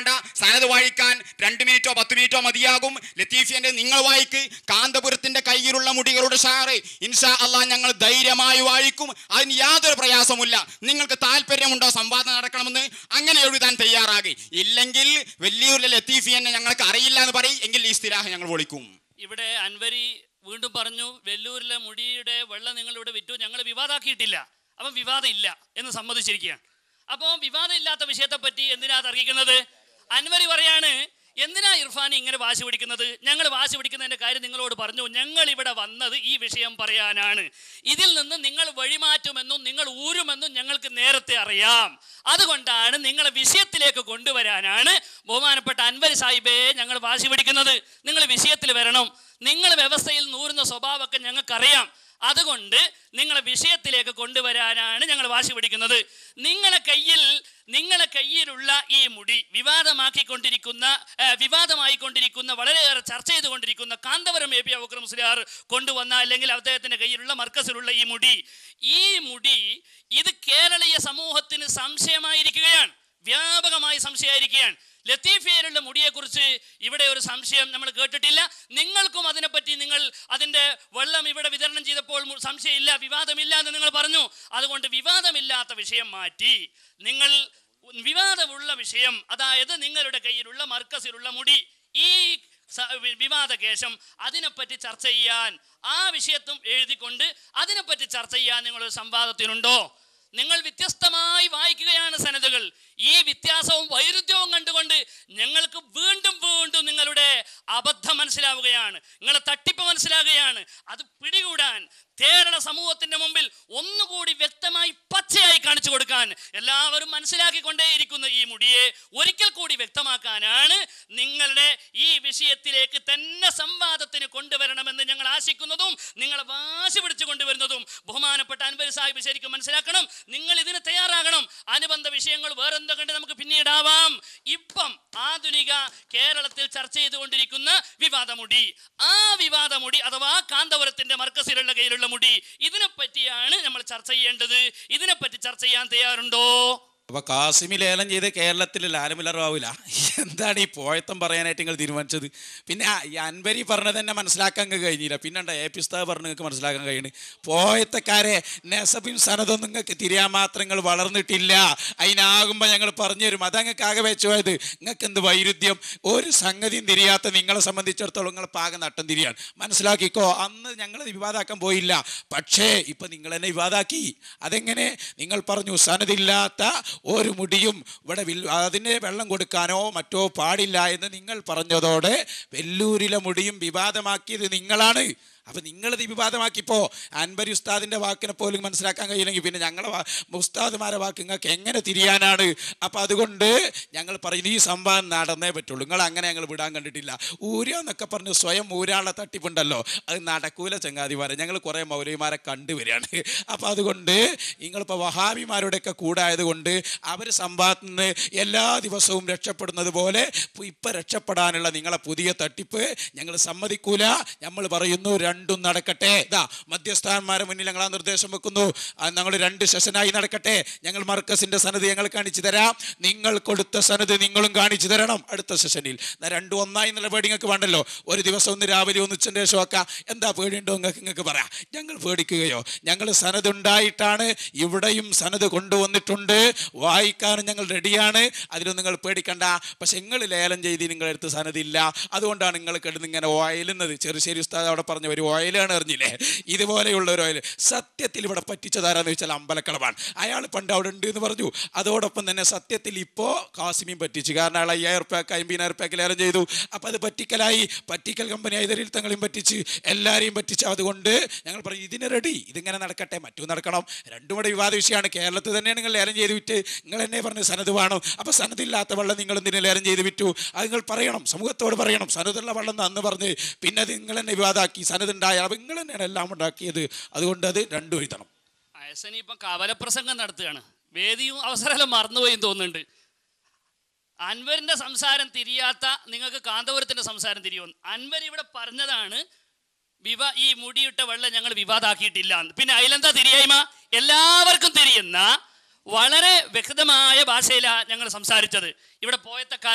സനത് വായിക്കാൻ രണ്ട് മിനിറ്റോ പത്ത് മിനിറ്റോ മതിയാകും ലത്തീഫിയന്റെ നിങ്ങൾ വായിക്ക് കാന്തപുരത്തിന്റെ കയ്യിലുള്ള മുടികളുടെ ഷാറ് ഇൻഷാ അള്ളാഹ് ഞങ്ങൾ ധൈര്യമായി വായിക്കും അതിന് യാതൊരു പ്രയാസമില്ല നിങ്ങൾക്ക് താല്പര്യമുണ്ടോ സംവാദം നടക്കണമെന്ന് അങ്ങനെ എഴുതാൻ തയ്യാറാകി ഇല്ലെങ്കിൽ വലിയൊരു ലത്തീഫിയനെ ഞങ്ങൾക്ക് അറിയില്ല എന്ന് പറയും എങ്കിൽ ഈ സ്ഥിരാഹ ഞങ്ങൾ വിളിക്കും ഇവിടെ അൻവരി വീണ്ടും പറഞ്ഞു വെല്ലൂരിലെ മുടിയുടെ വെള്ളം നിങ്ങൾ ഇവിടെ വിറ്റു ഞങ്ങൾ വിവാദമാക്കിയിട്ടില്ല അപ്പം വിവാദം ഇല്ല എന്ന് സമ്മതിച്ചിരിക്കുകയാണ് അപ്പോൾ വിവാദം ഇല്ലാത്ത വിഷയത്തെ പറ്റി എന്തിനാ തർക്കിക്കുന്നത് അൻവരി പറയാണ് എന്തിനാ ഇർഫാൻ ഇങ്ങനെ വാശി പിടിക്കുന്നത് ഞങ്ങൾ വാശി പിടിക്കുന്നതിന്റെ കാര്യം നിങ്ങളോട് പറഞ്ഞു ഞങ്ങൾ ഇവിടെ വന്നത് ഈ വിഷയം പറയാനാണ് ഇതിൽ നിന്ന് നിങ്ങൾ വഴിമാറ്റുമെന്നും നിങ്ങൾ ഊരുമെന്നും ഞങ്ങൾക്ക് നേരത്തെ അറിയാം അതുകൊണ്ടാണ് നിങ്ങളെ വിഷയത്തിലേക്ക് കൊണ്ടുവരാനാണ് ബഹുമാനപ്പെട്ട അൻവരി സാഹിബേ ഞങ്ങൾ വാശി പിടിക്കുന്നത് നിങ്ങൾ വിഷയത്തിൽ വരണം നിങ്ങൾ വ്യവസ്ഥയിൽ നൂറുന്ന സ്വഭാവമൊക്കെ ഞങ്ങൾക്കറിയാം അതുകൊണ്ട് നിങ്ങളെ വിഷയത്തിലേക്ക് കൊണ്ടുവരാനാണ് ഞങ്ങൾ വാശി പിടിക്കുന്നത് നിങ്ങളെ കയ്യിൽ നിങ്ങളെ കയ്യിലുള്ള ഈ മുടി വിവാദമാക്കിക്കൊണ്ടിരിക്കുന്ന ആ, വിവാദമായിക്കൊണ്ടിരിക്കുന്ന വളരെയേറെ ചർച്ച ചെയ്തുകൊണ്ടിരിക്കുന്ന കാന്തപുരം എ പി അബുക്കർ മുസ്ലിയാർ കൊണ്ടുവന്ന അല്ലെങ്കിൽ അദ്ദേഹത്തിന്റെ കയ്യിലുള്ള മർക്കസിലുള്ള ഈ മുടി ഈ മുടി ഇത് കേരളീയ സമൂഹത്തിന് സംശയമായിരിക്കുകയാണ് വ്യാപകമായി സംശയമായിരിക്കുകയാണ് ലത്തീഫിയയിലുള്ള മുടിയെക്കുറിച്ച് ഇവിടെ ഒരു സംശയം നമ്മൾ കേട്ടിട്ടില്ല നിങ്ങൾക്കും അതിനെപ്പറ്റി നിങ്ങൾ അതിൻ്റെ വെള്ളം ഇവിടെ വിതരണം ചെയ്തപ്പോൾ മു- സംശയമില്ല വിവാദമില്ല എന്ന് നിങ്ങൾ പറഞ്ഞു അതുകൊണ്ട് വിവാദമില്ലാത്ത വിഷയം മാറ്റി നിങ്ങൾ വിവാദമുള്ള വിഷയം അതായത് നിങ്ങളുടെ കയ്യിലുള്ള മർക്കസിലുള്ള മുടി ഈ സ- വി- വിവാദകേശം അതിനെപ്പറ്റി ചർച്ച ചെയ്യാൻ ആ വിഷയത്തും എഴുതിക്കൊണ്ട് അതിനെപ്പറ്റി ചർച്ച ചെയ്യാൻ നിങ്ങളൊരു സംവാദത്തിനുണ്ടോ നിങ്ങൾ വ്യത്യസ്തമായി വായിക്കുകയാണ് സനതുകൾ ഈ വ്യത്യാസവും വൈരുദ്ധ്യവും കണ്ടുകൊണ്ട് ഞങ്ങൾക്ക് വീണ്ടും വീണ്ടും നിങ്ങളുടെ അബദ്ധം മനസ്സിലാവുകയാണ് നിങ്ങളെ തട്ടിപ്പ് മനസ്സിലാവുകയാണ് അത് പിടികൂടാൻ കേരള സമൂഹത്തിന്റെ മുമ്പിൽ ഒന്നുകൂടി വ്യക്തമായി പച്ചയായി കാണിച്ചു കൊടുക്കാൻ എല്ലാവരും മനസ്സിലാക്കിക്കൊണ്ടേയിരിക്കുന്ന ഈ മുടിയെ ഒരിക്കൽ കൂടി വ്യക്തമാക്കാനാണ് നിങ്ങളുടെ ഈ വിഷയത്തിലേക്ക് തന്നെ സംവാദത്തിന് കൊണ്ടുവരണമെന്ന് ഞങ്ങൾ ആശിക്കുന്നതും നിങ്ങളെ വാശി പിടിച്ചു കൊണ്ടുവരുന്നതും ബഹുമാനപ്പെട്ട അൻവരി സാഹിബ് ശരിക്കും മനസ്സിലാക്കണം നിങ്ങൾ ഇതിന് തയ്യാറാകണം അനുബന്ധ വിഷയങ്ങൾ വേറെന്തോ കണ്ട് നമുക്ക് പിന്നീടാവാം ഇപ്പം ആധുനിക കേരളത്തിൽ ചർച്ച ചെയ്തുകൊണ്ടിരിക്കുന്ന വിവാദമുടി ആ വിവാദമുടി അഥവാ കാന്തപുരത്തിന്റെ മർക്കസിലുള്ള കയ്യിലുള്ള മുടി ഇതിനെപ്പറ്റിയാണ് നമ്മൾ ചർച്ച ചെയ്യേണ്ടത് ഇതിനെപ്പറ്റി ചർച്ച ചെയ്യാൻ തയ്യാറുണ്ടോ അപ്പൊ കാസിമി ലേലം ചെയ്ത് കേരളത്തിൽ ലാലമിലറാവില്ല എന്താണ് ഈ പോയത്തം പറയാനായിട്ട് നിങ്ങൾ തീരുമാനിച്ചത് പിന്നെ ആ ഈ അൻവരി പറഞ്ഞത് തന്നെ മനസ്സിലാക്കാൻ നിങ്ങൾക്ക് കഴിഞ്ഞില്ല പിന്നെ എ പി ഉസ്താദ് പറഞ്ഞ് നിങ്ങൾക്ക് മനസ്സിലാക്കാൻ കഴിയണ് പോയത്തക്കാരെ നെസബിൻ സനതൊന്നും നിങ്ങൾക്ക് തിരിയാൻ മാത്രം നിങ്ങൾ വളർന്നിട്ടില്ല അതിനാകുമ്പോൾ ഞങ്ങൾ പറഞ്ഞു തരും അത് നിങ്ങൾക്ക് ആകെ വെച്ചുപോയത് നിങ്ങൾക്ക് എന്ത് വൈരുദ്ധ്യം ഒരു സംഗതിയും തിരിയാത്ത നിങ്ങളെ സംബന്ധിച്ചിടത്തോളം നിങ്ങൾ പാകം നട്ടം തിരിയാണ് മനസ്സിലാക്കിക്കോ അന്ന് ഞങ്ങൾ വിവാദമാക്കാൻ പോയില്ല പക്ഷേ ഇപ്പൊ നിങ്ങൾ എന്നെ വിവാദാക്കി അതെങ്ങനെ നിങ്ങൾ പറഞ്ഞു സനതില്ലാത്ത ഒരു മുടിയും ഇവിടെ വിൽ- അതിന് വെള്ളം കൊടുക്കാനോ മറ്റോ പാടില്ല എന്ന് നിങ്ങൾ പറഞ്ഞതോടെ വെല്ലൂരിലെ മുടിയും വിവാദമാക്കിയത് നിങ്ങളാണ് അപ്പൊ നിങ്ങളിത് വിവാദമാക്കിപ്പോ അൻവരി ഉസ്താദിന്റെ വാക്കിനെ പോലും മനസ്സിലാക്കാൻ കഴിയില്ലെങ്കിൽ പിന്നെ ഞങ്ങളെ വാ- ഉസ്താദുമാരെ വാക്ക് നിങ്ങൾക്ക് എങ്ങനെ തിരിയാനാണ് അപ്പൊ അതുകൊണ്ട് ഞങ്ങൾ പറയുന്നു ഈ സംഭവം നടന്നേ പറ്റുള്ളൂ നിങ്ങൾ അങ്ങനെ ഞങ്ങൾ വിടാൻ കണ്ടിട്ടില്ല ഊരുക എന്നൊക്കെ പറഞ്ഞ് സ്വയം ഊരാളെ തട്ടിപ്പുണ്ടല്ലോ അത് നടക്കൂല ചങ്ങാതിമാരെ ഞങ്ങൾ കുറേ മൗലവിമാരെ കണ്ടുവരികയാണ് അപ്പം അതുകൊണ്ട് നിങ്ങളിപ്പോൾ വഹാബിമാരുടെയൊക്കെ കൂടായത് കൊണ്ട് അവർ സംഭവത്തിൽ നിന്ന് എല്ലാ ദിവസവും രക്ഷപ്പെടുന്നത് പോലെ ഇപ്പം രക്ഷപ്പെടാനുള്ള നിങ്ങളെ പുതിയ തട്ടിപ്പ് ഞങ്ങൾ സമ്മതിക്കൂല നമ്മൾ പറയുന്നു രണ്ടും നടക്കട്ടെ ഇതാ മധ്യസ്ഥാന്മാരെ മുന്നിൽ ഞങ്ങൾ ആ നിർദ്ദേശം വെക്കുന്നു ഞങ്ങൾ രണ്ട് സെഷനായി നടക്കട്ടെ ഞങ്ങൾ മർക്കസിന്റെ സനത് ഞങ്ങൾ കാണിച്ചു തരാം നിങ്ങൾ കൊടുത്ത സനത് നിങ്ങളും കാണിച്ചു തരണം അടുത്ത സെഷനിൽ എന്നാ രണ്ടും ഒന്നായി എന്നുള്ള പേടി നിങ്ങൾക്ക് വേണ്ടല്ലോ ഒരു ദിവസം ഒന്ന് രാവിലെ ഒന്ന് ഉച്ചൻ്റെ ശേഷം ആക്കാം എന്താ പേടിയുണ്ടോ നിങ്ങൾക്ക് നിങ്ങൾക്ക് പറയാം ഞങ്ങൾ പേടിക്കുകയോ ഞങ്ങൾ സനത് ഉണ്ടായിട്ടാണ് ഇവിടെയും സനത് കൊണ്ടുവന്നിട്ടുണ്ട് വായിക്കാനും ഞങ്ങൾ റെഡിയാണ് അതിലൊന്നും നിങ്ങൾ പേടിക്കണ്ട പക്ഷെ നിങ്ങൾ ലേലം ചെയ്ത് നിങ്ങളെടുത്ത് സനതില്ല അതുകൊണ്ടാണ് നിങ്ങൾ കിടന്ന് ഇങ്ങനെ ഓയിലുന്നത് ചെറുശ്ശേരി ഉസ്താദ് അവിടെ പറഞ്ഞ ഒരു ഓയിലാണ് അറിഞ്ഞില്ലേ ഇതുപോലെയുള്ള ഒരു ഓയിൽ സത്യത്തിൽ ഇവിടെ പറ്റിച്ചതാരാന്ന് വെച്ചാൽ അമ്പലക്കളമാണ് അയാൾ പണ്ട് അവിടെ ഉണ്ട് എന്ന് പറഞ്ഞു അതോടൊപ്പം തന്നെ സത്യത്തിൽ ഇപ്പോൾ കാസിമിയും പറ്റിച്ചു കാരണം അയാൾ അയ്യായിരം റുപ്യക്ക് അമ്പതിനായിരം റുപ്യക്ക് ലേലം ചെയ്തു അപ്പം അത് പറ്റിക്കലായി പറ്റിക്കൽ കമ്പനി ഐതരിൽ തങ്ങളെയും പറ്റിച്ച് എല്ലാവരെയും പറ്റിച്ച് അതുകൊണ്ട് ഞങ്ങൾ പറഞ്ഞു ഇതിന് റെഡി ഇതിങ്ങനെ നടക്കട്ടെ മറ്റു നടക്കണം രണ്ടും കൂടെ വിവാദ വിഷയമാണ് കേരളത്തിൽ തന്നെയാണ് നിങ്ങൾ ലേലം ചെയ്ത് വിറ്റ് നിങ്ങൾ എന്നെ പറഞ്ഞ് സനത് വേണം അപ്പോൾ സനതില്ലാത്ത വെള്ളം നിങ്ങൾ എന്തിനു ലേലം ചെയ്ത് വിറ്റു അത് നിങ്ങൾ പറയണം സമൂഹത്തോട് പറയണം സനതുള്ള വെള്ളം എന്ന് അന്ന് പറഞ്ഞ് പിന്നെ അത് നിങ്ങൾ തന്നെ വിവാദമാക്കി സനത് ഉണ്ടായ അപ്പോൾ നിങ്ങൾ തന്നെയാണ് എല്ലാം ഉണ്ടാക്കിയത് അതുകൊണ്ട് അത് രണ്ടും എഴുതണം അയസനി ഇപ്പം കവലപ്രസംഗം നടത്തുകയാണ് വേദിയും അവസരമെല്ലാം മറന്നുപോയി എന്ന് തോന്നുന്നുണ്ട് അൻവരിന്റെ സംസാരം തിരിയാത്ത നിങ്ങൾക്ക് കാന്തപുരത്തിന്റെ സംസാരം തിരിയുമെന്ന് അൻവർ ഇവിടെ പറഞ്ഞതാണ് വിവാ ഈ മുടിയിട്ട വെള്ളം ഞങ്ങൾ വിവാദാക്കിയിട്ടില്ല എന്ന്. പിന്നെ അതിലെന്താ തിരിയായ്മ എല്ലാവർക്കും തിരിയുന്ന വളരെ വ്യക്തമായ ഭാഷയിലാണ് ഞങ്ങൾ സംസാരിച്ചത് ഇവിടെ പോയത്തക്കാരെ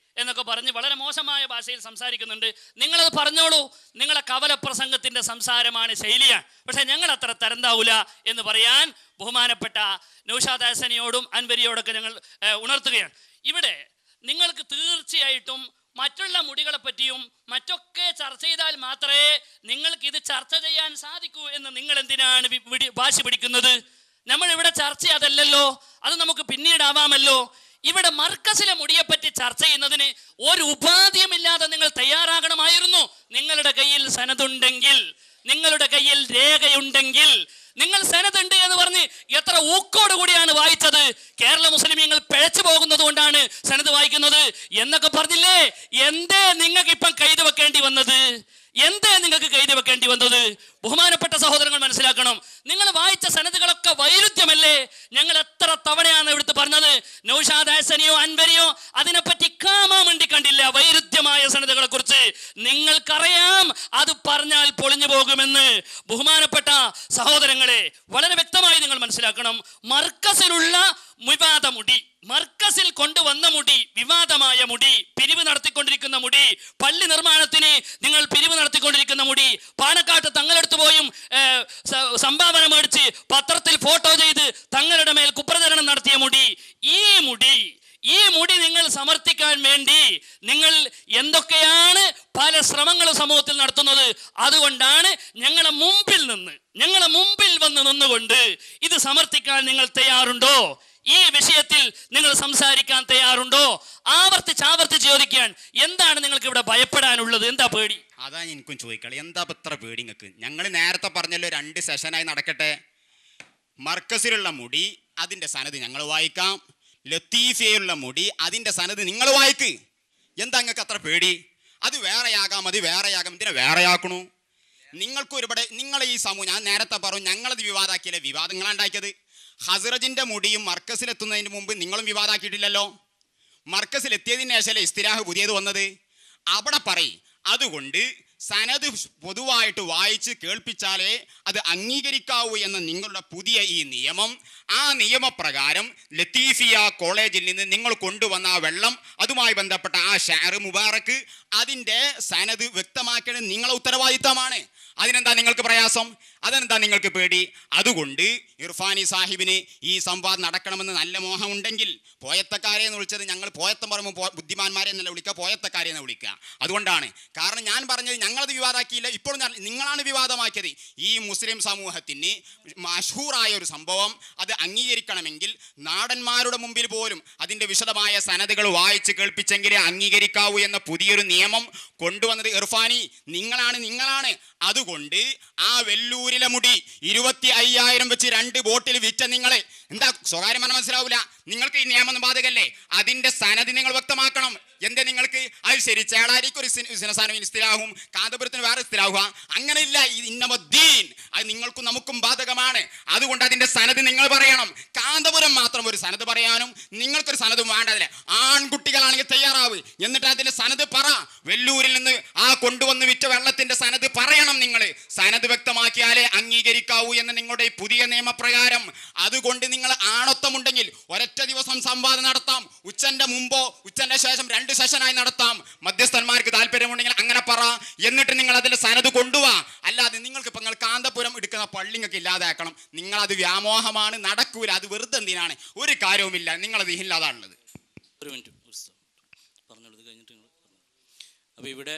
എന്നൊക്കെ പറഞ്ഞ് വളരെ മോശമായ ഭാഷയിൽ സംസാരിക്കുന്നുണ്ട് നിങ്ങളത് പറഞ്ഞോളൂ നിങ്ങളെ കവല പ്രസംഗത്തിന്റെ സംസാരമാണ് ശൈലിയാണ് പക്ഷെ ഞങ്ങൾ അത്ര തരംതാവൂല എന്ന് പറയാൻ ബഹുമാനപ്പെട്ട നൗഷാദ് ഹസനിയോടും അൻവരിയോടൊക്കെ ഞങ്ങൾ ഏഹ്, ഉണർത്തുകയാണ് ഇവിടെ നിങ്ങൾക്ക് തീർച്ചയായിട്ടും മറ്റുള്ള മുടികളെ പറ്റിയും മറ്റൊക്കെ ചർച്ച ചെയ്താൽ മാത്രമേ നിങ്ങൾക്ക് ഇത് ചർച്ച ചെയ്യാൻ സാധിക്കൂ എന്ന് നിങ്ങൾ എന്തിനാണ് വി- വിടി- വാശി പിടിക്കുന്നത് നമ്മൾ ഇവിടെ ചർച്ച അതല്ലല്ലോ അത് നമുക്ക് പിന്നീടാവാമല്ലോ ഇവിടെ മർക്കസിലെ മുടിയെപ്പറ്റി ചർച്ച ചെയ്യുന്നതിന് ഒരു ഉപാധിയുമില്ലാതെ നിങ്ങൾ തയ്യാറാകണമായിരുന്നു നിങ്ങളുടെ കയ്യിൽ സനതുണ്ടെങ്കിൽ നിങ്ങളുടെ കയ്യിൽ രേഖയുണ്ടെങ്കിൽ നിങ്ങൾ സനതുണ്ട് എന്ന് പറഞ്ഞ് എത്ര ഊക്കോട് കൂടിയാണ് വായിച്ചത് കേരള മുസ്ലിമീങ്ങൾ പിഴച്ചു പോകുന്നത് കൊണ്ടാണ് സനത് വായിക്കുന്നത് എന്നൊക്കെ പറഞ്ഞില്ലേ എന്തേ നിങ്ങൾക്ക് ഇപ്പം കൈത് വെക്കേണ്ടി വന്നത് എന്തേ നിങ്ങൾക്ക് കൈത് വെക്കേണ്ടി വന്നത് ബഹുമാനപ്പെട്ട സഹോദരങ്ങൾ മനസ്സിലാക്കണം നിങ്ങൾ വായിച്ച സനതുകളൊക്കെ വൈരുദ്ധ്യമല്ലേ ഞങ്ങൾ എത്ര തവണയാണ് ഇവിടുത്തെ പറഞ്ഞത് നൗഷാദ് ഹസനിയോ അൻവരിയോ അതിനെപ്പറ്റി കാമാമണ്ടി കണ്ടില്ല വൈരുദ്ധ്യമായ സനതുകളെ കുറിച്ച് നിങ്ങൾക്കറിയാം അത് പറഞ്ഞാൽ പൊളിഞ്ഞു പോകുമെന്ന് ബഹുമാനപ്പെട്ട സഹോദരങ്ങളെ വളരെ വ്യക്തമായി നിങ്ങൾ മനസ്സിലാക്കണം മർക്കസിലുള്ള വിവാദ മുടി മർക്കസിൽ കൊണ്ടുവന്ന മുടി വിവാദമായ മുടി പിരിവ് നടത്തിക്കൊണ്ടിരിക്കുന്ന മുടി പള്ളി നിർമ്മാണത്തിന് നിങ്ങൾ പിരിവ് നടത്തിക്കൊണ്ടിരിക്കുന്ന മുടി പാലക്കാട്ട് തങ്ങളെടുത്ത് പോയും ഏ, സ- സംഭാവന മേടിച്ച് പത്രത്തിൽ ഫോട്ടോ ചെയ്ത് തങ്ങളുടെ മേൽ കുപ്രചരണം നടത്തിയ മുടി ഈ മുടി ഈ മുടി നിങ്ങൾ സമർത്ഥിക്കാൻ വേണ്ടി നിങ്ങൾ എന്തൊക്കെയാണ് പല ശ്രമങ്ങളും സമൂഹത്തിൽ നടത്തുന്നത് അതുകൊണ്ടാണ് ഞങ്ങളെ മുമ്പിൽ നിന്ന് ഞങ്ങളെ മുമ്പിൽ വന്ന് നിന്നുകൊണ്ട് ഇത് സമർത്ഥിക്കാൻ നിങ്ങൾ തയ്യാറുണ്ടോ ഈ വിഷയത്തിൽ നിങ്ങൾ സംസാരിക്കാൻ തയ്യാറുണ്ടോ ആവർത്തിച്ച് ആവർത്തിച്ച് ചോദിക്കാൻ എന്താണ് നിങ്ങൾക്ക് ഇവിടെ ഭയപ്പെടാനുള്ളത് എന്താ പേടി അതാ എനിക്കും ചോദിക്കളി എന്താ ഇപ്പൊ ഇത്ര പേടി നിങ്ങൾക്ക് ഞങ്ങൾ നേരത്തെ പറഞ്ഞല്ലോ രണ്ട് സെഷനായി നടക്കട്ടെ മർക്കസിലുള്ള മുടി അതിൻ്റെ സനത് ഞങ്ങൾ വായിക്കാം ലത്തീഫയുള്ള മുടി അതിൻ്റെ സനത് നിങ്ങൾ വായിക്ക് എന്താ നിങ്ങൾക്ക് അത്ര പേടി അത് വേറെയാകാം അത് വേറെയാകാം ഇതിനെ വേറെയാക്കണു നിങ്ങൾക്ക് ഒരുപാട് നിങ്ങൾ ഈ സമൂഹം ഞാൻ നേരത്തെ പറഞ്ഞു ഞങ്ങളത് വിവാദമാക്കിയല്ലേ വിവാദങ്ങളാണ് ഉണ്ടാക്കിയത് ഹസ്രജിന്റെ മുടിയും മർക്കസിലെത്തുന്നതിന് മുമ്പ് നിങ്ങളും വിവാദമാക്കിയിട്ടില്ലല്ലോ മർക്കസിൽ എത്തിയതിന് ശേഷമല്ലേ ഇസ്തിരാഹ് പുതിയത് വന്നത് അവിടെ പറയും അതുകൊണ്ട് സനത് പൊതുവായിട്ട് വായിച്ച് കേൾപ്പിച്ചാലേ അത് അംഗീകരിക്കാവൂ എന്ന നിങ്ങളുടെ പുതിയ ഈ നിയമം ആ നിയമപ്രകാരം ലത്തീഫിയ കോളേജിൽ നിന്ന് നിങ്ങൾ കൊണ്ടുവന്ന ആ വെള്ളം അതുമായി ബന്ധപ്പെട്ട ആ ഷാർ മുബാറക്ക് അതിൻ്റെ സനത് വ്യക്തമാക്കേണ്ടത് നിങ്ങളെ ഉത്തരവാദിത്തമാണ് അതിനെന്താ നിങ്ങൾക്ക് പ്രയാസം അതെന്താ നിങ്ങൾക്ക് പേടി അതുകൊണ്ട് ഇർഫാനി സാഹിബിന് ഈ സംവാദം നടക്കണമെന്ന് നല്ല മോഹമുണ്ടെങ്കിൽ പോയത്തക്കാരെ എന്ന് വിളിച്ചത് ഞങ്ങൾ പോയത്തം പറയുമ്പോൾ പോ- ബുദ്ധിമാന്മാരെ എന്നല്ല വിളിക്കുക പോയത്തക്കാരെ എന്ന് വിളിക്കുക അതുകൊണ്ടാണ് കാരണം ഞാൻ പറഞ്ഞത് ഞങ്ങളത് വിവാദമാക്കിയില്ല ഇപ്പോൾ ഞാൻ നിങ്ങളാണ് വിവാദമാക്കിയത് ഈ മുസ്ലിം സമൂഹത്തിന് മഷൂറായ ഒരു സംഭവം അത് അംഗീകരിക്കണമെങ്കിൽ നാടന്മാരുടെ മുമ്പിൽ പോലും അതിൻ്റെ വിശദമായ സനതുകൾ വായിച്ച് കേൾപ്പിച്ചെങ്കിലേ അംഗീകരിക്കാവൂ എന്ന പുതിയൊരു നിയമം കൊണ്ടുവന്നത് ഇർഫാനി നിങ്ങളാണ് നിങ്ങളാണ് അതുകൊണ്ട് ആ വെല്ലൂരിലെ മുടി ഇരുപത്തി അയ്യായിരം വെച്ച് രണ്ട് ബോട്ടിൽ വിറ്റ നിങ്ങളെ എന്താ സ്വകാര്യമാണ് മനസ്സിലാവില്ല നിങ്ങൾക്ക് ഈ നിയമം ബാധകല്ലേ അതിന്റെ സനത് നിങ്ങൾ വ്യക്തമാക്കണം എന്തേ നിങ്ങൾക്ക് അത് ശരി ചേളാരിക്ക് ഒരു സിനസാനം ഇസ്തിലാഹും കാന്തപുരത്തിന് വേറെ ഇസ്തിലാഹുക അങ്ങനെയില്ല ഇത് ഇന്നമദ്ദീൻ അത് നിങ്ങൾക്കും നമുക്കും ബാധകമാണ് അതുകൊണ്ട് അതിന്റെ സനത് നിങ്ങൾ പറയണം കാന്തപുരം മാത്രം ഒരു സനത് പറയാനും നിങ്ങൾക്കൊരു സനതും വേണ്ടതില്ല ആൺകുട്ടികളാണെങ്കിൽ തയ്യാറാവ് എന്നിട്ട് അതിന്റെ സനത് പറ വെല്ലൂരിൽ നിന്ന് ആ കൊണ്ടുവന്ന് വിറ്റ വെള്ളത്തിന്റെ സനത് പറയണം നിങ്ങൾ സനത് വ്യക്തമാക്കിയാലേ അംഗീകരിക്കാവൂ എന്ന് നിങ്ങളുടെ ഈ പുതിയ നിയമപ്രകാരം അതുകൊണ്ട് നിങ്ങൾ ആണത്വമുണ്ടെങ്കിൽ ഒരൊറ്റ ദിവസം സംവാദം നടത്താം ഉച്ചന്റെ മുമ്പോ ഉച്ചന്റെ ശേഷം രണ്ട് സെഷനായി നടത്താം മധ്യസ്ഥന്മാർക്ക് താല്പര്യമുണ്ടെങ്കിൽ അങ്ങനെ പറ എന്നിട്ട് നിങ്ങൾ അതിന്റെ സനത് കൊണ്ടുപോവാ അല്ലാതെ നിങ്ങൾക്ക് ഇപ്പൊ നിങ്ങൾ കാന്തപുരം എടുക്കുന്ന പള്ളി നിങ്ങൾക്ക് ഇല്ലാതാക്കണം നിങ്ങൾ അത് വ്യാമോഹമാണ് നടക്കൂല അത് വെറുതെ എന്തിനാണ് ഒരു കാര്യവുമില്ല നിങ്ങളത് ഇല്ലാതാണുള്ളത് ഒരു മിനിറ്റ് ഉസ്താദ്. പറഞ്ഞോളൂ കഴിഞ്ഞിട്ട് നിങ്ങൾ അപ്പോൾ ഇവിടെ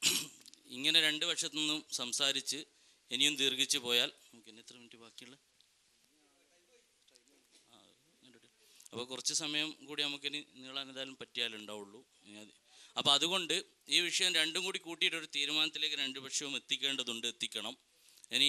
ഇങ്ങനെ രണ്ട് പക്ഷത്തു നിന്നും സംസാരിച്ച് ഇനിയും ദീർഘിച്ച് പോയാൽ നമുക്ക് ഇനി എത്ര മിനിറ്റ് ബാക്കിയുള്ള അപ്പോൾ കുറച്ച് സമയം കൂടി നമുക്കിനി നീളാൻ ഏതായാലും പറ്റിയാലുണ്ടാവുള്ളൂ ഇനി അത് അപ്പോൾ അതുകൊണ്ട് ഈ വിഷയം രണ്ടും കൂടി കൂട്ടിയിട്ട് ഒരു തീരുമാനത്തിലേക്ക് രണ്ട് പക്ഷവും എത്തിക്കേണ്ടതുണ്ട് എത്തിക്കണം ഇനി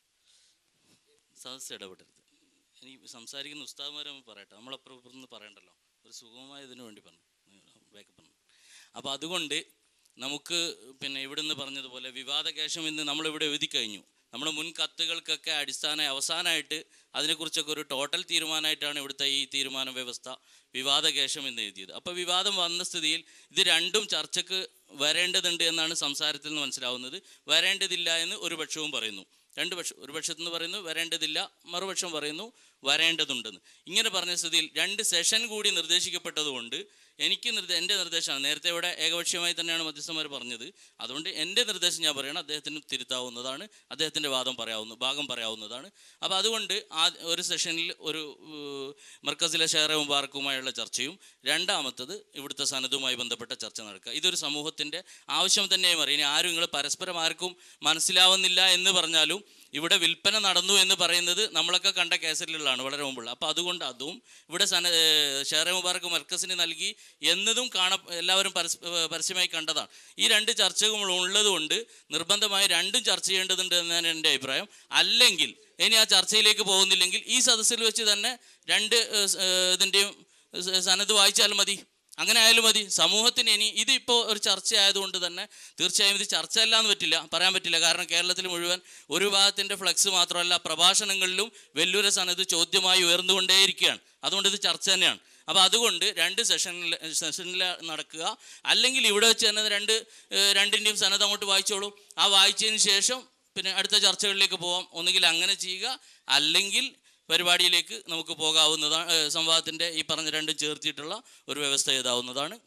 സദസ് ഇടപെടരുത് ഇനി സംസാരിക്കുന്ന ഉസ്താദ്മാരെ നമ്മൾ പറയട്ടെ നമ്മളപ്പുറം ഇപ്പുറം നിന്ന് പറയണ്ടല്ലോ ഒരു സുഗമമായ ഇതിനു വേണ്ടി പറഞ്ഞു ബാക്കപ്പ് പറഞ്ഞു അപ്പോൾ അതുകൊണ്ട് നമുക്ക് പിന്നെ ഇവിടുന്ന് പറഞ്ഞതുപോലെ വിവാദകേശം ഇന്ന് നമ്മളിവിടെ എഴുതി കഴിഞ്ഞു നമ്മുടെ മുൻ കത്തുകൾക്കൊക്കെ അടിസ്ഥാന അവസാനമായിട്ട് അതിനെക്കുറിച്ചൊക്കെ ഒരു ടോട്ടൽ തീരുമാനമായിട്ടാണ് ഇവിടുത്തെ ഈ തീരുമാന വ്യവസ്ഥ വിവാദകേശം എന്ന് എഴുതിയത് അപ്പോൾ വിവാദം വന്ന സ്ഥിതിയിൽ ഇത് രണ്ടും ചർച്ചയ്ക്ക് വരേണ്ടതുണ്ട് എന്നാണ് സംസാരത്തിൽ നിന്ന് മനസ്സിലാവുന്നത് വരേണ്ടതില്ല എന്ന് ഒരു പക്ഷവും പറയുന്നു രണ്ട് പക്ഷം ഒരു പക്ഷത്തു നിന്ന് പറയുന്നു വരേണ്ടതില്ല മറുപക്ഷം പറയുന്നു വരേണ്ടതുണ്ടെന്ന് ഇങ്ങനെ പറഞ്ഞ സ്ഥിതിയിൽ രണ്ട് സെഷൻ കൂടി നിർദ്ദേശിക്കപ്പെട്ടതുകൊണ്ട് എനിക്ക് നിർദ്ദ എൻ്റെ നിർദ്ദേശമാണ് നേരത്തെ ഇവിടെ ഏകപക്ഷീയമായി തന്നെയാണ് മധ്യസ്ഥന്മാർ പറഞ്ഞത് അതുകൊണ്ട് എൻ്റെ നിർദ്ദേശം ഞാൻ പറയണം അദ്ദേഹത്തിന് തിരുത്താവുന്നതാണ് അദ്ദേഹത്തിൻ്റെ വാദം പറയാവുന്ന ഭാഗം പറയാവുന്നതാണ് അപ്പോൾ അതുകൊണ്ട് ആ ഒരു സെഷനിൽ ഒരു ഏഹ്, മർക്കസിലെ ഷെയറെ മുബാറക്കുമായുള്ള ചർച്ചയും രണ്ടാമത്തത് ഇവിടുത്തെ സനതുമായി ബന്ധപ്പെട്ട ചർച്ച നടക്കുക ഇതൊരു സമൂഹത്തിൻ്റെ ആവശ്യം തന്നെയായി മാറി ഇനി ആരും നിങ്ങൾ പരസ്പരം ആർക്കും മനസ്സിലാവുന്നില്ല എന്ന് പറഞ്ഞാലും ഇവിടെ വിൽപ്പന നടന്നു എന്ന് പറയുന്നത് നമ്മളൊക്കെ കണ്ട കേസറ്റിലുള്ളതാണ് വളരെ മുമ്പുള്ള അപ്പോൾ അതുകൊണ്ട് അതും ഇവിടെ സന ഏഹ് ഷെയറെ മുബാറക്ക് മർക്കസിന് നൽകി എന്നതും കാണ എല്ലാവരും പരസ് ഏഹ് പരസ്യമായി കണ്ടതാണ് ഈ രണ്ട് ചർച്ചകൾ ഉള്ളതുകൊണ്ട് നിർബന്ധമായി രണ്ടും ചർച്ച ചെയ്യേണ്ടതുണ്ട് എന്നാണ് എൻ്റെ അഭിപ്രായം അല്ലെങ്കിൽ ഇനി ആ ചർച്ചയിലേക്ക് പോകുന്നില്ലെങ്കിൽ ഈ സദസ്സിൽ വെച്ച് തന്നെ രണ്ട് ഏഹ് സ് ഏഹ് ഇതിൻ്റെയും സ- സനത് വായിച്ചാൽ മതി അങ്ങനെ ആയാലും മതി സമൂഹത്തിന് ഇനി ഇതിപ്പോൾ ഒരു ചർച്ച ആയതുകൊണ്ട് തന്നെ തീർച്ചയായും ഇത് ചർച്ചയല്ല എന്ന് പറ്റില്ല പറയാൻ പറ്റില്ല കാരണം കേരളത്തിൽ മുഴുവൻ ഒരു വിഭാഗത്തിൻ്റെ ഫ്ലക്സ് മാത്രമല്ല പ്രഭാഷണങ്ങളിലും വെല്ലൂര സനത് ചോദ്യമായി ഉയർന്നുകൊണ്ടേയിരിക്കുകയാണ് അതുകൊണ്ട് ഇത് ചർച്ച തന്നെയാണ് അപ്പോൾ അതുകൊണ്ട് രണ്ട് സെഷനിൽ സെഷനിൽ നടക്കുക അല്ലെങ്കിൽ ഇവിടെ വെച്ച് തന്നെ രണ്ട് ഏഹ് രണ്ടിൻ്റെയും സനത് അങ്ങോട്ട് വായിച്ചോളൂ ആ വായിച്ചതിന് ശേഷം പിന്നെ അടുത്ത ചർച്ചകളിലേക്ക് പോവാം ഒന്നുകിൽ അങ്ങനെ ചെയ്യുക അല്ലെങ്കിൽ പരിപാടിയിലേക്ക് നമുക്ക് പോകാവുന്നതാണ് ഏഹ് സംവാദത്തിൻ്റെ ഈ പറഞ്ഞ രണ്ടും ചേർത്തിട്ടുള്ള ഒരു വ്യവസ്ഥ എഴുതാവുന്നതാണ്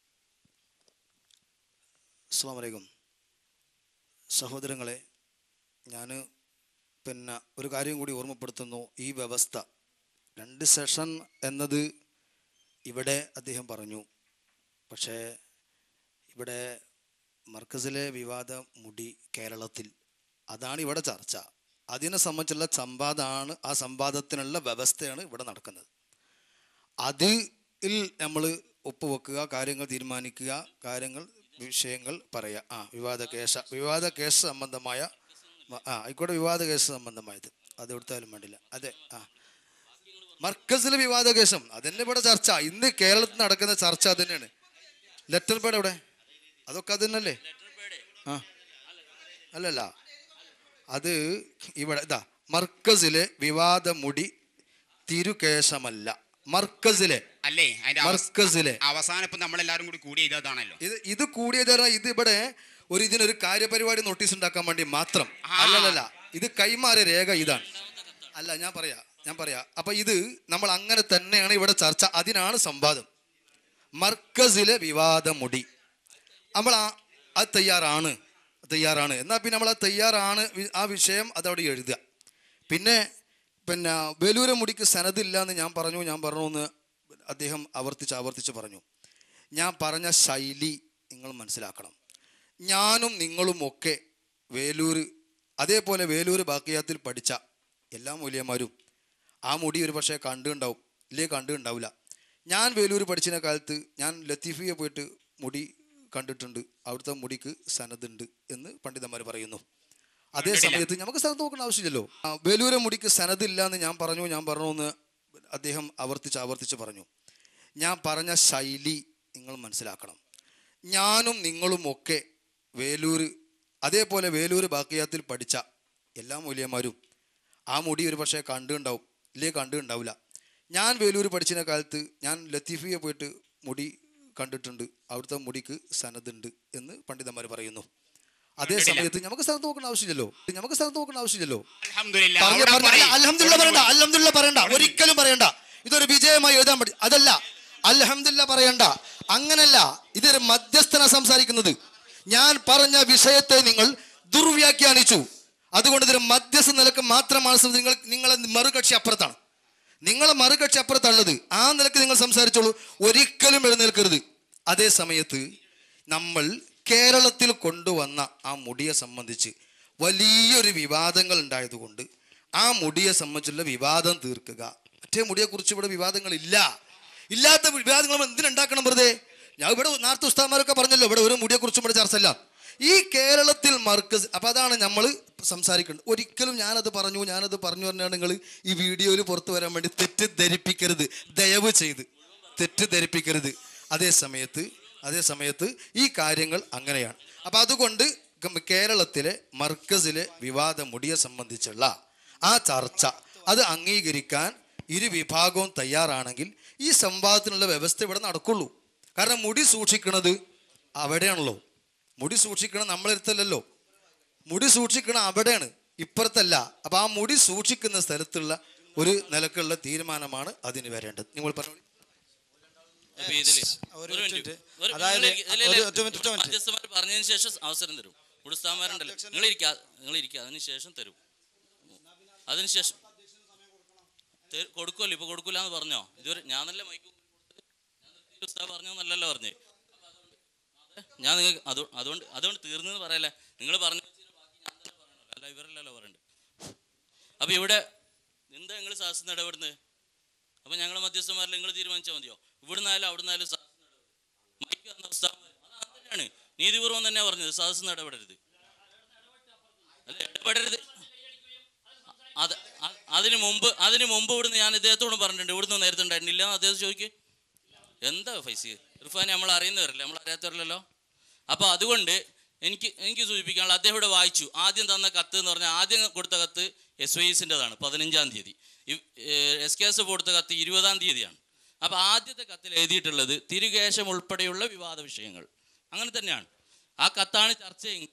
അസ്സാം വലൈക്കും സഹോദരങ്ങളെ ഞാൻ പിന്നെ ഒരു കാര്യം കൂടി ഓർമ്മപ്പെടുത്തുന്നു ഈ വ്യവസ്ഥ രണ്ട് സെഷൻ എന്നത് ഇവിടെ അദ്ദേഹം പറഞ്ഞു പക്ഷേ ഇവിടെ മർക്കസിലെ വിവാദ മുടി കേരളത്തിൽ അതാണ് ഇവിടെ ചർച്ച അതിനെ സംബന്ധിച്ചുള്ള സംവാദമാണ് ആ സംവാദത്തിനുള്ള വ്യവസ്ഥയാണ് ഇവിടെ നടക്കുന്നത് അതിൽ നമ്മൾ ഒപ്പുവെക്കുക കാര്യങ്ങൾ തീരുമാനിക്കുക കാര്യങ്ങൾ വിഷയങ്ങൾ പറയുക ആ വിവാദ കേസ വിവാദ കേസ് സംബന്ധമായ മ- ആ ആയിക്കോട്ടെ വിവാദ കേസ് സംബന്ധമായത് അത് എടുത്താലും വേണ്ടില്ല അതെ ആ മർക്കസിലെ വിവാദ കേസം അതന്നെ ഇവിടെ ചർച്ച ഇന്ന് കേരളത്തിൽ നടക്കുന്ന ചർച്ച അത് തന്നെയാണ് ലെറ്റർ പേഡ് എവിടെ അതൊക്കെ അത് തന്നെയല്ലേ ആ അല്ലല്ല അത് ഇവിടെ ഇതാ മർക്കസിലെ വിവാദ മുടി തിരുകേശമല്ല മർക്കസിലെ അല്ലേ അതിന്റെ അവസ്- മർക്കസിലെ അവസാനം ഇപ്പൊ നമ്മളെല്ലാരും കൂടി കൂടി ചെയ്തതാണല്ലോ ഇത് ഇത് കൂടിയത് ഇത് ഇവിടെ ഒരു ഇതിനൊരു കാര്യപരിപാടി നോട്ടീസ് ഉണ്ടാക്കാൻ വേണ്ടി മാത്രം ആ. അല്ലല്ല ഇത് കൈമാറിയ രേഖ ഇതാണ് അല്ല ഞാൻ പറയാ ഞാൻ പറയാ അപ്പൊ ഇത് നമ്മൾ അങ്ങനെ തന്നെയാണ് ഇവിടെ ചർച്ച അതിനാണ് സംവാദം മർക്കസിലെ വിവാദ മുടി നമ്മൾ ആ അത് തയ്യാറാണ് തയ്യാറാണ് എന്നാൽ പിന്നെ നമ്മൾ ആ തയ്യാറാണ് വി- ആ വിഷയം അതവിടെ എഴുതുക പിന്നെ പിന്നെ വേലൂര മുടിക്ക് സനദില്ല എന്ന് ഞാൻ പറഞ്ഞു ഞാൻ പറഞ്ഞു എന്ന് അദ്ദേഹം ആവർത്തിച്ച് ആവർത്തിച്ച് പറഞ്ഞു ഞാൻ പറഞ്ഞ ശൈലി നിങ്ങൾ മനസ്സിലാക്കണം ഞാനും നിങ്ങളും ഒക്കെ വേലൂർ അതേപോലെ വേലൂർ ബാക്കിയാത്തിൽ പഠിച്ച എല്ലാ മൂല്യന്മാരും ആ മുടി ഒരു പക്ഷേ കണ്ടുണ്ടാവും ഇല്ലേ കണ്ടുണ്ടാവില്ല ഞാൻ വേലൂർ പഠിച്ചിരുന്ന കാലത്ത് ഞാൻ ലത്തീഫിയെ പോയിട്ട് മുടി കണ്ടിട്ടുണ്ട് അവിടുത്തെ മുടിക്ക് സനതുണ്ട് എന്ന് പണ്ഡിതന്മാർ പറയുന്നു അതേ സമയത്ത് നമുക്ക് സ്ഥലത്ത് നോക്കേണ്ട ആവശ്യമില്ലല്ലോ ആ, വേലൂരെ മുടിക്ക് സനദില്ല എന്ന് ഞാൻ പറഞ്ഞു ഞാൻ പറഞ്ഞു എന്ന് അദ്ദേഹം ആവർത്തിച്ച് ആവർത്തിച്ച് പറഞ്ഞു ഞാൻ പറഞ്ഞ ശൈലി നിങ്ങൾ മനസ്സിലാക്കണം ഞാനും നിങ്ങളും ഒക്കെ വേലൂർ അതേപോലെ വേലൂർ ബാക്കിയാത്തിൽ പഠിച്ച എല്ലാ മൂല്യന്മാരും ആ മുടി ഒരു പക്ഷേ കണ്ടുണ്ടാവും ഇല്ലേ കണ്ടുണ്ടാവില്ല ഞാൻ വേലൂർ പഠിച്ചിരുന്ന കാലത്ത് ഞാൻ ലത്തീഫിയെ പോയിട്ട് മുടി കണ്ടിട്ടുണ്ട് അവിടുത്തെ മുടിക്ക് സനതുണ്ട് എന്ന് പണ്ഡിതന്മാർ പറയുന്നു അതേ സമയത്ത് നമുക്ക് സ്ഥലത്ത് നോക്കേണ്ട ആവശ്യമില്ലല്ലോ നമുക്ക് സ്ഥലത്ത് നോക്കേണ്ട ആവശ്യമില്ലല്ലോ അൽഹംദുലില്ലാ, പറഞ്ഞ അവിടെ പറഞ്ഞ പറയ്. അൽഹംദുലില്ലാ പറയണ്ട അൽഹംദുലില്ലാ പറയണ്ട ഒരിക്കലും പറയണ്ട ഇതൊരു വിജയമായി എഴുതാൻ പറ്റും അതല്ല അൽഹംദുലില്ലാ പറയണ്ട അങ്ങനല്ല ഇതൊരു മധ്യസ്ഥന സംസാരിക്കുന്നത് ഞാൻ പറഞ്ഞ വിഷയത്തെ നിങ്ങൾ ദുർവ്യാഖ്യാനിച്ചു അതുകൊണ്ട് ഇതൊരു മധ്യസ്ഥ നിലക്ക് മാത്രമാണ് സം- നിങ്ങൾ നിങ്ങളെ മറുകക്ഷി അപ്പുറത്താണ് നിങ്ങളെ മറുകക്ഷി അപ്പുറത്തുള്ളത് ആ നിലക്ക് നിങ്ങൾ സംസാരിച്ചോളൂ ഒരിക്കലും എഴുന്നേൽക്കരുത് അതേ സമയത്ത് നമ്മൾ കേരളത്തിൽ കൊണ്ടുവന്ന ആ മുടിയെ സംബന്ധിച്ച് വലിയൊരു വിവാദങ്ങൾ ഉണ്ടായതുകൊണ്ട് ആ മുടിയെ സംബന്ധിച്ചുള്ള വിവാദം തീർക്കുക മറ്റേ മുടിയെക്കുറിച്ച് ഇവിടെ വിവാദങ്ങളില്ല ഇല്ലാത്ത വിവാദങ്ങൾ നമ്മൾ എന്തിനുണ്ടാക്കണം വെറുതെ ഞാൻ ഇവിടെ നേരത്തെ ഉസ്താദ്മാരൊക്കെ പറഞ്ഞല്ലോ ഇവിടെ ഒരു മുടിയെക്കുറിച്ചും ഇവിടെ ചർച്ചയില്ല ഈ കേരളത്തിൽ മർക്കസ് അപ്പം അതാണ് നമ്മൾ സംസാരിക്കേണ്ടത് ഒരിക്കലും ഞാനത് പറഞ്ഞു ഞാനത് പറഞ്ഞു പറഞ്ഞാൽ നിങ്ങൾ ഈ വീഡിയോയിൽ പുറത്തു വരാൻ വേണ്ടി തെറ്റിദ്ധരിപ്പിക്കരുത് ദയവ് ചെയ്ത് തെറ്റിദ്ധരിപ്പിക്കരുത് അതേ സമയത്ത് അതേ സമയത്ത് ഈ കാര്യങ്ങൾ അങ്ങനെയാണ് അപ്പം അതുകൊണ്ട് ഗം- കേരളത്തിലെ മർക്കസിലെ വിവാദ മുടിയെ സംബന്ധിച്ചുള്ള ആ ചർച്ച അത് അംഗീകരിക്കാൻ ഇരു വിഭാഗവും തയ്യാറാണെങ്കിൽ ഈ സംവാദത്തിനുള്ള വ്യവസ്ഥ ഇവിടെ നടക്കുള്ളൂ കാരണം മുടി സൂക്ഷിക്കുന്നത് അവിടെയാണല്ലോ മുടി സൂക്ഷിക്കണം നമ്മളെടുത്തല്ലല്ലോ മുടി സൂക്ഷിക്കണം അവിടെയാണ് ഇപ്പുറത്തല്ല അപ്പം ആ മുടി സൂക്ഷിക്കുന്ന സ്ഥലത്തുള്ള ഒരു നിലക്കുള്ള തീരുമാനമാണ് അതിന് വരേണ്ടത് നിങ്ങൾ പറഞ്ഞു അപ്പൊ ഇതില് ഒരു ഒരു മിനിറ്റ്. മിനിറ്റ്. ഒരു- അതായത് നിങ്ങള് ഇല്ല, ഇല്ല, ഒരു ഇല്ല. ഒറ്റ മിനിറ്റ്, ഒറ്റ മിനിറ്റ്. മധ്യസ്ഥന്മാർ പറഞ്ഞതിന് ശേഷം അവസരം തരും ഉടുസ്ഥാന്മാരുണ്ടല്ലോ നിങ്ങൾ ഇരിക്കുക നിങ്ങൾ ഇരിക്കുക അതിന് ശേഷം തരും അതിന് ശേഷം തെ- കൊടുക്കുമല്ലോ ഇപ്പൊ കൊടുക്കൂല എന്ന് പറഞ്ഞോ ഇതുവരെ ഞാൻ നല്ല മൈക്ക് ഉസ്താദ് പറഞ്ഞോ നല്ലല്ലോ പറഞ്ഞേ ഞാൻ നിങ്ങൾക്ക് അത് അതുകൊണ്ട് അതുകൊണ്ട് തീർന്നെന്ന് പറയല്ലേ നിങ്ങൾ പറഞ്ഞു അല്ല ഇവരല്ലല്ലോ പറയണ്ടത് അപ്പൊ ഇവിടെ എന്താ നിങ്ങൾ സാഹസം ഇടപെടുന്നത് അപ്പൊ ഞങ്ങൾ മധ്യസ്ഥന്മാരിൽ നിങ്ങൾ തീരുമാനിച്ചാൽ മതിയോ ഇവിടുന്നായാലും അവിടുന്നായാലും സാഹസം മൈക്ക് തന്ന ഉസ്താദ്മാര്. അത് അങ്ങനെയാണ് നീതിപൂർവം തന്നെ പറഞ്ഞത് സാഹസം ഇടപെടരുത് അല്ല ഇടപെടരുത് അത് അ- അതിന് മുമ്പ് അതിന് മുമ്പ് ഇവിടുന്ന് ഞാൻ ഇദ്ദേഹത്തോടും പറഞ്ഞിട്ടുണ്ട് ഇവിടുന്ന് നേരത്തെ ഉണ്ടായിരുന്നില്ല എന്ന് അദ്ദേഹം ചോദിക്കുക എന്താ ഫൈസി ഇർഫാൻ നമ്മൾ അറിയുന്നവരല്ലേ നമ്മൾ അറിയാത്തവരല്ലോ അപ്പോൾ അതുകൊണ്ട് എനിക്ക് എനിക്ക് സൂചിപ്പിക്കാനുള്ള അദ്ദേഹം ഇവിടെ വായിച്ചു ആദ്യം തന്ന കത്ത് എന്ന് പറഞ്ഞാൽ ആദ്യം കൊടുത്ത കത്ത് എസ് വൈ എസിൻ്റെതാണ് പതിനഞ്ചാം തീയതി എസ് കെ എസ് കൊടുത്ത കത്ത് ഇരുപതാം തീയതിയാണ് അപ്പോൾ ആദ്യത്തെ കത്തിൽ എഴുതിയിട്ടുള്ളത് തിരുകേശം ഉൾപ്പെടെയുള്ള വിവാദ വിഷയങ്ങൾ അങ്ങനെ തന്നെയാണ് ആ കത്താണ് ചർച്ച ചെയ്യുന്നത്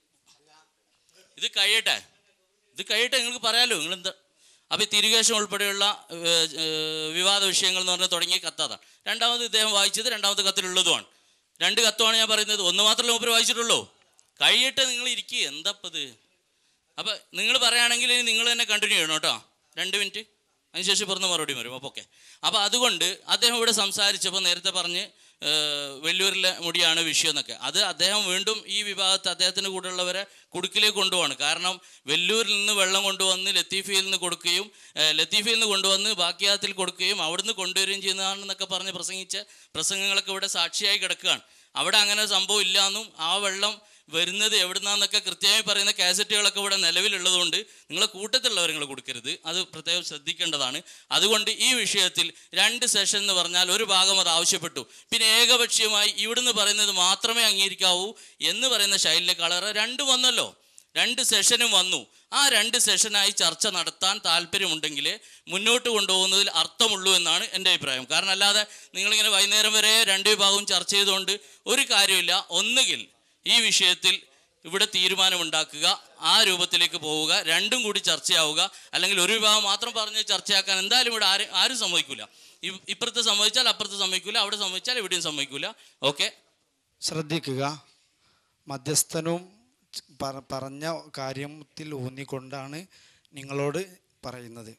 ഇത് കഴിയട്ടെ ഇത് കഴിയട്ടെ നിങ്ങൾക്ക് പറയാലോ നിങ്ങൾ എന്താ അപ്പോൾ ഈ തിരുകേശം ഉൾപ്പെടെയുള്ള ഏർ, ഏർ, വിവാദ വിഷയങ്ങൾ എന്ന് പറഞ്ഞാൽ തുടങ്ങിയ കത്താണ് രണ്ടാമത് ഇദ്ദേഹം വായിച്ചത് രണ്ടാമത്തെ കത്തിലുള്ളതുമാണ് രണ്ട് കത്തുമാണ് ഞാൻ പറയുന്നത് ഒന്ന് മാത്രമല്ല മൂപ്പര് വായിച്ചിട്ടുള്ളൂ കഴിയട്ടെ നിങ്ങൾ ഇരിക്കുക എന്താപ്പത് അപ്പം നിങ്ങൾ പറയുകയാണെങ്കിൽ ഇനി നിങ്ങൾ തന്നെ കണ്ടിന്യൂ ചെയ്യണം കേട്ടോ രണ്ട് മിനിറ്റ് അതിനുശേഷം പുറന്ന് മറുപടി വരും അപ്പോൾ ഓക്കെ അപ്പോൾ അതുകൊണ്ട് അദ്ദേഹം ഇവിടെ സംസാരിച്ചപ്പോൾ നേരത്തെ പറഞ്ഞ് ഏർ, വെല്ലൂരിലെ മുടിയാണ് വിഷയം എന്നൊക്കെ അത് അദ്ദേഹം വീണ്ടും ഈ വിഭാഗത്ത് അദ്ദേഹത്തിൻ്റെ കൂടെയുള്ളവരെ കുടുക്കിലേക്ക് കൊണ്ടുപോവാണ് കാരണം വെല്ലൂരിൽ നിന്ന് വെള്ളം കൊണ്ടുവന്ന് ലത്തീഫയിൽ നിന്ന് കൊടുക്കുകയും ഏർ, ലത്തീഫയിൽ നിന്ന് കൊണ്ടുവന്ന് ബാക്കിയാത്തിൽ കൊടുക്കുകയും അവിടുന്ന് കൊണ്ടുവരികയും ചെയ്യുന്നതാണെന്നൊക്കെ പറഞ്ഞ് പ്രസംഗിച്ച പ്രസംഗങ്ങളൊക്കെ ഇവിടെ സാക്ഷിയായി കിടക്കുകയാണ് അവിടെ അങ്ങനെ സംഭവം ഇല്ല എന്നും ആ വെള്ളം വരുന്നത് എവിടുന്നാന്നൊക്കെ കൃത്യമായി പറയുന്ന കാസറ്റുകളൊക്കെ ഇവിടെ നിലവിലുള്ളതുകൊണ്ട് നിങ്ങളെ കൂട്ടത്തിലുള്ളവർ നിങ്ങൾ കൊടുക്കരുത് അത് പ്രത്യേകം ശ്രദ്ധിക്കേണ്ടതാണ് അതുകൊണ്ട് ഈ വിഷയത്തിൽ രണ്ട് സെഷൻ എന്ന് പറഞ്ഞാൽ ഒരു ഭാഗം അത് ആവശ്യപ്പെട്ടു പിന്നെ ഏകപക്ഷീയമായി ഇവിടുന്ന് പറയുന്നത് മാത്രമേ അംഗീകരിക്കാവൂ എന്ന് പറയുന്ന ശൈലിലെ കളറ് രണ്ടും വന്നല്ലോ രണ്ട് സെഷനും വന്നു ആ രണ്ട് സെഷനായി ചർച്ച നടത്താൻ താല്പര്യമുണ്ടെങ്കിൽ മുന്നോട്ട് കൊണ്ടുപോകുന്നതിൽ അർത്ഥമുള്ളൂ എന്നാണ് എൻ്റെ അഭിപ്രായം കാരണം അല്ലാതെ നിങ്ങളിങ്ങനെ വൈകുന്നേരം വരെ രണ്ട് വിഭാഗവും ചർച്ച ചെയ്തുകൊണ്ട് ഒരു കാര്യമില്ല ഒന്നുകിൽ ഈ വിഷയത്തിൽ ഇവിടെ തീരുമാനമുണ്ടാക്കുക ആ രൂപത്തിലേക്ക് പോവുക രണ്ടും കൂടി ചർച്ചയാവുക അല്ലെങ്കിൽ ഒരു വിഭാഗം മാത്രം പറഞ്ഞ് ചർച്ചയാക്കാൻ എന്തായാലും ഇവിടെ ആരും ആരും സമ്മതിക്കില്ല ഇപ്പുറത്ത് സമ്മതിച്ചാൽ അപ്പുറത്ത് സമ്മതിക്കില്ല അവിടെ സമ്മതിച്ചാൽ ഇവിടെയും സമ്മതിക്കില്ല ഓക്കെ ശ്രദ്ധിക്കുക മധ്യസ്ഥനും പറ- പറഞ്ഞ കാര്യത്തിൽ ഊന്നിക്കൊണ്ടാണ് നിങ്ങളോട് പറയുന്നത്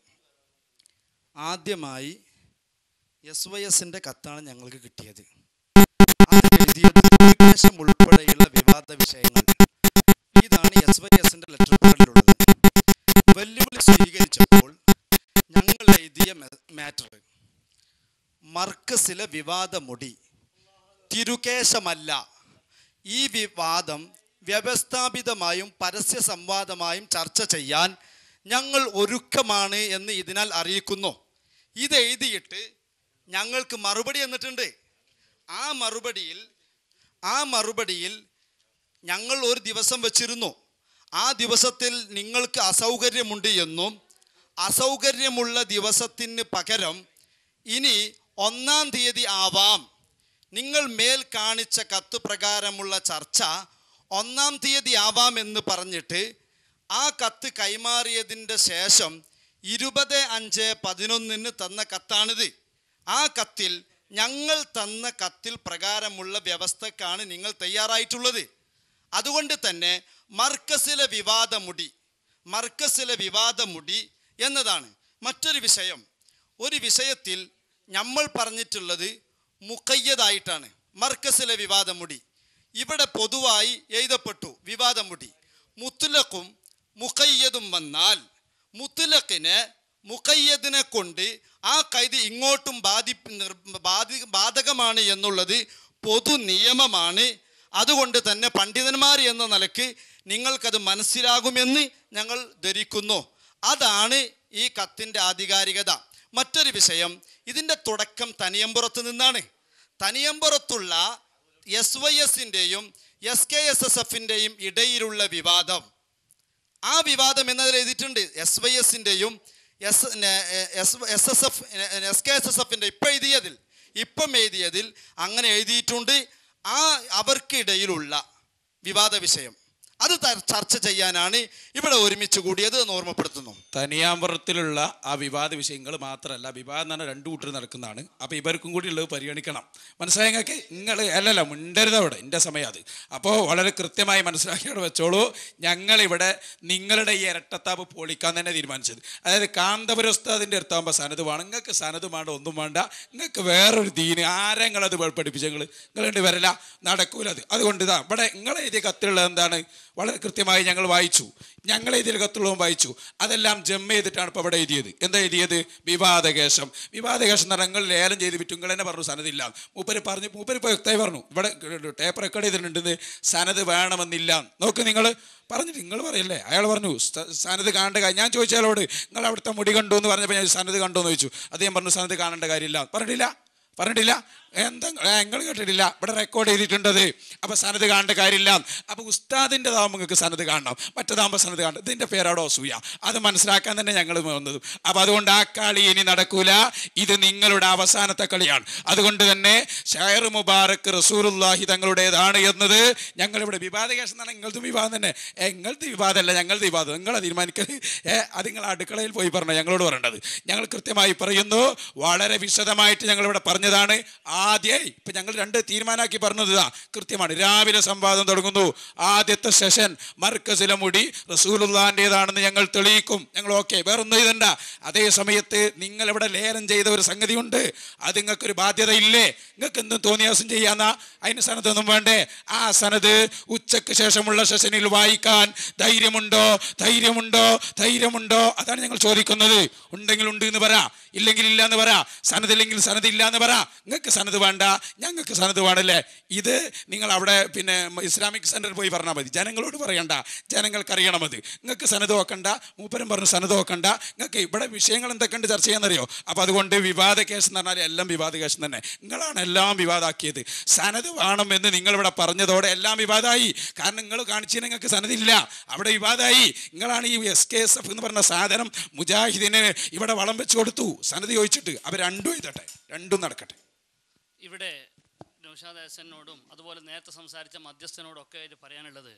ആദ്യമായി എസ് വൈ എസിൻ്റെ കത്താണ് ഞങ്ങൾക്ക് കിട്ടിയത് അത് എഴുതിയത് ദുരുപദേശം ഉൾപ്പെടെയുള്ള വിവാദ വിഷയങ്ങൾ ഇതാണ് എസ് വൈ എസിൻ്റെ ലെറ്റർ പാഡിലുള്ളത് വെല്ലുവിളി സ്വീകരിച്ചപ്പോൾ ഞങ്ങൾ എഴുതിയ മാറ്റർ മർക്കസിലെ വിവാദ മുടി തിരുകേശമല്ല ഈ വിവാദം വ്യവസ്ഥാപിതമായും പരസ്യ സംവാദമായും ചർച്ച ചെയ്യാൻ ഞങ്ങൾ ഒരുക്കമാണ് എന്ന് ഇതിനാൽ അറിയിക്കുന്നു ഇത് എഴുതിയിട്ട് ഞങ്ങൾക്ക് മറുപടി എന്നിട്ടുണ്ട് ആ മറുപടിയിൽ ആ മറുപടിയിൽ ഞങ്ങൾ ഒരു ദിവസം വച്ചിരുന്നു ആ ദിവസത്തിൽ നിങ്ങൾക്ക് അസൗകര്യമുണ്ട് എന്നും അസൗകര്യമുള്ള ദിവസത്തിന് പകരം ഇനി ഒന്നാം തീയതി ആവാം നിങ്ങൾ മേൽ കാണിച്ച കത്ത് പ്രകാരമുള്ള ചർച്ച ഒന്നാം തീയതി ആവാം എന്ന് പറഞ്ഞിട്ട് ആ കത്ത് കൈമാറിയതിൻ്റെ ശേഷം ഇരുപത് അഞ്ച് പതിനൊന്നിന് തന്ന കത്താണിത് ആ കത്തിൽ ഞങ്ങൾ തന്ന കത്തിൽ പ്രകാരമുള്ള വ്യവസ്ഥക്കാണ് നിങ്ങൾ തയ്യാറായിട്ടുള്ളത് അതുകൊണ്ട് തന്നെ മർക്കസിലെ വിവാദമുടി മർക്കസിലെ വിവാദമുടി എന്നതാണ് മറ്റൊരു വിഷയം ഒരു വിഷയത്തിൽ നമ്മൾ പറഞ്ഞിട്ടുള്ളത് മുക്കയ്യതായിട്ടാണ് മർക്കസിലെ വിവാദമുടി ഇവിടെ പൊതുവായി എഴുതപ്പെട്ടു വിവാദമുടി മുത്തുലക്കും മുക്കയ്യതും വന്നാൽ മുത്തുലക്കിന് മുക്കയ്യതിനെ കൊണ്ട് ആ കൈത് ഇങ്ങോട്ടും ബാധി നിർ- ബാധി ബാധകമാണ് എന്നുള്ളത് പൊതു നിയമമാണ് അതുകൊണ്ട് തന്നെ പണ്ഡിതന്മാർ എന്ന നിലക്ക് നിങ്ങൾക്കത് മനസ്സിലാകുമെന്ന് ഞങ്ങൾ ധരിക്കുന്നു അതാണ് ഈ കത്തിൻ്റെ ആധികാരികത മറ്റൊരു വിഷയം ഇതിൻ്റെ തുടക്കം തനിയമ്പുറത്ത് നിന്നാണ് തനിയമ്പുറത്തുള്ള എസ് വൈ എസിൻ്റെയും എസ് കെ എസ് എസ് എഫിൻ്റെയും ഇടയിലുള്ള വിവാദം ആ വിവാദം എന്നതിൽ എഴുതിയിട്ടുണ്ട് എസ് വൈ എസിൻ്റെയും S S S S F S K S S എഫിൻ്റെ ഇപ്പം എഴുതിയതിൽ ഇപ്പം എഴുതിയതിൽ അങ്ങനെ എഴുതിയിട്ടുണ്ട് ആ അവർക്കിടയിലുള്ള വിവാദ വിഷയം അത് ത- ചർച്ച ചെയ്യാനാണ് ഇവിടെ ഒരുമിച്ച് കൂടിയത് എന്ന് ഓർമ്മപ്പെടുത്തുന്നു തനിയാമ്പുറത്തിലുള്ള ആ വിവാദ വിഷയങ്ങൾ മാത്രമല്ല വിവാദം എന്ന് പറഞ്ഞാൽ രണ്ടു കൂട്ടർ നടക്കുന്നതാണ് അപ്പോൾ ഇവർക്കും കൂടി ഉള്ളത് പരിഗണിക്കണം മനസ്സിലായ നിങ്ങൾക്ക് നിങ്ങൾ അല്ലല്ല മിണ്ടരുത് അവിടെ എൻ്റെ സമയം അത് അപ്പോൾ വളരെ കൃത്യമായി മനസ്സിലാക്കിയോടെ വെച്ചോളൂ ഞങ്ങളിവിടെ നിങ്ങളുടെ ഈ ഇരട്ടത്താപ്പ് പൊളിക്കാൻ തന്നെ തീരുമാനിച്ചത് അതായത് കാന്തപുരസ്താദിൻ്റെ അടുത്താകുമ്പോൾ സനത് വേണം നിങ്ങൾക്ക് സനത് വേണ്ട ഒന്നും വേണ്ട നിങ്ങൾക്ക് വേറൊരു ദീന് ആരെ നിങ്ങളത് പഠിപ്പിച്ച നിങ്ങൾ നിങ്ങളുണ്ട് വരല നടക്കൂല അത് അതുകൊണ്ട് ഇതാ ഇവിടെ നിങ്ങൾ എഴുതിയ കത്തിലുള്ളത് എന്താണ് വളരെ കൃത്യമായി ഞങ്ങൾ വായിച്ചു ഞങ്ങൾ എഴുതിയ കത്തുള്ളതും വായിച്ചു അതെല്ലാം ജമ്മ ചെയ്തിട്ടാണ് ഇപ്പോൾ ഇവിടെ എഴുതിയത് എന്താ എഴുതിയത് വിവാദകേശം വിവാദകേശം എന്ന് പറഞ്ഞാൽ നിങ്ങൾ ലേലം ചെയ്ത് വിറ്റു നിങ്ങൾ തന്നെ പറഞ്ഞു സനതില്ല മൂപ്പര് പറഞ്ഞു മൂപ്പര് ഇപ്പോൾ വ്യക്തമായി പറഞ്ഞു ഇവിടെ ടേപ്പ് റെക്കോർഡ് ചെയ്തിട്ടുണ്ട് സനത് വേണമെന്നില്ല നോക്ക് നിങ്ങൾ പറഞ്ഞിട്ട് നിങ്ങൾ പറയല്ലേ അയാൾ പറഞ്ഞു "സ- സനത് കാണേണ്ട കാര്യം ഞാൻ ചോദിച്ചാലോട് നിങ്ങൾ അവിടുത്തെ മുടി കണ്ടു എന്ന് പറഞ്ഞപ്പോൾ ഞാൻ സനത് കണ്ടു എന്ന് ചോദിച്ചു അദ്ദേഹം പറഞ്ഞു സനത് കാണേണ്ട കാര്യമില്ല പറഞ്ഞിട്ടില്ല പറഞ്ഞിട്ടില്ല എന്താ നിങ്ങൾ കേട്ടിട്ടില്ല ഇവിടെ റെക്കോർഡ് ചെയ്തിട്ടുണ്ടത് അപ്പോൾ സനത് കാണേണ്ട കാര്യമില്ല അപ്പോൾ ഉസ്താദിൻ്റെതാകുമ്പോൾ നിങ്ങൾക്ക് സനത് കാണണം മറ്റേതാകുമ്പോൾ സനത് കാണണം ഇതിൻ്റെ പേരാടോ അസൂയ അത് മനസ്സിലാക്കാൻ തന്നെ ഞങ്ങൾ വന്നതും അപ്പോൾ അതുകൊണ്ട് ആ കളി ഇനി നടക്കൂല ഇത് നിങ്ങളുടെ അവസാനത്തെ കളിയാണ് അതുകൊണ്ട് തന്നെ ഷയർ മുബാറക്ക് റസൂലുല്ലാഹി തങ്ങളുടേതാണ് എന്നത് ഞങ്ങളിവിടെ വിവാദ കേസ് എന്നാണ് നിങ്ങളത് വിവാദം തന്നെ ഏ, നിങ്ങളത് വിവാദമല്ല ഞങ്ങളത് വിവാദം നിങ്ങളെ തീരുമാനിക്കൽ ഏ അത് നിങ്ങൾ അടുക്കളയിൽ പോയി പറഞ്ഞു ഞങ്ങളോട് പറയേണ്ടത് ഞങ്ങൾ കൃത്യമായി പറയുന്നു വളരെ വിശദമായിട്ട് ഞങ്ങളിവിടെ പറഞ്ഞതാണ് ആദ്യം ഇപ്പം ഞങ്ങൾ രണ്ട് തീരുമാനമാക്കി പറഞ്ഞത് ഇതാ കൃത്യമാണ് രാവിലെ സംവാദം തുടങ്ങുന്നു ആദ്യത്തെ സെഷൻ മർക്കസിലെ മുടി റസൂലുള്ളാൻ്റെതാണെന്ന് ഞങ്ങൾ തെളിയിക്കും ഞങ്ങൾ ഓക്കെ വേറൊന്നും ഇതണ്ട അതേ സമയത്ത് നിങ്ങൾ ഇവിടെ ലേലം ചെയ്ത ഒരു സംഗതിയുണ്ട് അത് നിങ്ങൾക്കൊരു ബാധ്യത ഇല്ലേ നിങ്ങൾക്ക് എന്തും തോന്നിയാസം ചെയ്യാന്ന അതിന് സനതൊന്നും വേണ്ടേ ആ സനത് ഉച്ചയ്ക്ക് ശേഷമുള്ള സെഷനിൽ വായിക്കാൻ ധൈര്യമുണ്ടോ ധൈര്യമുണ്ടോ ധൈര്യമുണ്ടോ അതാണ് ഞങ്ങൾ ചോദിക്കുന്നത് ഉണ്ടെങ്കിൽ ഉണ്ട് എന്ന് പറ ഇല്ലെങ്കിൽ ഇല്ല എന്ന് പറ സനതില്ലെങ്കിൽ സനത് ഇല്ല എന്ന് പറ നിങ്ങൾക്ക് സനത് വേണ്ട ഞങ്ങൾക്ക് സനത് വേണല്ലേ ഇത് നിങ്ങൾ അവിടെ പിന്നെ ഇസ്ലാമിക് സെന്ററിൽ പോയി പറഞ്ഞാൽ മതി ജനങ്ങളോട് പറയണ്ട ജനങ്ങൾക്ക് അറിയണം അത് നിങ്ങൾക്ക് സനത് നോക്കണ്ട മൂപ്പരും പറഞ്ഞു സനത് നോക്കണ്ട നിങ്ങൾക്ക് ഇവിടെ വിഷയങ്ങൾ എന്തൊക്കെയുണ്ട് ചർച്ച ചെയ്യാന്നറിയോ അപ്പോൾ അതുകൊണ്ട് വിവാദ കേസ് എന്ന് പറഞ്ഞാൽ എല്ലാം വിവാദ കേസ് തന്നെ നിങ്ങളാണ് എല്ലാം വിവാദമാക്കിയത് സനത് വേണമെന്ന് നിങ്ങളിവിടെ പറഞ്ഞതോടെ എല്ലാം വിവാദമായി കാരണം നിങ്ങൾ കാണിച്ചതിന് നിങ്ങൾക്ക് സനതില്ല അവിടെ വിവാദമായി നിങ്ങളാണ് ഈ എസ് കെ എസ് എഫ് എന്ന് പറഞ്ഞ സാധനം മുജാഹിദിന് ഇവിടെ വളം വെച്ച് കൊടുത്തു സനത് ചോദിച്ചിട്ട് അവർ രണ്ടും എഴുതട്ടെ രണ്ടും നടക്കട്ടെ ഇവിടെ നൗഷാദ് ഹസനോടും അതുപോലെ നേരത്തെ സംസാരിച്ച മധ്യസ്ഥനോടും ഒക്കെ ആയിട്ട് പറയാനുള്ളത്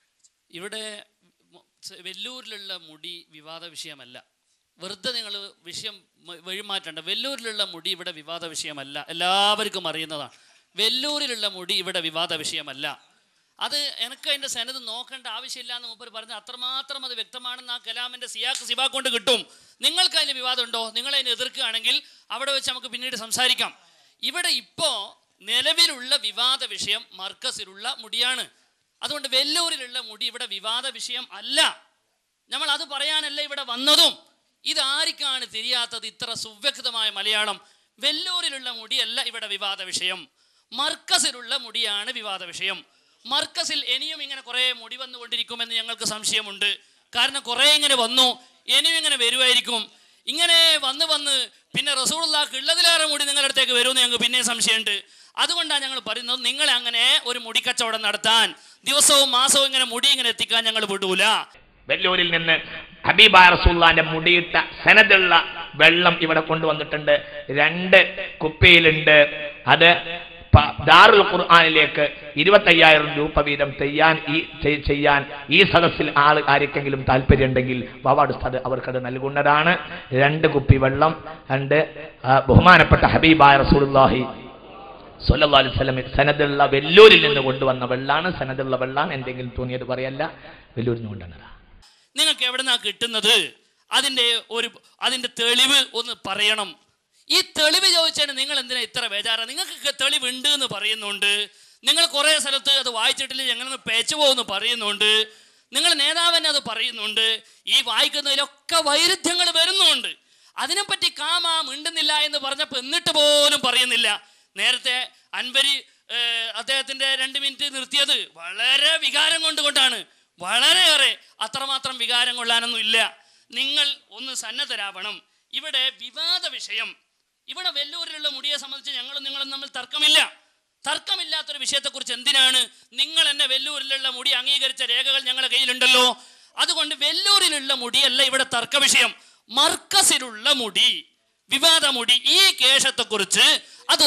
ഇവിടെ മ- സ- വെല്ലൂരിലുള്ള മുടി വിവാദ വിഷയമല്ല വെറുതെ നിങ്ങൾ വിഷയം മ- വഴിമാറ്റണ്ട വെല്ലൂരിലുള്ള മുടി ഇവിടെ വിവാദ വിഷയമല്ല എല്ലാവർക്കും അറിയുന്നതാണ് വെല്ലൂരിലുള്ള മുടി ഇവിടെ വിവാദ വിഷയമല്ല അത് എനിക്ക് അതിൻ്റെ സനത് നോക്കേണ്ട ആവശ്യമില്ല എന്ന് മൂപ്പർ പറഞ്ഞ അത്രമാത്രം അത് വ്യക്തമാണെന്ന് ആ കലാമിൻ്റെ സിയാക്ക് സിബാ കൊണ്ട് കിട്ടും നിങ്ങൾക്ക് അതിന് വിവാദമുണ്ടോ നിങ്ങൾ അതിനെ എതിർക്കുകയാണെങ്കിൽ അവിടെ വെച്ച് നമുക്ക് പിന്നീട് സംസാരിക്കാം ഇവിടെ ഇപ്പോൾ നിലവിലുള്ള വിവാദ വിഷയം മർക്കസിലുള്ള മുടിയാണ് അതുകൊണ്ട് വെല്ലൂരിലുള്ള മുടി ഇവിടെ വിവാദ വിഷയം അല്ല നമ്മൾ അത് പറയാനല്ല ഇവിടെ വന്നതും ഇതാരിക്കാണ് തിരിയാത്തത് ഇത്ര സുവ്യക്തമായ മലയാളം വെല്ലൂരിലുള്ള മുടിയല്ല ഇവിടെ വിവാദ വിഷയം മർക്കസിലുള്ള മുടിയാണ് വിവാദ വിഷയം മർക്കസിൽ ഇനിയും ഇങ്ങനെ കുറേ മുടി വന്നുകൊണ്ടിരിക്കുമെന്ന് ഞങ്ങൾക്ക് സംശയമുണ്ട് കാരണം കുറേ ഇങ്ങനെ വന്നു ഇനിയും ഇങ്ങനെ വരുമായിരിക്കും ഇങ്ങനെ വന്ന് വന്ന് പിന്നെ റസൂളുള്ളാഹ്ക്ക് ഉള്ളതിലേറെ മുടി നിങ്ങളുടെ അടുത്തേക്ക് വരുമെന്ന് ഞങ്ങൾക്ക് പിന്നെയും സംശയമുണ്ട് അതുകൊണ്ടാണ് ഞങ്ങൾ പറയുന്നത് നിങ്ങളെ അങ്ങനെ ഒരു മുടിക്കച്ചവടം നടത്താൻ ദിവസവും മാസവും ഇങ്ങനെ മുടി ഇങ്ങനെ എത്തിക്കാൻ ഞങ്ങൾ വിടൂല വെല്ലൂരിൽ നിന്ന് ഹബീബായ റസൂല്ലാന്റെ മുടിയിട്ട സനതുള്ള വെള്ളം ഇവിടെ കൊണ്ടുവന്നിട്ടുണ്ട് രണ്ട് കുപ്പിയിലുണ്ട് അത് പ- ദാറുൽ ഖുർആാനിലേക്ക് ഇരുപത്തയ്യായിരം രൂപ വീതം ചെയ്യാൻ ഈ ചെയ്- ചെയ്യാൻ ഈ സദസ്സിൽ ആൾ ആർക്കെങ്കിലും താല്പര്യമുണ്ടെങ്കിൽ വാവാട് ഉസ്താദ് അവർക്കത് നൽകുന്നതാണ് രണ്ട് കുപ്പി വെള്ളം രണ്ട് ആ, ബഹുമാനപ്പെട്ട ഹബീബായ റസൂലുള്ളാഹി സല്ലല്ലാഹു അലൈഹി വസല്ലം സനദുള്ള വെല്ലൂരിൽ നിന്ന് കൊണ്ടുവന്ന വെള്ളാണ് സനദുള്ള വെള്ളാണ് എന്തെങ്കിലും തോന്നിയത് പറയല്ല വെല്ലൂരിൽ നിന്ന് കൊണ്ടുവന്നതാ നിങ്ങൾക്ക് എവിടുന്നാ കിട്ടുന്നത് അതിൻ്റെ ഒരു അതിൻ്റെ തെളിവ് ഒന്ന് പറയണം ഈ തെളിവ് ചോദിച്ചതിന് നിങ്ങൾ എന്തിനാ ഇത്ര ബേജാറ നിങ്ങൾക്ക് തെളിവുണ്ട് എന്ന് പറയുന്നുണ്ട് നിങ്ങൾ കുറേ സ്ഥലത്ത് അത് വായിച്ചിട്ടില്ല ഞങ്ങൾ പേച്ചു പോകുമെന്ന് പറയുന്നുണ്ട് നിങ്ങൾ നേതാവ് തന്നെ അത് പറയുന്നുണ്ട് ഈ വായിക്കുന്നതിലൊക്കെ വൈരുദ്ധ്യങ്ങൾ വരുന്നുണ്ട് അതിനെപ്പറ്റി കാമ മിണ്ടുന്നില്ല എന്ന് പറഞ്ഞപ്പോൾ എന്നിട്ട് പോലും പറയുന്നില്ല നേരത്തെ അൻവരി ഏഹ്, അദ്ദേഹത്തിന്റെ രണ്ട് മിനിറ്റ് നിർത്തിയത് വളരെ വികാരം കൊണ്ടുകൊണ്ടാണ് വളരെയേറെ അത്രമാത്രം വികാരം കൊള്ളാനൊന്നും ഇല്ല നിങ്ങൾ ഒന്ന് സന്നദ്ധരാവണം ഇവിടെ വിവാദ വിഷയം ഇവിടെ വെല്ലൂരിലുള്ള മുടിയെ സംബന്ധിച്ച് ഞങ്ങളും നിങ്ങളും തമ്മിൽ തർക്കമില്ല തർക്കമില്ലാത്തൊരു വിഷയത്തെക്കുറിച്ച് എന്തിനാണ് നിങ്ങൾ എന്നെ വെല്ലൂരിലുള്ള മുടി അംഗീകരിച്ച രേഖകൾ ഞങ്ങളുടെ കയ്യിലുണ്ടല്ലോ അതുകൊണ്ട് വെല്ലൂരിലുള്ള മുടിയല്ല ഇവിടെ തർക്ക വിഷയം മർക്കസിലുള്ള മുടി വിവാദ മുടി ഈ കേശത്തെക്കുറിച്ച് അത്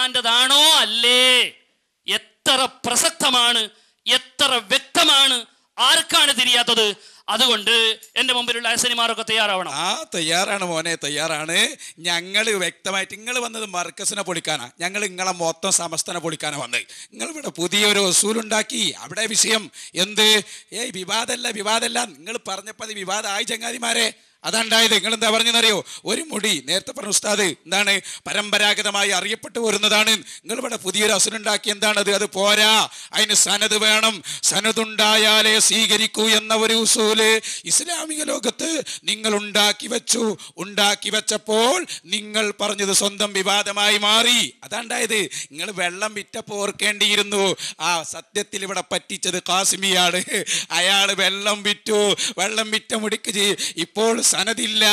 റസൂലുള്ളാൻ്റെതാണോ അല്ലേ എത്ര പ്രസക്തമാണ് എത്ര വ്യക്തമാണ് ആർക്കാണ് തിരിയാത്തത് അതുകൊണ്ട് എൻ്റെ മുമ്പിലുള്ള അസനിമാരൊക്കെ തയ്യാറാവണം ആ തയ്യാറാണ് മോനെ തയ്യാറാണ് ഞങ്ങൾ വ്യക്തമായിട്ട് നിങ്ങൾ വന്നത് മർക്കസിനെ പൊളിക്കാനാ ഞങ്ങൾ നിങ്ങളെ മൊത്തം സമസ്തനെ പൊളിക്കാനാ വന്നത് നിങ്ങൾ ഇവിടെ പുതിയൊരു വസൂലുണ്ടാക്കി അവിടെ വിഷയം എന്ത് ഏയ് വിവാദമല്ല വിവാദമല്ല നിങ്ങൾ പറഞ്ഞപ്പോൾ അത് വിവാദമായി ചങ്ങാതിമാരെ അതാണ്ടായത് നിങ്ങൾ എന്താ പറഞ്ഞെന്നറിയോ ഒരു മുടി നേരത്തെ പറഞ്ഞ ഉസ്താദ് എന്താണ് പരമ്പരാഗതമായി അറിയപ്പെട്ടു വരുന്നതാണ് നിങ്ങൾ ഇവിടെ പുതിയൊരു അസുനുണ്ടാക്കി എന്താണത് അത് പോരാ അതിന് സനത് വേണം സനതുണ്ടായാലേ സ്വീകരിക്കൂ എന്ന ഒരു ഉസൂല് ഇസ്ലാമിക ലോകത്ത് നിങ്ങൾ ഉണ്ടാക്കി വെച്ചു ഉണ്ടാക്കി വെച്ചപ്പോൾ നിങ്ങൾ പറഞ്ഞത് സ്വന്തം വിവാദമായി മാറി അതാണ്ടായത് നിങ്ങൾ വെള്ളം വിറ്റപ്പോൾ ഓർക്കേണ്ടിയിരുന്നു ആ സത്യത്തിൽ ഇവിടെ പറ്റിച്ചത് കാസിമിയാണ് അയാൾ വെള്ളം വിറ്റു വെള്ളം വിറ്റ മുടിക്ക് ചെയ്- ഇപ്പോൾ സനതില്ല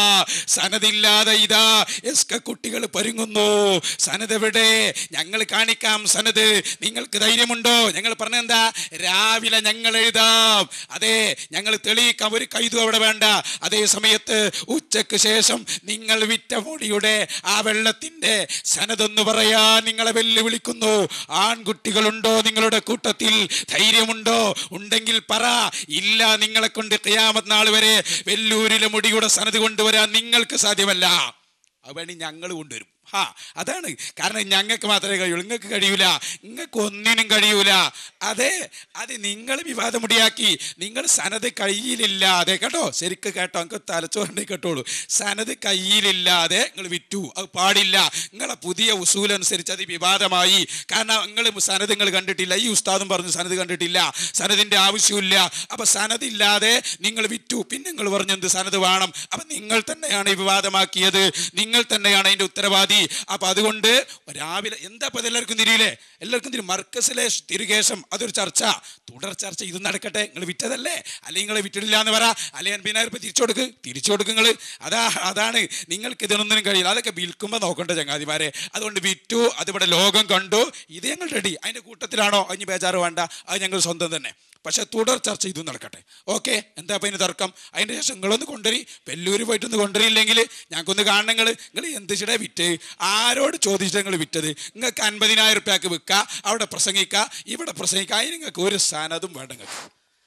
സനതില്ലാതെ ഇതാ എസ്ക കുട്ടികൾ പരുങ്ങുന്നു സനത് എവിടെ ഞങ്ങൾ കാണിക്കാം സനത് നിങ്ങൾക്ക് ധൈര്യമുണ്ടോ ഞങ്ങൾ പറഞ്ഞെന്താ രാവിലെ ഞങ്ങൾ എഴുതാം അതെ ഞങ്ങൾ തെളിയിക്കാം ഒരു കൈതു അവിടെ വേണ്ട അതേ സമയത്ത് ഉച്ചക്ക് ശേഷം നിങ്ങൾ വിറ്റ മുടിയുടെ ആ വെള്ളത്തിന്റെ സനതെന്ന് പറയാൻ നിങ്ങളെ വെല്ലുവിളിക്കുന്നു ആൺകുട്ടികളുണ്ടോ നിങ്ങളുടെ കൂട്ടത്തിൽ ധൈര്യമുണ്ടോ ഉണ്ടെങ്കിൽ പറ ഇല്ല നിങ്ങളെ കൊണ്ട് ഖിയാമത്ത് നാൾ വരെ വെല്ലൂരിലെ മുടിയുടെ സനത് കൊണ്ടുവരാൻ നിങ്ങൾക്ക് സാധ്യമല്ല അത് വേണ്ടി ഞങ്ങൾ കൊണ്ടുവരും ഹാ അതാണ് കാരണം ഞങ്ങൾക്ക് മാത്രമേ കഴിയുള്ളൂ നിങ്ങൾക്ക് കഴിയൂല നിങ്ങൾക്ക് ഒന്നിനും കഴിയൂല അതെ അത് നിങ്ങൾ വിവാദം മുടിയാക്കി നിങ്ങൾ സനത് കയ്യിലില്ലാതെ കേട്ടോ ശരിക്ക് കേട്ടോ നിങ്ങൾക്ക് തലച്ചോറുണ്ടെ കേട്ടോളൂ സനത് കയ്യിലില്ലാതെ നിങ്ങൾ വിറ്റു അത് പാടില്ല നിങ്ങളെ പുതിയ ഉസൂൽ അനുസരിച്ച് അത് വിവാദമായി കാരണം നിങ്ങൾ സനത് നിങ്ങൾ കണ്ടിട്ടില്ല ഈ ഉസ്താദും പറഞ്ഞു സനത് കണ്ടിട്ടില്ല സനതിൻ്റെ ആവശ്യമില്ല അപ്പൊ സനത് ഇല്ലാതെ നിങ്ങൾ വിറ്റു പിന്നെ നിങ്ങൾ പറഞ്ഞു എന്ത് സനത് വേണം അപ്പൊ നിങ്ങൾ തന്നെയാണ് ഈ വിവാദമാക്കിയത് നിങ്ങൾ തന്നെയാണ് അതിന്റെ ഉത്തരവാദി അപ്പൊ അതുകൊണ്ട് രാവിലെ എന്താ ഇപ്പൊ എല്ലാവർക്കും തിരിയില്ലേ എല്ലാവർക്കും തിരി മർക്കസിലെ തിരുകേശം അതൊരു ചർച്ച തുടർ ചർച്ച ഇത് നടക്കട്ടെ നിങ്ങൾ വിറ്റതല്ലേ അല്ലെങ്കിൽ നിങ്ങൾ വിറ്റിട്ടില്ല എന്ന് പറ അല്ലെങ്കിൽ അൻപതിനായിരം രൂപ തിരിച്ചു കൊടുക്ക് തിരിച്ചു കൊടുക്ക് നിങ്ങൾ അതാ അതാണ് നിങ്ങൾക്ക് ഇതിനൊന്നിനും കഴിയില്ല അതൊക്കെ വിൽക്കുമ്പോൾ നോക്കണ്ട ചങ്ങാതിമാരെ അതുകൊണ്ട് വിറ്റു അതിവിടെ ലോകം കണ്ടു ഇത് ഞങ്ങൾ റെഡി അതിന്റെ കൂട്ടത്തിലാണോ അതിന് ബേജാറ് വേണ്ട അത് ഞങ്ങൾ സ്വന്തം തന്നെ പക്ഷെ തുടർ ചർച്ച ഇതും നടക്കട്ടെ ഓക്കെ എന്താ അപ്പം അതിന് തർക്കം അതിൻ്റെ ശേഷം നിങ്ങളൊന്ന് കൊണ്ടുവരി വെല്ലൂര് പോയിട്ടൊന്ന് കൊണ്ടുവരില്ലെങ്കിൽ ഞങ്ങൾക്കൊന്ന് കാണണം നിങ്ങൾ നിങ്ങൾ എന്ത് ചിട വിറ്റ് ആരോട് ചോദിച്ചിട്ട് നിങ്ങൾ വിറ്റത് നിങ്ങൾക്ക് അൻപതിനായിരം റുപ്യക്ക് വിൽക്കുക അവിടെ പ്രസംഗിക്കുക ഇവിടെ പ്രസംഗിക്കുക അതിന് നിങ്ങൾക്ക് ഒരു സ്ഥാനതും വേണ്ട നിങ്ങൾക്ക്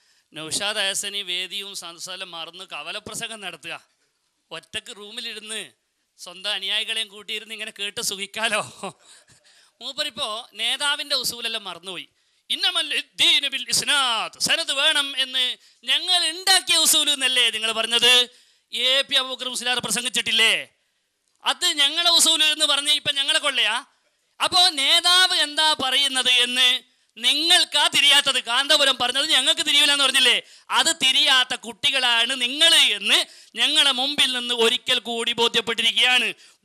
നൗഷാദ് ഹസനി വേദിയും സംസ്ഥാനം മറന്ന് കവലപ്രസംഗം നടത്തുക ഒറ്റക്ക് റൂമിലിരുന്ന് സ്വന്തം അനുയായികളെയും കൂട്ടിയിരുന്ന് ഇങ്ങനെ കേട്ട് സുഖിക്കാലോ മൂപ്പരിപ്പോ നേതാവിന്റെ ഉസൂലെല്ലാം മറന്നുപോയി ഇന്നമൽ ഇദ്ദീന് ബിൽ ഇസ്നാദ് സനത് വേണം എന്ന് ഞങ്ങൾ ഉണ്ടാക്കിയ ഉസൂൽ എന്നല്ലേ നിങ്ങൾ പറഞ്ഞത് എ പി അബൂക്കർ മുസ്ലാർ പ്രസംഗിച്ചിട്ടില്ലേ അത് ഞങ്ങളെ ഉസൂൽ എന്ന് പറഞ്ഞ് ഇപ്പൊ ഞങ്ങളെ കൊള്ളയാ അപ്പോ നേതാവ് എന്താ പറയുന്നത് എന്ന് നിങ്ങൾക്കാ തിരിയാത്തത് കാന്തപുരം പറഞ്ഞത് ഞങ്ങൾക്ക് തിരിയില്ല എന്ന് പറഞ്ഞില്ലേ അത് തിരിയാത്ത കുട്ടികളാണ് നിങ്ങൾ എന്ന് ഞങ്ങളെ മുമ്പിൽ നിന്ന് ഒരിക്കൽ കൂടി ബോധ്യപ്പെട്ടിരിക്കുകയാണ്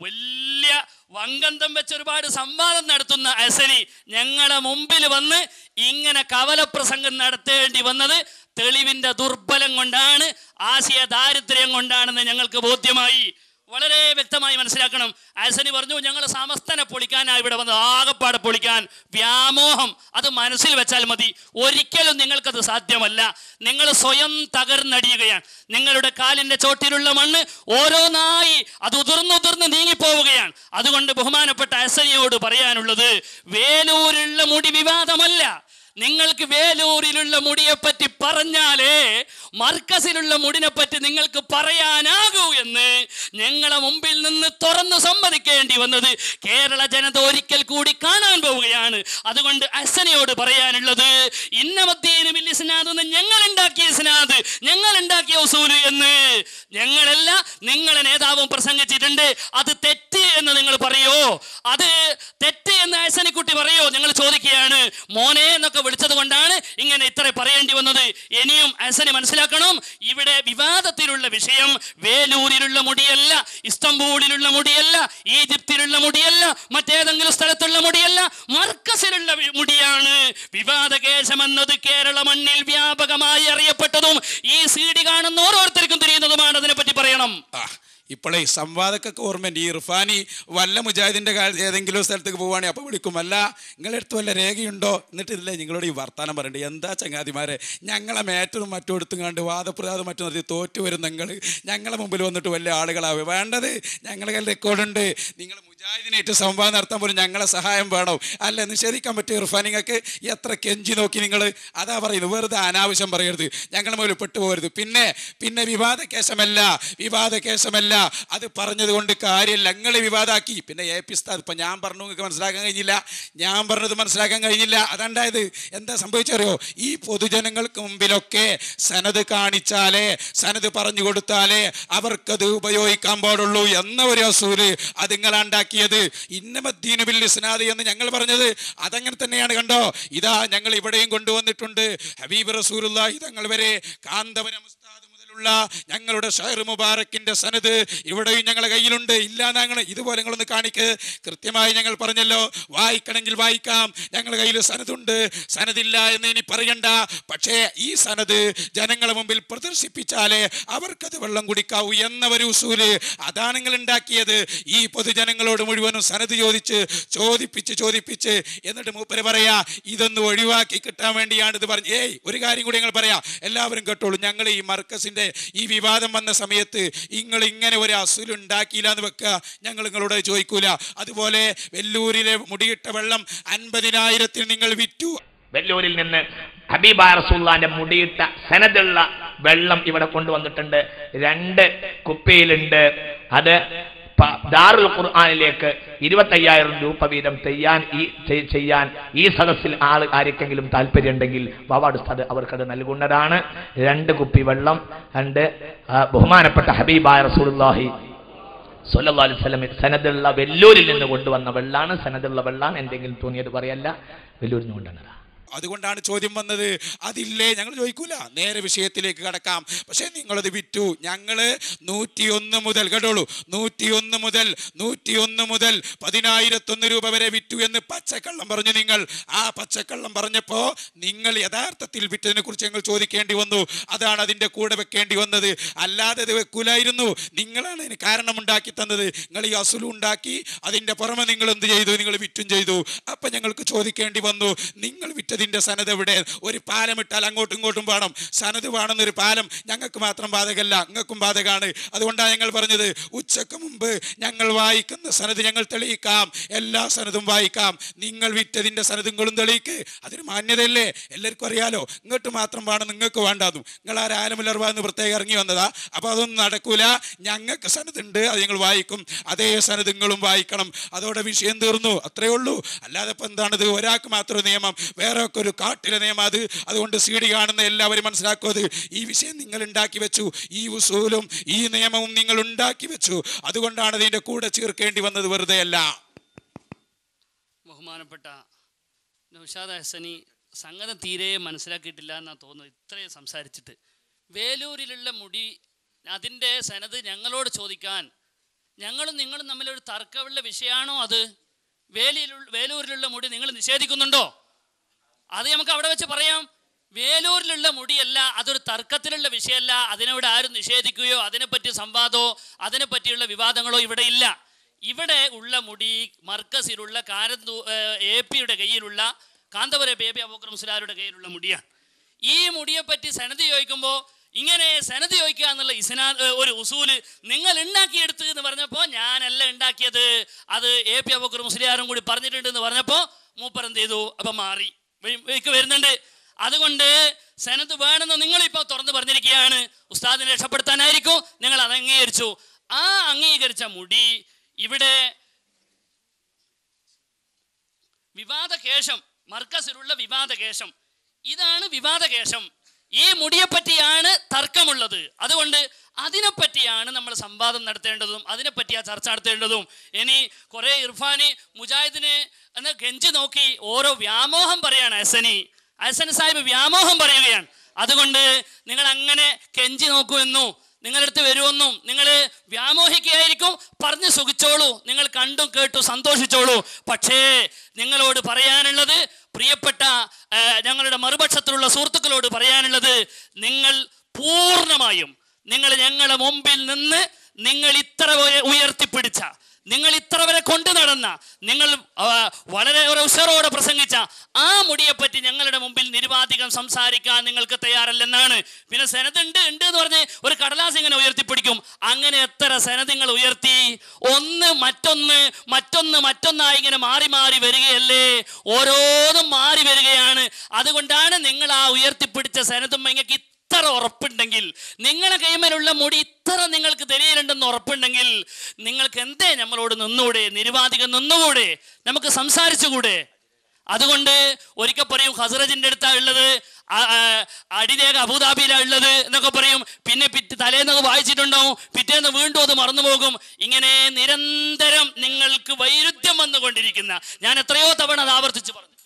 വലിയ വങ്കന്തം വെച്ച് ഒരുപാട് സംവാദം നടത്തുന്ന അസലി ഞങ്ങളെ മുമ്പിൽ വന്ന് ഇങ്ങനെ കവലപ്രസംഗം നടത്തേണ്ടി വന്നത് തെളിവിന്റെ ദുർബലം കൊണ്ടാണ് ആശയ ദാരിദ്ര്യം കൊണ്ടാണെന്ന് ഞങ്ങൾക്ക് ബോധ്യമായി വളരെ വ്യക്തമായി മനസ്സിലാക്കണം ആസനി പറഞ്ഞു ഞങ്ങൾ സമസ്തനെ പൊളിക്കാനാണ് ഇവിടെ വന്നത് ആകപ്പാടെ പൊളിക്കാൻ വ്യാമോഹം അത് മനസ്സിൽ വെച്ചാൽ മതി ഒരിക്കലും നിങ്ങൾക്കത് സാധ്യമല്ല നിങ്ങൾ സ്വയം തകർന്നടിയുകയാണ് നിങ്ങളുടെ കാലിന്റെ ചോട്ടിലുള്ള മണ്ണ് ഓരോന്നായി അത് ഉതിർന്നുതിർന്ന് നീങ്ങിപ്പോവുകയാണ് അതുകൊണ്ട് ബഹുമാനപ്പെട്ട അസനിയോട് പറയാനുള്ളത് വേലൂരുള്ള മുടി വിവാദമല്ല നിങ്ങൾക്ക് വേലൂരിലുള്ള മുടിയെപ്പറ്റി പറഞ്ഞാലേ മർക്കസിലുള്ള മുടിനെ പറ്റി നിങ്ങൾക്ക് പറയാനാകൂ എന്ന് ഞങ്ങളെ മുമ്പിൽ നിന്ന് തുറന്നു സമ്മതിക്കേണ്ടി വന്നത് കേരള ജനത ഒരിക്കൽ കൂടി കാണാൻ പോവുകയാണ് അതുകൊണ്ട് അസനയോട് പറയാനുള്ളത് ഇന്നമദ്ദീനും ഇസ്നാദ് എന്ന് ഞങ്ങൾ ഉണ്ടാക്കിയ ഇസ്നാദ് ഞങ്ങൾ ഉണ്ടാക്കിയ ഉസൂല് എന്ന് ഞങ്ങളല്ല നിങ്ങളെ നേതാവും പ്രസംഗിച്ചിട്ടുണ്ട് അത് തെറ്റ് എന്ന് നിങ്ങൾ പറയോ അത് തെറ്റ് എന്ന് അസനിക്കുട്ടി പറയോ ഞങ്ങൾ ചോദിക്കുകയാണ് മോനെ എന്നൊക്കെ വിളിച്ചത് കൊണ്ടാണ് ഇങ്ങനെ ഇത്ര പറയേണ്ടി വന്നത് ഇനിയും അസനെ മനസ്സിലാക്കണം ഇവിടെ വിവാദത്തിലുള്ള വിഷയം വേലൂരിലുള്ള മുടിയല്ല ഇസ്തംബൂളിലുള്ള മുടിയല്ല ഈജിപ്തിലുള്ള മുടിയല്ല മറ്റേതെങ്കിലും സ്ഥലത്തുള്ള മുടിയല്ല മർക്കസിലുള്ള വി- മുടിയാണ് വിവാദ കേശമെന്നത് കേരള മണ്ണിൽ വ്യാപകമായി അറിയപ്പെട്ടതും ഈ സി ഡി കാണുന്ന ഓരോരുത്തർക്കും തിരിയുന്നതുമാണ് അതിനെപ്പറ്റി പറയണം ആ ഇപ്പോഴേ സംവാദക്കൊക്കെ ഓർമ്മയുണ്ട് ഈ ഇർഫാനി വല്ല മുജാഹിദിൻ്റെ കാല ഏതെങ്കിലും സ്ഥലത്തേക്ക് പോവുകയാണെങ്കിൽ അപ്പോൾ വിളിക്കും അല്ല നിങ്ങളുടെ അടുത്ത് വല്ല രേഖയുണ്ടോ എന്നിട്ടില്ലേ നിങ്ങളോട് ഈ വർത്താനം പറയണ്ടേ എന്താ ചങ്ങാതിമാരെ ഞങ്ങളെ മേറ്റതും മറ്റും എടുത്തും കണ്ട് വാദപ്രവാദം മറ്റും നടത്തി തോറ്റു വരും നിങ്ങൾ ഞങ്ങളെ മുമ്പിൽ വന്നിട്ട് വലിയ ആളുകളാവുക വേണ്ടത് ഞങ്ങളുടെ കയ്യിൽ റെക്കോർഡുണ്ട് നിങ്ങൾ മുജാ മുജാഹിദിനായിട്ട് സംവാദം നടത്താൻ പോലും ഞങ്ങളെ സഹായം വേണം അല്ല നിഷേധിക്കാൻ പറ്റും ഇർഫാൻ നിങ്ങൾക്ക് എത്ര കെഞ്ചി നോക്കി നിങ്ങൾ അതാ പറയുന്നത് വെറുതെ അനാവശ്യം പറയരുത് ഞങ്ങൾ മുതൽ പെട്ടുപോകരുത് പിന്നെ പിന്നെ വിവാദ കേസമല്ല വിവാദ കേസമല്ല അത് പറഞ്ഞത് കൊണ്ട് കാര്യമില്ല നിങ്ങൾ വിവാദമാക്കി പിന്നെ എ പി സ്ഥാദ് ഇപ്പം ഞാൻ പറഞ്ഞു നിങ്ങൾക്ക് മനസ്സിലാക്കാൻ കഴിഞ്ഞില്ല ഞാൻ പറഞ്ഞത് മനസ്സിലാക്കാൻ കഴിഞ്ഞില്ല അതുണ്ടായത് എന്താ സംഭവിച്ചറിയോ ഈ പൊതുജനങ്ങൾക്ക് മുമ്പിലൊക്കെ സനത് കാണിച്ചാലേ സനത് പറഞ്ഞു കൊടുത്താലേ അവർക്കത് ഉപയോഗിക്കാൻ പാടുള്ളൂ എന്ന ഒരു അസൂര് അത് നിങ്ങളാ ഉണ്ടാക്കിയത് ഇന്നമദ്ദീനുബിൽ ഇസ്നാദ് എന്ന് ഞങ്ങൾ പറഞ്ഞത് അതങ്ങനെ തന്നെയാണ് കണ്ടോ ഇതാ ഞങ്ങൾ ഇവിടെയും കൊണ്ടുവന്നിട്ടുണ്ട് ഹബീബ് റസൂലുള്ളാഹി തങ്ങൾ വരെ കാന്തപുരം ഉസ്താദ് മുതലുള്ള ഞങ്ങളുടെ ഷഹർ മുബാറക്കിന്റെ സനത് ഇവിടെയും ഞങ്ങളുടെ കയ്യിലുണ്ട് ഇല്ല ഞങ്ങൾ ഇതുപോലെ നിങ്ങളൊന്ന് കാണിക്ക് കൃത്യമായി ഞങ്ങൾ പറഞ്ഞല്ലോ വായിക്കണമെങ്കിൽ വായിക്കാം ഞങ്ങളുടെ കയ്യിൽ സനതുണ്ട് സനതില്ല എന്ന് ഇനി പറയണ്ട പക്ഷേ ഈ സനത് ജനങ്ങളുടെ മുമ്പിൽ പ്രദർശിപ്പിച്ചാലേ അവർക്കത് വെള്ളം കുടിക്കാവൂ എന്ന ഒരു ഉസൂല് അതാണ് നിങ്ങൾ ഉണ്ടാക്കിയത് ഈ പൊതുജനങ്ങളോട് മുഴുവനും സനത് ചോദിച്ച് ചോദിപ്പിച്ച് ചോദിപ്പിച്ച് എന്നിട്ട് മൂപ്പര് പറയാ ഇതൊന്ന് ഒഴിവാക്കി കിട്ടാൻ വേണ്ടിയാണ് ഇത് പറഞ്ഞ് ഏയ് ഒരു കാര്യം കൂടി ഞങ്ങൾ പറയാം എല്ലാവരും കേട്ടോളൂ ഞങ്ങൾ ഈ മർക്കസിന്റെ ഈ വിവാദം വന്ന സമയത്ത് നിങ്ങൾ ഇങ്ങനെ ഒരു അസുൽ ഉണ്ടാക്കിയില്ല എന്ന് വെക്കുക ഞങ്ങൾ നിങ്ങളോട് ചോദിക്കൂല അതുപോലെ വെല്ലൂരിലെ മുടിയിട്ട വെള്ളം അൻപതിനായിരത്തിൽ നിങ്ങൾ വിറ്റു വെല്ലൂരിൽ നിന്ന് ഹബീബായ റസൂല്ലാന്റെ മുടിയിട്ട സനതുള്ള വെള്ളം ഇവിടെ കൊണ്ടുവന്നിട്ടുണ്ട് രണ്ട് കുപ്പിയിലുണ്ട് അത് പ- ദാറുൽ ഖുർആാനിലേക്ക് ഇരുപത്തയ്യായിരം രൂപ വീതം ചെയ്യാൻ ഈ ചെ- ചെയ്യാൻ ഈ സദസ്സിൽ ആൾ ആർക്കെങ്കിലും താല്പര്യമുണ്ടെങ്കിൽ വാവാട് ഉസ്താദ് അവർക്കത് നൽകുന്നതാണ് രണ്ട് കുപ്പി വെള്ളം രണ്ട് ആ, ബഹുമാനപ്പെട്ട ഹബീബായ റസൂലുള്ളാഹി സല്ലല്ലാഹു അലൈഹി വസല്ലം സനദുള്ള വെല്ലൂരിൽ നിന്ന് കൊണ്ടുവന്ന വെള്ളാണ് സനദുള്ള വെള്ളാണ് എന്തെങ്കിലും തോന്നിയത് പറയല്ല വെല്ലൂരിൽ നിന്ന് കൊണ്ടുവന്നതാ അതുകൊണ്ടാണ് ചോദ്യം വന്നത് അതില്ലേ ഞങ്ങൾ ചോദിക്കൂല നേരെ വിഷയത്തിലേക്ക് കടക്കാം പക്ഷേ നിങ്ങളത് വിറ്റു ഞങ്ങള് നൂറ്റിയൊന്ന് മുതൽ കേട്ടോളൂ നൂറ്റിയൊന്ന് മുതൽ നൂറ്റിയൊന്ന് മുതൽ പതിനായിരത്തൊന്ന് രൂപ വരെ വിറ്റു എന്ന് പച്ചക്കള്ളം പറഞ്ഞു നിങ്ങൾ ആ പച്ചക്കള്ളം പറഞ്ഞപ്പോ നിങ്ങൾ യഥാർത്ഥത്തിൽ വിറ്റതിനെ കുറിച്ച് ഞങ്ങൾ ചോദിക്കേണ്ടി വന്നു അതാണ് അതിന്റെ കൂടെ വെക്കേണ്ടി വന്നത് അല്ലാതെ ഇത് വെക്കൂലായിരുന്നു നിങ്ങളാണ് ഇതിന് കാരണമുണ്ടാക്കി തന്നത് നിങ്ങൾ ഈ അസുലും ഉണ്ടാക്കി അതിന്റെ പുറമെ നിങ്ങൾ എന്ത് ചെയ്തു നിങ്ങൾ വിറ്റും ചെയ്തു അപ്പൊ ഞങ്ങൾക്ക് ചോദിക്കേണ്ടി വന്നു നിങ്ങൾ വിറ്റതിന്റെ സനത് എവിടെ ഒരു പാലം ഇട്ടാൽ അങ്ങോട്ടും ഇങ്ങോട്ടും വേണം സനത് വേണമെന്നൊരു പാലം ഞങ്ങൾക്ക് മാത്രം ബാധകല്ല നിങ്ങൾക്കും ബാധകമാണ് അതുകൊണ്ടാണ് ഞങ്ങൾ പറഞ്ഞത് ഉച്ചക്ക് മുമ്പ് ഞങ്ങൾ വായിക്കുന്ന സനത് ഞങ്ങൾ തെളിയിക്കാം എല്ലാ സനതും വായിക്കാം നിങ്ങൾ വിറ്റതിന്റെ സനതുങ്ങളും തെളിയിക്ക് അതിന് മാന്യതയല്ലേ എല്ലാവർക്കും അറിയാലോ ഇങ്ങോട്ട് മാത്രം വേണം നിങ്ങൾക്ക് വേണ്ടാന്നും നിങ്ങൾ ആ രാലമുലർവാന്ന് പ്രത്യേകം ഇറങ്ങി വന്നതാ അപ്പൊ അതൊന്നും നടക്കൂല ഞങ്ങൾക്ക് സനതുണ്ട് അത് ഞങ്ങൾ വായിക്കും അതേ സനത് നിങ്ങളും വായിക്കണം അതോടെ വിഷയം തീർന്നു അത്രേ ഉള്ളൂ അല്ലാതെ ഇപ്പൊ എന്താണിത് ഒരാൾക്ക് മാത്രം നിയമം വേറെ ഒക്കെ ഒരു കാട്ടിലെ നിയമം അത് അതുകൊണ്ട് സി ഡി കാണുന്ന എല്ലാവരും മനസ്സിലാക്കും അത് ഈ വിഷയം നിങ്ങൾ ഉണ്ടാക്കി വെച്ചു ഈ ഉസൂലും ഈ നിയമവും നിങ്ങൾ ഉണ്ടാക്കി വെച്ചു അതുകൊണ്ടാണ് ഇതിന്റെ കൂടെ ചേർക്കേണ്ടി വന്നത് വെറുതെ അല്ല ബഹുമാനപ്പെട്ട നൗഷാദ് ഹസനി സംഗതി തീരെ മനസ്സിലാക്കിയിട്ടില്ല എന്നാണ് തോന്നുന്നത് ഇത്രയും സംസാരിച്ചിട്ട് വേലൂരിലുള്ള മുടി അതിൻ്റെ സനത് ഞങ്ങളോട് ചോദിക്കാൻ ഞങ്ങളും നിങ്ങളും തമ്മിലൊരു തർക്കമുള്ള വിഷയമാണോ അത് വേലിയിലുള്ള വേലൂരിലുള്ള മുടി നിങ്ങൾ നിഷേധിക്കുന്നുണ്ടോ അത് നമുക്ക് അവിടെ വെച്ച് പറയാം വേലൂരിലുള്ള മുടിയല്ല അതൊരു തർക്കത്തിലുള്ള വിഷയമല്ല അതിനവിടെ ആരും നിഷേധിക്കുകയോ അതിനെപ്പറ്റി സംവാദമോ അതിനെപ്പറ്റിയുള്ള വിവാദങ്ങളോ ഇവിടെ ഇല്ല ഇവിടെ ഉള്ള മുടി മർക്കസിലുള്ള കാരന്തു എ പിയുടെ കയ്യിലുള്ള കാന്തപുര ബേ പി അബൂക്കർ മുസ്ലാരുടെ കയ്യിലുള്ള മുടിയാണ് ഈ മുടിയെപ്പറ്റി സനത് ചോദിക്കുമ്പോൾ ഇങ്ങനെ സനത് ചോദിക്കുക എന്നുള്ള ഇസ്നാ ഏ, ഒരു ഉസൂല് നിങ്ങൾ ഉണ്ടാക്കിയെടുത്ത് എന്ന് പറഞ്ഞപ്പോൾ ഞാനല്ല ഉണ്ടാക്കിയത് അത് എ പി അബൂക്കർ മുസ്ലിയാരും കൂടി പറഞ്ഞിട്ടുണ്ട് എന്ന് പറഞ്ഞപ്പോൾ മൂപ്പർ എന്ത് ചെയ്തു അപ്പം മാറി വഴിക്ക് വരുന്നുണ്ട് അതുകൊണ്ട് സനത് വേണമെന്ന് നിങ്ങളിപ്പോൾ തുറന്നു പറഞ്ഞിരിക്കുകയാണ് ഉസ്താദിനെ രക്ഷപ്പെടുത്താനായിരിക്കും നിങ്ങൾ അത് അംഗീകരിച്ചു ആ അംഗീകരിച്ച മുടി ഇവിടെ വിവാദകേശം മർക്കസിലുള്ള വിവാദകേശം ഇതാണ് വിവാദകേശം ഈ മുടിയെപ്പറ്റിയാണ് തർക്കമുള്ളത് അതുകൊണ്ട് അതിനെപ്പറ്റിയാണ് നമ്മൾ സംവാദം നടത്തേണ്ടതും അതിനെപ്പറ്റി ആ ചർച്ച നടത്തേണ്ടതും ഇനി കുറേ ഇർഫാനി മുജാഹിദിന് എന്ന് ഗെഞ്ചി നോക്കി ഓരോ വ്യാമോഹം പറയാണ് ഹസനി ഹസൻ സാഹിബ് വ്യാമോഹം പറയുകയാണ് അതുകൊണ്ട് നിങ്ങൾ അങ്ങനെ കെഞ്ചി നോക്കുമെന്നു നിങ്ങളുടെ അടുത്ത് വരുമെന്നും നിങ്ങൾ വ്യാമോഹിക്കുകയായിരിക്കും പറഞ്ഞു സുഖിച്ചോളൂ നിങ്ങൾ കണ്ടും കേട്ടു സന്തോഷിച്ചോളൂ പക്ഷേ നിങ്ങളോട് പറയാനുള്ളത് പ്രിയപ്പെട്ട ആ, ഞങ്ങളുടെ മറുപക്ഷത്തിലുള്ള സുഹൃത്തുക്കളോട് പറയാനുള്ളത് നിങ്ങൾ പൂർണ്ണമായും നിങ്ങൾ ഞങ്ങളുടെ മുമ്പിൽ നിന്ന് നിങ്ങൾ ഇത്ര ഉയ- ഉയർത്തിപ്പിടിച്ച നിങ്ങൾ ഇത്ര വരെ കൊണ്ടു നടന്ന നിങ്ങൾ ആ, വളരെ ഒരു ഉഷറോടെ പ്രസംഗിച്ച ആ മുടിയെപ്പറ്റി ഞങ്ങളുടെ മുമ്പിൽ നിരുപാധികം സംസാരിക്കാൻ നിങ്ങൾക്ക് തയ്യാറല്ലെന്നാണ് പിന്നെ സെനത് ഉണ്ട് ഉണ്ട് എന്ന് പറഞ്ഞ് ഒരു കടലാസ് ഇങ്ങനെ ഉയർത്തിപ്പിടിക്കും അങ്ങനെ എത്ര സെനത് നിങ്ങൾ ഉയർത്തി ഒന്ന് മറ്റൊന്ന് മറ്റൊന്ന് മറ്റൊന്നായി ഇങ്ങനെ മാറി മാറി വരികയല്ലേ ഓരോന്നും മാറി വരികയാണ് അതുകൊണ്ടാണ് നിങ്ങൾ ആ ഉയർത്തിപ്പിടിച്ച സെനതും നിങ്ങൾക്ക് ഇത്ര ഉറപ്പുണ്ടെങ്കിൽ നിങ്ങളെ കൈമേലുള്ള മുടി ഇത്ര നിങ്ങൾക്ക് തെളിയിലുണ്ടെന്ന് ഉറപ്പുണ്ടെങ്കിൽ നിങ്ങൾക്ക് എന്തേ നമ്മളോട് നിന്നൂടെ നിരുപാധികം നിന്നുകൂടെ നമുക്ക് സംസാരിച്ചുകൂടെ അതുകൊണ്ട് ഒരിക്കൽ പറയും ഹസറജിന്റെ അടുത്താ ഉള്ളത് ആ- ആ, അടിരേഖ അബുദാബിയിലാ ഉള്ളത് എന്നൊക്കെ പറയും പിന്നെ പിറ്റ് തലേന്നത് വായിച്ചിട്ടുണ്ടാവും പിറ്റേന്ന് വീണ്ടും അത് മറന്നുപോകും ഇങ്ങനെ നിരന്തരം നിങ്ങൾക്ക് വൈരുദ്ധ്യം വന്നുകൊണ്ടിരിക്കുന്ന ഞാൻ എത്രയോ തവണ അത് ആവർത്തിച്ച് പറഞ്ഞു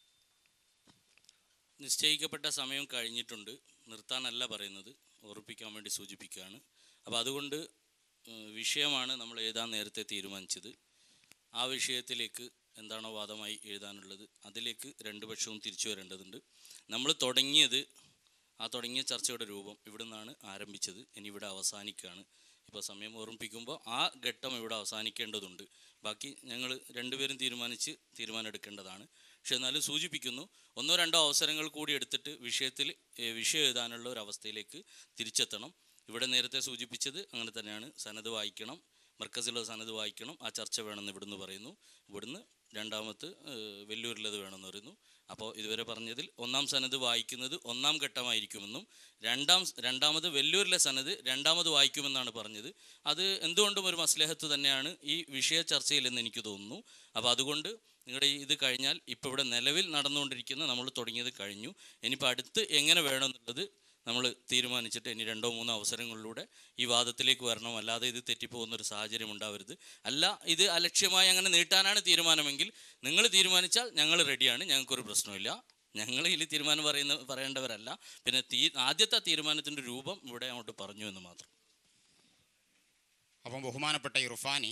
നിശ്ചയിക്കപ്പെട്ട സമയം കഴിഞ്ഞിട്ടുണ്ട് നിർത്താനല്ല പറയുന്നത് ഓർപ്പിക്കാൻ വേണ്ടി സൂചിപ്പിക്കുകയാണ് അപ്പോൾ അതുകൊണ്ട് ഏഹ്, വിഷയമാണ് നമ്മൾ എഴുതാൻ നേരത്തെ തീരുമാനിച്ചത് ആ വിഷയത്തിലേക്ക് എന്താണോ വാദമായി എഴുതാനുള്ളത് അതിലേക്ക് രണ്ട് പക്ഷവും തിരിച്ചു വരേണ്ടതുണ്ട് നമ്മൾ തുടങ്ങിയത് ആ തുടങ്ങിയ ചർച്ചയുടെ രൂപം ഇവിടെ നിന്നാണ് ആരംഭിച്ചത് ഇനി ഇവിടെ അവസാനിക്കുകയാണ് ഇപ്പോൾ സമയം ഓർമ്മിപ്പിക്കുമ്പോൾ ആ ഘട്ടം ഇവിടെ അവസാനിക്കേണ്ടതുണ്ട് ബാക്കി ഞങ്ങൾ രണ്ടുപേരും തീരുമാനിച്ച് തീരുമാനം എടുക്കേണ്ടതാണ് പക്ഷെ എന്നാലും സൂചിപ്പിക്കുന്നു ഒന്നോ രണ്ടോ അവസരങ്ങൾ കൂടി എടുത്തിട്ട് വിഷയത്തിൽ ഏഹ്, വിഷയം എഴുതാനുള്ള ഒരു അവസ്ഥയിലേക്ക് തിരിച്ചെത്തണം ഇവിടെ നേരത്തെ സൂചിപ്പിച്ചത് അങ്ങനെ തന്നെയാണ് സനത് വായിക്കണം മർക്കസിലുള്ള സനത് വായിക്കണം ആ ചർച്ച വേണമെന്ന് ഇവിടുന്ന് പറയുന്നു ഇവിടുന്ന് രണ്ടാമത്ത് ഏഹ്, വെല്ലൂരിലത് വേണമെന്ന് പറയുന്നു അപ്പോൾ ഇതുവരെ പറഞ്ഞതിൽ ഒന്നാം സനത് വായിക്കുന്നത് ഒന്നാം ഘട്ടമായിരിക്കുമെന്നും രണ്ടാം രണ്ടാമത് വെല്ലൂരിലെ സനത് രണ്ടാമത് വായിക്കുമെന്നാണ് പറഞ്ഞത് അത് എന്തുകൊണ്ടും ഒരു മസ്ലേഹത്ത് തന്നെയാണ് ഈ വിഷയ ചർച്ചയിൽ എന്ന് എനിക്ക് തോന്നുന്നു അപ്പോൾ അതുകൊണ്ട് നിങ്ങളുടെ ഈ ഇത് കഴിഞ്ഞാൽ ഇപ്പോൾ ഇവിടെ നിലവിൽ നടന്നുകൊണ്ടിരിക്കുന്ന നമ്മൾ തുടങ്ങിയത് കഴിഞ്ഞു ഇനിയിപ്പോൾ അടുത്ത് എങ്ങനെ വേണമെന്നുള്ളത് നമ്മൾ തീരുമാനിച്ചിട്ട് ഇനി രണ്ടോ മൂന്നോ അവസരങ്ങളിലൂടെ ഈ വാദത്തിലേക്ക് വരണം അല്ലാതെ ഇത് തെറ്റിപ്പോകുന്ന ഒരു സാഹചര്യം ഉണ്ടാവരുത് അല്ല ഇത് അലക്ഷ്യമായി അങ്ങനെ നീട്ടാനാണ് തീരുമാനമെങ്കിൽ നിങ്ങൾ തീരുമാനിച്ചാൽ ഞങ്ങൾ റെഡിയാണ് ഞങ്ങൾക്കൊരു പ്രശ്നമില്ല ഞങ്ങൾ ഇതിൽ തീരുമാനം പറയുന്ന പറയേണ്ടവരല്ല പിന്നെ തീ ആദ്യത്തെ തീരുമാനത്തിൻ്റെ രൂപം ഇവിടെ അങ്ങോട്ട് പറഞ്ഞു എന്ന് മാത്രം അപ്പം ബഹുമാനപ്പെട്ട ഇർഫാനി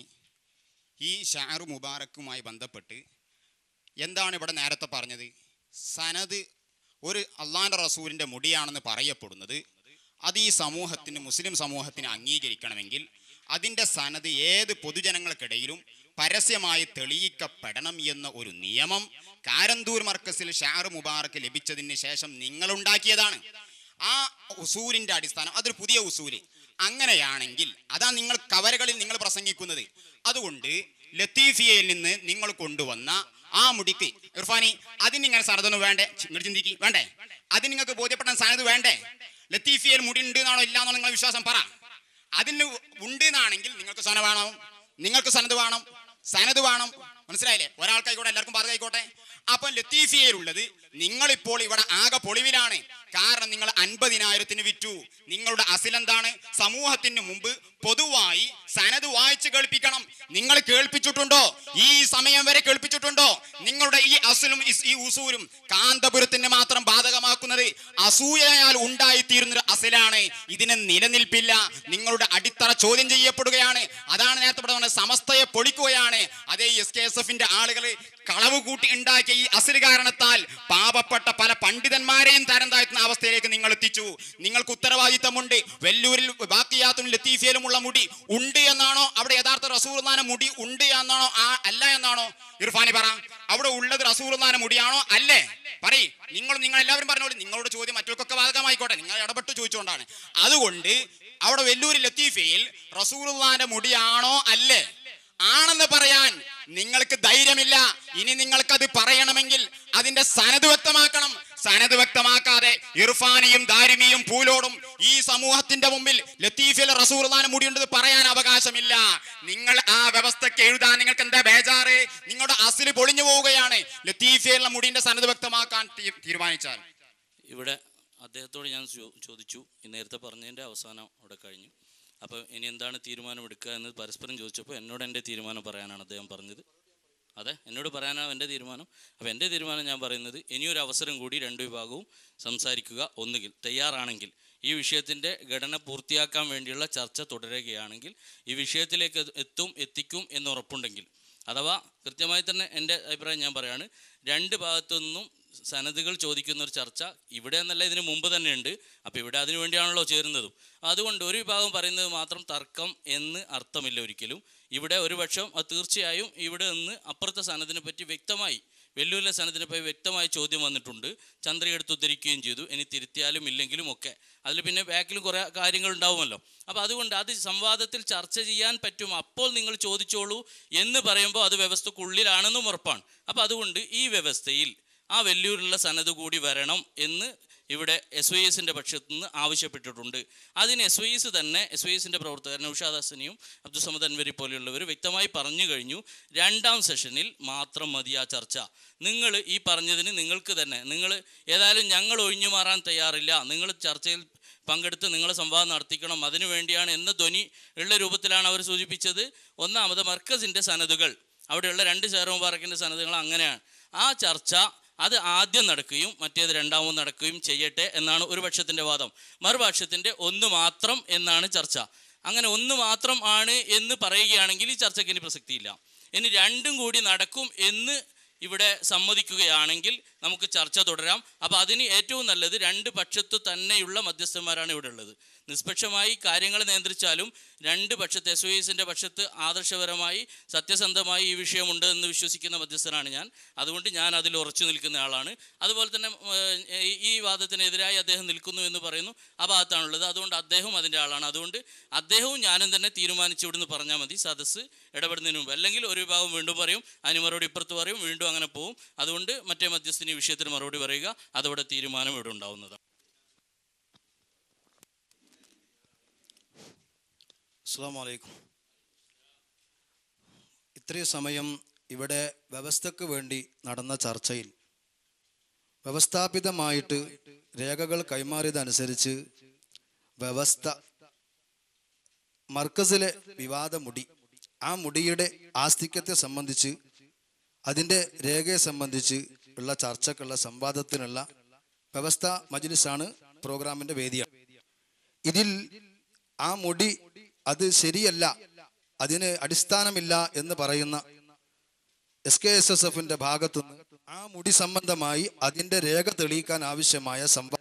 ഈ ഷാറു മുബാറക്കുമായി ബന്ധപ്പെട്ട് എന്താണ് ഇവിടെ നേരത്തെ പറഞ്ഞത് സനത് ഒരു അള്ളാൻ്റെ റസൂലിൻ്റെ മുടിയാണെന്ന് പറയപ്പെടുന്നത് അത് ഈ സമൂഹത്തിന് മുസ്ലിം സമൂഹത്തിന് അംഗീകരിക്കണമെങ്കിൽ അതിൻ്റെ സനത് ഏത് പൊതുജനങ്ങൾക്കിടയിലും പരസ്യമായി തെളിയിക്കപ്പെടണം എന്ന ഒരു നിയമം കാരന്തൂർ മർക്കസിൽ ഷാറു മുബാറക്ക് ലഭിച്ചതിന് ശേഷം നിങ്ങളുണ്ടാക്കിയതാണ് ആ ഉസൂലിന്റെ അടിസ്ഥാനം അതൊരു പുതിയ ഉസൂല് അങ്ങനെയാണെങ്കിൽ അതാ നിങ്ങൾ കവരകളിൽ നിങ്ങൾ പ്രസംഗിക്കുന്നത് അതുകൊണ്ട് ലത്തീഫിയയിൽ നിന്ന് നിങ്ങൾ കൊണ്ടുവന്ന ആ മുടിക്ക് ഇർഫാനി അതിന് ഇങ്ങനെ സനതൊന്നും വേണ്ടേ നിങ്ങൾ ചിന്തിക്ക് വേണ്ടേ അതിന് നിങ്ങൾക്ക് ബോധ്യപ്പെട്ട സനത് വേണ്ടേ ലത്തീഫിയയിൽ മുടി ഉണ്ട് എന്നാണോ ഇല്ലാന്നോ നിങ്ങൾ വിശ്വാസം പറ അതിന് ഉണ്ട് എന്നാണെങ്കിൽ നിങ്ങൾക്ക് സന വേണം നിങ്ങൾക്ക് സനത് വേണം സനത് വേണം മനസ്സിലായില്ലേ ഒരാൾക്കായിക്കോട്ടെ എല്ലാവർക്കും ബാധകമായിക്കോട്ടെ അപ്പം ലത്തീഫിയയിലുള്ളത് നിങ്ങളിപ്പോൾ ഇവിടെ ആകെ പൊളിവിലാണ് കാരണം നിങ്ങൾ അൻപതിനായിരത്തിന് വിറ്റു നിങ്ങളുടെ അസിലെന്താണ് സമൂഹത്തിന് മുമ്പ് പൊതുവായി സനത് വായിച്ച് കേൾപ്പിക്കണം നിങ്ങൾ കേൾപ്പിച്ചിട്ടുണ്ടോ ഈ സമയം വരെ കേൾപ്പിച്ചിട്ടുണ്ടോ നിങ്ങളുടെ ഈ അസിലും ഇസ്- ഈ ഉസൂലും കാന്തപുരത്തിന് മാത്രം ബാധകമാക്കുന്നത് അസൂയയാൽ ഉണ്ടായിത്തീരുന്ന ഒരു അസിലാണ് ഇതിന് നിലനിൽപ്പില്ല നിങ്ങളുടെ അടിത്തറ ചോദ്യം ചെയ്യപ്പെടുകയാണ് അതാണ് നേരത്തെ പറഞ്ഞത് സമസ്തയെ പൊളിക്കുകയാണ് അതേ എസ് കെ എസ് എഫിന്റെ ആളുകൾ കളവ് കൂട്ടി ഉണ്ടാക്കിയ ഈ അസിൽ കാരണത്താൽ പാപപ്പെട്ട പല പണ്ഡിതന്മാരെയും തരം താഴ്ത്തുന്ന അവസ്ഥയിലേക്ക് നിങ്ങൾ എത്തിച്ചു നിങ്ങൾക്ക് ഉത്തരവാദിത്തമുണ്ട് വെല്ലൂരിൽ ബാക്കിയാത്തും ലത്തീഫിയലുമുള്ള മുടി ഉണ്ട് എന്നാണോ അവിടെ യഥാർത്ഥ റസൂർനാന മുടി ഉണ്ട് എന്നാണോ ആ അല്ല എന്നാണോ ഇർഫാനി പറ അവിടെ ഉള്ളത് റസൂർനാന മുടിയാണോ അല്ലേ പറയ് നിങ്ങൾ നിങ്ങൾ എല്ലാവരും പറഞ്ഞോളൂ നിങ്ങളുടെ ചോദ്യം മറ്റവർക്കൊക്കെ ബാധകമായിക്കോട്ടെ നിങ്ങൾ ഇടപെട്ട് ചോദിച്ചുകൊണ്ടാണ് അതുകൊണ്ട് അവിടെ വെല്ലൂർ ലത്തീഫയിൽ റസൂർനാന്റെ മുടിയാണോ അല്ലേ ആണെന്ന് പറയാൻ നിങ്ങൾക്ക് ധൈര്യമില്ല ഇനി നിങ്ങൾക്കത് പറയണമെങ്കിൽ അതിന്റെ സനത് വ്യക്തമാക്കണം സനത് വ്യക്തമാക്കാതെ ഇർഫാനിയും ദാരിമിയും പൂലോടും ഈ സമൂഹത്തിന്റെ മുമ്പിൽ ലത്തീഫിൽ റസൂർദാനം മുടിയുണ്ടെന്ന് പറയാൻ അവകാശമില്ല നിങ്ങൾ ആ വ്യവസ്ഥയ്ക്ക് എഴുതാൻ നിങ്ങൾക്ക് എന്താ ബേജാറ് നിങ്ങളുടെ അസിൽ പൊളിഞ്ഞു പോവുകയാണ് ലത്തീഫിലുള്ള മുടിന്റെ സനത് വ്യക്തമാക്കാൻ തീ- തീരുമാനിച്ചാൽ ഇവിടെ അദ്ദേഹത്തോട് ഞാൻ ചോ- ചോദിച്ചു ഈ നേരത്തെ പറഞ്ഞതിൻ്റെ അവസാനം അവിടെ കഴിഞ്ഞു അപ്പോൾ ഇനി എന്താണ് തീരുമാനമെടുക്കുക എന്ന് പരസ്പരം ചോദിച്ചപ്പോൾ എന്നോട് എൻ്റെ തീരുമാനം പറയാനാണ് അദ്ദേഹം പറഞ്ഞത് അതെ എന്നോട് പറയാനാണ് എൻ്റെ തീരുമാനം അപ്പോൾ എൻ്റെ തീരുമാനം ഞാൻ പറയുന്നത് ഇനിയൊരു അവസരം കൂടി രണ്ട് വിഭാഗവും സംസാരിക്കുക ഒന്നുകിൽ തയ്യാറാണെങ്കിൽ ഈ വിഷയത്തിൻ്റെ ഘടന പൂർത്തിയാക്കാൻ വേണ്ടിയുള്ള ചർച്ച തുടരുകയാണെങ്കിൽ ഈ വിഷയത്തിലേക്ക് എ- എത്തും എത്തിക്കും എന്ന് ഉറപ്പുണ്ടെങ്കിൽ അഥവാ കൃത്യമായി തന്നെ എൻ്റെ അഭിപ്രായം ഞാൻ പറയാണ് രണ്ട് ഭാഗത്തു നിന്നും സനതുകൾ ചോദിക്കുന്ന ഒരു ചർച്ച ഇവിടെ എന്നല്ല ഇതിന് മുമ്പ് തന്നെ ഉണ്ട് അപ്പോൾ ഇവിടെ അതിനു വേണ്ടിയാണല്ലോ ചേരുന്നതും അതുകൊണ്ട് ഒരു വിഭാഗം പറയുന്നത് മാത്രം തർക്കം എന്ന് അർത്ഥമില്ല ഒരിക്കലും ഇവിടെ ഒരു പക്ഷം അത് തീർച്ചയായും ഇവിടെ നിന്ന് അപ്പുറത്തെ സനദിനെ പറ്റി വ്യക്തമായി വെല്ലൂരിലെ സനദിനെ പറ്റി വ്യക്തമായ ചോദ്യം വന്നിട്ടുണ്ട് ചന്ദ്രിക എടുത്ത് ഉദ്ധരിക്കുകയും ചെയ്തു ഇനി തിരുത്തിയാലും ഇല്ലെങ്കിലും ഒക്കെ അതിൽ പിന്നെ ബാക്കിലും കുറേ കാര്യങ്ങൾ ഉണ്ടാവുമല്ലോ അപ്പോൾ അതുകൊണ്ട് അത് സംവാദത്തിൽ ചർച്ച ചെയ്യാൻ പറ്റും അപ്പോൾ നിങ്ങൾ ചോദിച്ചോളൂ എന്ന് പറയുമ്പോൾ അത് വ്യവസ്ഥക്കുള്ളിലാണെന്നും ഉറപ്പാണ് അപ്പോൾ അതുകൊണ്ട് ഈ വ്യവസ്ഥയിൽ ആ വെല്ലൂരിലുള്ള സനത് കൂടി വരണം എന്ന് ഇവിടെ എസ് വൈ എസിൻ്റെ പക്ഷത്തു നിന്ന് ആവശ്യപ്പെട്ടിട്ടുണ്ട് അതിന് എസ് വൈ എസ് തന്നെ എസ് വൈ എസിൻ്റെ പ്രവർത്തകർ നൌഷാദ് ഹസനിയും അബ്ദുസമദ് അൻവരി പോലെയുള്ളവർ വ്യക്തമായി പറഞ്ഞു കഴിഞ്ഞു രണ്ടാം സെഷനിൽ മാത്രം മതി ആ ചർച്ച നിങ്ങൾ ഈ പറഞ്ഞതിന് നിങ്ങൾക്ക് തന്നെ നിങ്ങൾ ഏതായാലും ഞങ്ങൾ ഒഴിഞ്ഞു മാറാൻ തയ്യാറില്ല നിങ്ങൾ ചർച്ചയിൽ പങ്കെടുത്ത് നിങ്ങൾ സംവാദം നടത്തിക്കണം അതിനു വേണ്ടിയാണ് എന്ന ധ്വനി ഉള്ള രൂപത്തിലാണ് അവർ സൂചിപ്പിച്ചത് ഒന്നാമത് മർക്കസിൻ്റെ സനതുകൾ അവിടെയുള്ള രണ്ട് ചേർ മുബാറക്കിൻ്റെ സനതുകൾ അങ്ങനെയാണ് ആ ചർച്ച അത് ആദ്യം നടക്കുകയും മറ്റേത് രണ്ടാമതും നടക്കുകയും ചെയ്യട്ടെ എന്നാണ് ഒരു പക്ഷത്തിൻ്റെ വാദം മറുപക്ഷത്തിൻ്റെ ഒന്ന് മാത്രം എന്നാണ് ചർച്ച അങ്ങനെ ഒന്ന് മാത്രം ആണ് എന്ന് പറയുകയാണെങ്കിൽ ഈ ചർച്ചയ്ക്ക് ഇനി പ്രസക്തിയില്ല ഇനി രണ്ടും കൂടി നടക്കും എന്ന് ഇവിടെ സമ്മതിക്കുകയാണെങ്കിൽ നമുക്ക് ചർച്ച തുടരാം അപ്പോൾ അതിന് ഏറ്റവും നല്ലത് രണ്ട് പക്ഷത്തു തന്നെയുള്ള മധ്യസ്ഥന്മാരാണ് ഇവിടെ ഉള്ളത് നിഷ്പക്ഷമായി കാര്യങ്ങൾ നിയന്ത്രിച്ചാലും രണ്ട് പക്ഷത്ത് എസ് എസിൻ്റെ പക്ഷത്ത് ആദർശപരമായി സത്യസന്ധമായി ഈ വിഷയമുണ്ട് എന്ന് വിശ്വസിക്കുന്ന മധ്യസ്ഥനാണ് ഞാൻ അതുകൊണ്ട് ഞാൻ അതിൽ ഉറച്ചു നിൽക്കുന്ന ആളാണ് അതുപോലെ തന്നെ ഏർ, ഈ- ഈ വാദത്തിനെതിരായി അദ്ദേഹം നിൽക്കുന്നു എന്ന് പറയുന്നു ആ ഭാഗത്താണുള്ളത് അതുകൊണ്ട് അദ്ദേഹം അതിൻ്റെ ആളാണ് അതുകൊണ്ട് അദ്ദേഹവും ഞാനും തന്നെ തീരുമാനിച്ചു ഇവിടുന്ന് പറഞ്ഞാൽ മതി സദസ്സ് ഇടപെടുന്നതിന് മുമ്പ് അല്ലെങ്കിൽ ഒരു വിഭാഗം വീണ്ടും പറയും അതിന് മറുപടി ഇപ്പുറത്ത് പറയും വീണ്ടും അങ്ങനെ പോകും അതുകൊണ്ട് മറ്റേ മധ്യസ്ഥന് ഈ വിഷയത്തിന് മറുപടി പറയുക അതോടെ തീരുമാനം ഇവിടെ ഉണ്ടാവുന്നതാണ് അസ്സാം വലൈക്കും ഇത്രയും സമയം ഇവിടെ വ്യവസ്ഥക്ക് വേണ്ടി നടന്ന ചർച്ചയിൽ വ്യവസ്ഥാപിതമായിട്ട് രേഖകൾ കൈമാറിയതനുസരിച്ച് വ്യവസ്ഥ മർക്കസിലെ വിവാദ മുടി ആ മുടിയുടെ ആസ്തിക്യത്തെ സംബന്ധിച്ച് അതിൻ്റെ രേഖയെ സംബന്ധിച്ച് ഉള്ള ചർച്ചക്കുള്ള സംവാദത്തിനുള്ള വ്യവസ്ഥ മജ്ലിസാണ് പ്രോഗ്രാമിൻ്റെ വേദിയാണ് ഇതിൽ ആ മുടി അത് ശരിയല്ല അതിന് അടിസ്ഥാനമില്ല എന്ന് പറയുന്ന എസ് കെ എസ് എസ് എഫിന്റെ ഭാഗത്തുനിന്ന് ആ മുടി സംബന്ധമായി അതിന്റെ രേഖ തെളിയിക്കാൻ ആവശ്യമായ സംഭവം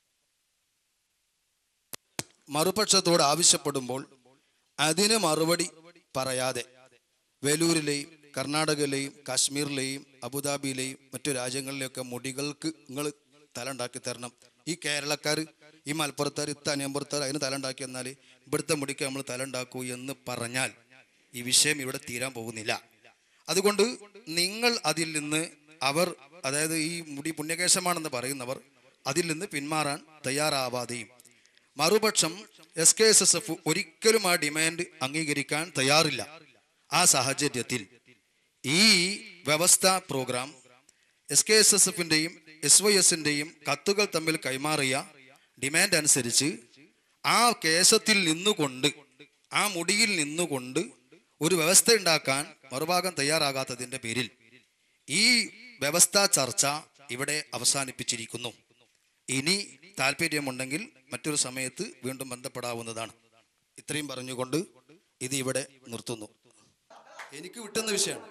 മറുപക്ഷത്തോട് ആവശ്യപ്പെടുമ്പോൾ അതിന് മറുപടി പറയാതെ വേലൂരിലെയും കർണാടകയിലെയും കാശ്മീരിലെയും അബുദാബിയിലെയും മറ്റു രാജ്യങ്ങളിലെയൊക്കെ മുടികൾക്ക് നിങ്ങൾ തല ഉണ്ടാക്കി തരണം ഈ കേരളക്കാർ ഈ മലപ്പുറത്താർ ഇത്തനിയമ്പുറത്താർ അതിന് തല ഉണ്ടാക്കി എന്നാൽ ഇവിടുത്തെ മുടിക്ക് നമ്മൾ തല ഉണ്ടാക്കൂ എന്ന് പറഞ്ഞാൽ ഈ വിഷയം ഇവിടെ തീരാൻ പോകുന്നില്ല അതുകൊണ്ട് നിങ്ങൾ അതിൽ നിന്ന് അവർ അതായത് ഈ മുടി പുണ്യകേശമാണെന്ന് പറയുന്നവർ അതിൽ നിന്ന് പിന്മാറാൻ തയ്യാറാവാതെയും മറുപക്ഷം S K S S F ഒരിക്കലും ആ ഡിമാൻഡ് അംഗീകരിക്കാൻ തയ്യാറില്ല ആ സാഹചര്യത്തിൽ ഈ വ്യവസ്ഥ programme S K S S എഫിൻ്റെയും എസ് വൈ എസിൻ്റെയും കത്തുകൾ തമ്മിൽ കൈമാറിയ ഡിമാൻഡ് അനുസരിച്ച് ആ കേസത്തിൽ നിന്നുകൊണ്ട് ആ മുടിയിൽ നിന്നുകൊണ്ട് ഒരു വ്യവസ്ഥ ഉണ്ടാക്കാൻ മറുഭാഗം തയ്യാറാകാത്തതിൻ്റെ പേരിൽ ഈ വ്യവസ്ഥ ചർച്ച ഇവിടെ അവസാനിപ്പിച്ചിരിക്കുന്നു ഇനി താല്പര്യമുണ്ടെങ്കിൽ മറ്റൊരു സമയത്ത് വീണ്ടും ബന്ധപ്പെടാവുന്നതാണ് ഇത്രയും പറഞ്ഞുകൊണ്ട് ഇത് ഇവിടെ നിർത്തുന്നു എനിക്ക് വിട്ടുന്ന വിഷയമാണ്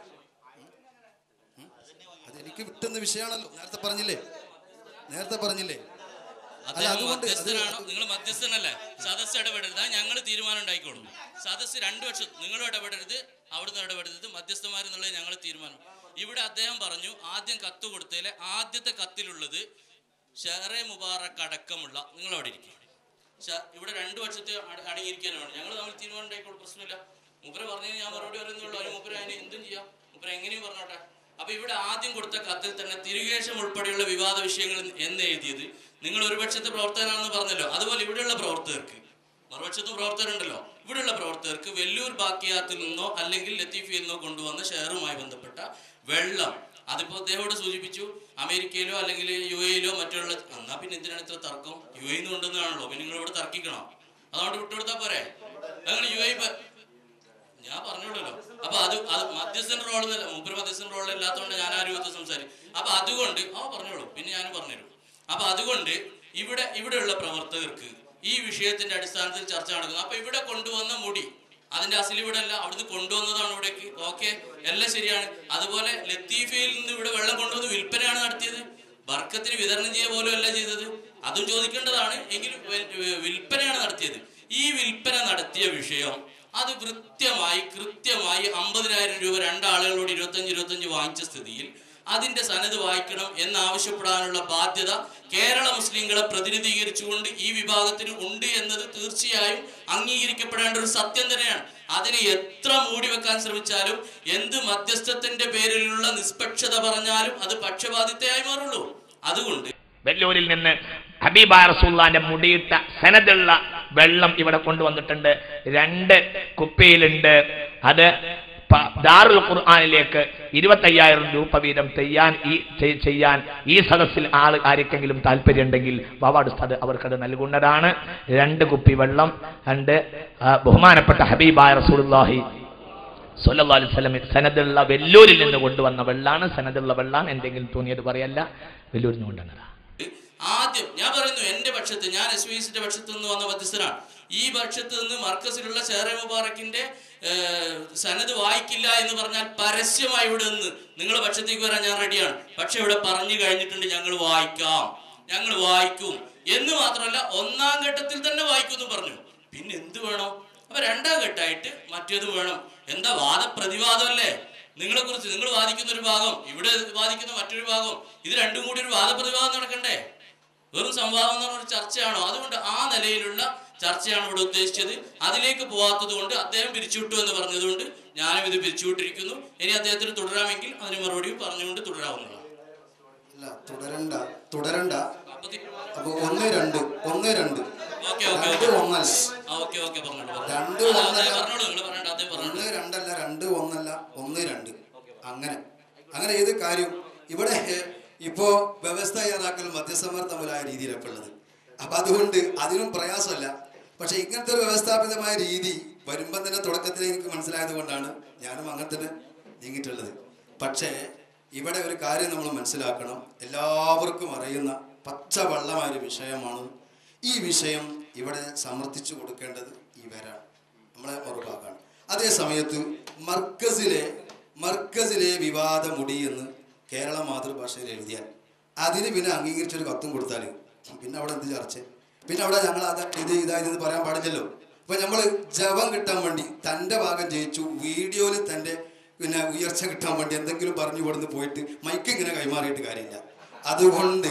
ഉം? അത് എനിക്ക് വിട്ടുന്ന വിഷയമാണല്ലോ നേരത്തെ പറഞ്ഞില്ലേ നേരത്തെ പറഞ്ഞില്ലേ അല്ല അദ്ദേഹം അതുകൊണ്ട് അത് മധ്യസ്ഥനാണോ നിങ്ങൾ മധ്യസ്ഥനല്ലേ സദസ്സ് ഇടപെടരുത് ഞങ്ങൾ തീരുമാനം ഉണ്ടായിക്കോളും സദസ്സ് രണ്ടു വർഷം നിങ്ങളും ഇടപെടരുത് അവിടുന്ന് ഇടപെടരുത് മധ്യസ്ഥന്മാരെന്നുള്ളത് ഞങ്ങൾ തീരുമാനം ഇവിടെ അദ്ദേഹം പറഞ്ഞു ആദ്യം കത്ത് കൊടുത്തതിലെ ആദ്യത്തെ കത്തിലുള്ളത് ഷെറെ മുബാറക്ക് അടക്കമുള്ള നിങ്ങൾ അവിടെ ഇരിക്കും ഷ- ഇവിടെ രണ്ടു വർഷത്തെ അട- അടങ്ങിയിരിക്കാനാണ് ഞങ്ങൾ തമ്മിൽ തീരുമാനം ഉണ്ടായിക്കോളും പ്രശ്നമില്ല മുപ്പര പറഞ്ഞു ഞാൻ മറുപടി പറയുന്നുള്ളൂ അതിന് മുപ്പര അതിന് എന്തും ചെയ്യാം മുപ്പര എങ്ങനെയും പറഞ്ഞോട്ടെ അപ്പൊ ഇവിടെ ആദ്യം കൊടുത്ത കത്തിൽ തന്നെ തിരുകേശം ഉൾപ്പെടെയുള്ള വിവാദ വിഷയങ്ങൾ എന്ന് എഴുതിയത് നിങ്ങൾ ഒരു പക്ഷത്തെ പ്രവർത്തകനാണെന്ന് പറഞ്ഞല്ലോ അതുപോലെ ഇവിടെയുള്ള പ്രവർത്തകർക്ക് മറുപക്ഷത്തും പ്രവർത്തകരുണ്ടല്ലോ ഇവിടെയുള്ള പ്രവർത്തകർക്ക് വെല്ലൂർ ബാക്കിയാത്തിൽ നിന്നോ അല്ലെങ്കിൽ ലത്തീഫിയിൽ നിന്നോ കൊണ്ടുവന്ന ഷെയറുമായി ബന്ധപ്പെട്ട വെള്ളം അതിപ്പോ അദ്ദേഹത്തോട് സൂചിപ്പിച്ചു അമേരിക്കയിലോ അല്ലെങ്കിൽ യു എയിലോ മറ്റുള്ള എന്നാ പിന്നെ എന്തിനാണ് ഇത്ര തർക്കം യു എയിൽ നിന്ന് കൊണ്ടുവന്നതാണല്ലോ പിന്നെ നിങ്ങൾ ഇവിടെ തർക്കിക്കണം അതുകൊണ്ട് വിട്ടുകൊടുത്താ പോരെ നിങ്ങൾ യു എ ഞാൻ പറഞ്ഞോളല്ലോ അപ്പൊ അത് അത് മധ്യസ്ഥന്റെ റോൾ എന്നല്ല മൂപ്പര് മധ്യസ്ഥന്റെ റോൾ ഇല്ലാത്തതുകൊണ്ട് ഞാൻ ആ രൂപത്തിൽ സംസാരിക്കും അപ്പൊ അതുകൊണ്ട് ആ പറഞ്ഞോളൂ പിന്നെ ഞാനും പറഞ്ഞുതരും അപ്പൊ അതുകൊണ്ട് ഇവിടെ ഇവിടെയുള്ള പ്രവർത്തകർക്ക് ഈ വിഷയത്തിന്റെ അടിസ്ഥാനത്തിൽ ചർച്ച നടക്കുന്നു അപ്പൊ ഇവിടെ കൊണ്ടുവന്ന മുടി അതിന്റെ അസിൽ ഇവിടെ അല്ല അവിടുന്ന് കൊണ്ടുവന്നതാണ് ഇവിടേക്ക് ഓക്കെ എല്ലാം ശരിയാണ് അതുപോലെ ലത്തീഫയിൽ നിന്ന് ഇവിടെ വെള്ളം കൊണ്ടുവന്ന് വിൽപ്പനയാണ് നടത്തിയത് ബർക്കത്തിന് വിതരണം ചെയ്യുക പോലും അല്ല ചെയ്തത് അതും ചോദിക്കേണ്ടതാണ് എങ്കിലും വി- വി- വിൽപ്പനയാണ് നടത്തിയത് ഈ വിൽപ്പന നടത്തിയ വിഷയം അത് കൃത്യമായി കൃത്യമായി അമ്പതിനായിരം രൂപ രണ്ടാളുകളോട് ഇരുപത്തഞ്ച് ഇരുപത്തഞ്ച് വാങ്ങിച്ച സ്ഥിതിയിൽ അതിന്റെ സനത് വായിക്കണം എന്നാവശ്യപ്പെടാനുള്ള ബാധ്യത കേരള മുസ്ലിങ്ങളെ പ്രതിനിധീകരിച്ചുകൊണ്ട് ഈ വിഭാഗത്തിന് ഉണ്ട് എന്നത് തീർച്ചയായും അംഗീകരിക്കപ്പെടേണ്ട ഒരു സത്യം തന്നെയാണ് അതിനെ എത്ര മൂടി വെക്കാൻ ശ്രമിച്ചാലും എന്ത് മധ്യസ്ഥത്തിന്റെ പേരിലുള്ള നിഷ്പക്ഷത പറഞ്ഞാലും അത് പക്ഷപാതിത്വയായി മാറുള്ളൂ അതുകൊണ്ട് വെല്ലൂരിൽ നിന്ന് ഹബീബായ റസൂല്ലാന്റെ മുടിയിട്ട സനതുള്ള വെള്ളം ഇവിടെ കൊണ്ടുവന്നിട്ടുണ്ട് രണ്ട് കുപ്പിയിലുണ്ട് അത് പ- ദാറുൽ ഖുർആാനിലേക്ക് ഇരുപത്തയ്യായിരം രൂപ വീതം ചെയ്യാൻ ഈ ചെയ്- ചെയ്യാൻ ഈ സദസ്സിൽ ആൾ ആർക്കെങ്കിലും താല്പര്യമുണ്ടെങ്കിൽ വാവാട് ഉസ്താദ് അവർക്കത് നൽകുന്നതാണ് രണ്ട് കുപ്പി വെള്ളം രണ്ട് ആ, ബഹുമാനപ്പെട്ട ഹബീബായ റസൂലുള്ളാഹി സല്ലല്ലാഹു അലൈഹി വസല്ലം സനദുള്ള വെല്ലൂരിൽ നിന്ന് കൊണ്ടുവന്ന വെള്ളാണ് സനദുള്ള വെള്ളാണ് എന്തെങ്കിലും തോന്നിയത് പറയല്ല വെല്ലൂരിൽ നിന്ന് കൊണ്ടുവന്നതാ ആദ്യം ഞാൻ പറയുന്നു എന്റെ പക്ഷത്ത് ഞാൻ എസ് വി എസിന്റെ പക്ഷത്ത് നിന്ന് വന്ന മധ്യസ്ഥനാണ് ഈ പക്ഷത്ത് നിന്ന് മർക്കസിലുള്ള ഷെഹറെ മുബാറക്കിന്റെ ഏഹ്, സനത് വായിക്കില്ല എന്ന് പറഞ്ഞാൽ പരസ്യമായി ഇവിടെ നിന്ന് നിങ്ങളുടെ പക്ഷത്തേക്ക് വരാൻ ഞാൻ റെഡിയാണ് പക്ഷെ ഇവിടെ പറഞ്ഞു കഴിഞ്ഞിട്ടുണ്ട് ഞങ്ങൾ വായിക്കാം ഞങ്ങൾ വായിക്കും എന്ന് മാത്രമല്ല ഒന്നാം ഘട്ടത്തിൽ തന്നെ വായിക്കും എന്ന് പറഞ്ഞു പിന്നെ എന്ത് വേണം അപ്പൊ രണ്ടാം ഘട്ടമായിട്ട് മറ്റേത് വേണം എന്താ വാദപ്രതിവാദമല്ലേ നിങ്ങളെ കുറിച്ച് നിങ്ങൾ വാദിക്കുന്ന ഒരു ഭാഗം ഇവിടെ വാദിക്കുന്ന മറ്റൊരു ഭാഗം ഇത് രണ്ടും കൂടി ഒരു വാദപ്രതിവാദം നടക്കണ്ടേ വെറും സംവാദം എന്ന് പറഞ്ഞ ഒരു ചർച്ചയാണോ അതുകൊണ്ട് ആ നിലയിലുള്ള ചർച്ചയാണ് ഇവിടെ ഉദ്ദേശിച്ചത് അതിലേക്ക് പോവാത്തത് കൊണ്ട് അദ്ദേഹം പിരിച്ചുവിട്ടു എന്ന് പറഞ്ഞതുകൊണ്ട് ഞാനും ഇത് പിരിച്ചുവിട്ടിരിക്കുന്നു ഇനി അദ്ദേഹത്തിന് തുടരാമെങ്കിൽ അതിന് മറുപടി പറഞ്ഞുകൊണ്ട് തുടരാവുന്നതാണ് അല്ല തുടരണ്ട തുടരണ്ട അപ്പൊ തി- അപ്പൊ ഒന്ന് രണ്ട് ഒന്ന് രണ്ട് ഓക്കെ ഓക്കെ രണ്ട് ഓക്കെ ഒന്നല്ല ആ ഓക്കെ ഓക്കെ പറഞ്ഞോളൂ പറഞ്ഞോളൂ. രണ്ട് അല്ല, ഒന്നല്ല. അദ്ദേഹം പറഞ്ഞോളൂ നിങ്ങൾ പറയണ്ട അദ്ദേഹം പറഞ്ഞോളൂ ഒന്ന് രണ്ടല്ല രണ്ട് ഒന്നല്ല ഒന്ന് രണ്ട് അങ്ങനെ അങ്ങനെ ഏത് കാര്യം ഇവിടെ ഇപ്പോ വ്യവസ്ഥ തയ്യാറാക്കൽ മധ്യസ്ഥന്മാർ തമ്മിലായ രീതിയിലൊക്കെ ഉള്ളത് അപ്പൊ അതുകൊണ്ട് അതിനും പ്രയാസമല്ല പക്ഷെ ഇങ്ങനത്തെ ഒരു വ്യവസ്ഥാപിതമായ രീതി വരുമ്പം തന്നെ തുടക്കത്തിൽ എനിക്ക് മനസ്സിലായത് കൊണ്ടാണ് ഞാനും അങ്ങനെ തന്നെ നീങ്ങിയിട്ടുള്ളത് പക്ഷേ ഇവിടെ ഒരു കാര്യം നമ്മൾ മനസ്സിലാക്കണം എല്ലാവർക്കും അറിയുന്ന പച്ചവെള്ളമായ ഒരു വിഷയമാണ് ഈ വിഷയം ഇവിടെ സമർത്ഥിച്ചു കൊടുക്കേണ്ടത് ഇവരാണ് നമ്മളെ മറുഭാഗമാണ് അതേ സമയത്ത് മർക്കസിലെ മർക്കസിലെ വിവാദ മുടി എന്ന് കേരള മാതൃഭാഷയിൽ എഴുതിയാൽ അതിന് പിന്നെ അംഗീകരിച്ചൊരു കത്തും കൊടുത്താൽ പിന്നെ അവിടെ എന്ത് ചർച്ച പിന്നെ അവിടെ ഞങ്ങൾ അത് ഇത് ഇതായതെന്ന് പറയാൻ പാടില്ലല്ലോ അപ്പൊ നമ്മൾ ജപം കിട്ടാൻ വേണ്ടി തൻ്റെ ഭാഗം ജയിച്ചു വീഡിയോയിൽ തൻ്റെ പിന്നെ ഉയർച്ച കിട്ടാൻ വേണ്ടി എന്തെങ്കിലും പറഞ്ഞു ഇവിടുന്ന് പോയിട്ട് മൈക്ക് ഇങ്ങനെ കൈമാറിയിട്ട് കാര്യമില്ല അതുകൊണ്ട്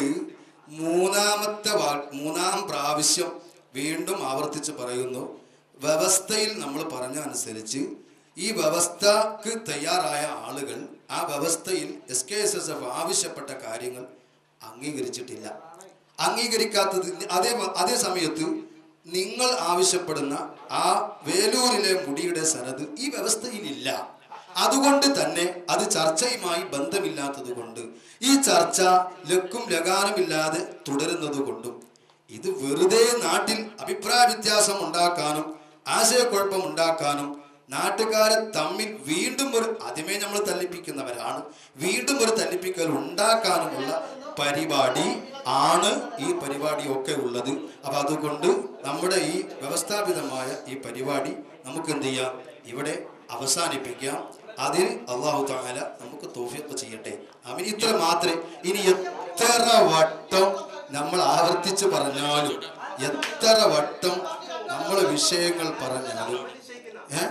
മൂന്നാമത്തെ വാ മൂന്നാം പ്രാവശ്യം വീണ്ടും ആവർത്തിച്ച് പറയുന്നു വ്യവസ്ഥയിൽ നമ്മൾ പറഞ്ഞ അനുസരിച്ച് ഈ വ്യവസ്ഥക്ക് തയ്യാറായ ആളുകൾ ആ വ്യവസ്ഥയിൽ S K S S F ആവശ്യപ്പെട്ട കാര്യങ്ങൾ അംഗീകരിച്ചിട്ടില്ല അംഗീകരിക്കാത്തത് അതേ അതേ സമയത്ത് നിങ്ങൾ ആവശ്യപ്പെടുന്ന ആ വേലൂരിലെ മുടിയുടെ സനത് ഈ വ്യവസ്ഥയിൽ ഇല്ല അതുകൊണ്ട് തന്നെ അത് ചർച്ചയുമായി ബന്ധമില്ലാത്തത് കൊണ്ട് ഈ ചർച്ച ലക്കും ലഗാനുമില്ലാതെ തുടരുന്നത് കൊണ്ടും ഇത് വെറുതെ നാട്ടിൽ അഭിപ്രായ വ്യത്യാസം ഉണ്ടാക്കാനും ആശയക്കുഴപ്പം ഉണ്ടാക്കാനും നാട്ടുകാരെ തമ്മിൽ വീണ്ടും ഒരു ആദ്യമേ നമ്മൾ തല്ലിപ്പിക്കുന്നവരാണ് വീണ്ടും ഒരു തല്ലിപ്പിക്കൽ ഉണ്ടാക്കാനുമുള്ള പരിപാടി ആണ് ഈ പരിപാടിയൊക്കെ ഉള്ളത് അപ്പൊ അതുകൊണ്ട് നമ്മുടെ ഈ വ്യവസ്ഥാപിതമായ ഈ പരിപാടി നമുക്ക് എന്ത് ചെയ്യാം ഇവിടെ അവസാനിപ്പിക്കാം അതിന് അള്ളാഹു താല നമുക്ക് തോഫിയൊക്കെ ചെയ്യട്ടെ അവന് ഇത്ര മാത്രമേ ഇനി എത്ര വട്ടം നമ്മൾ ആവർത്തിച്ച് പറഞ്ഞാലും എത്ര വട്ടം നമ്മൾ വിഷയങ്ങൾ പറഞ്ഞാലും ഏ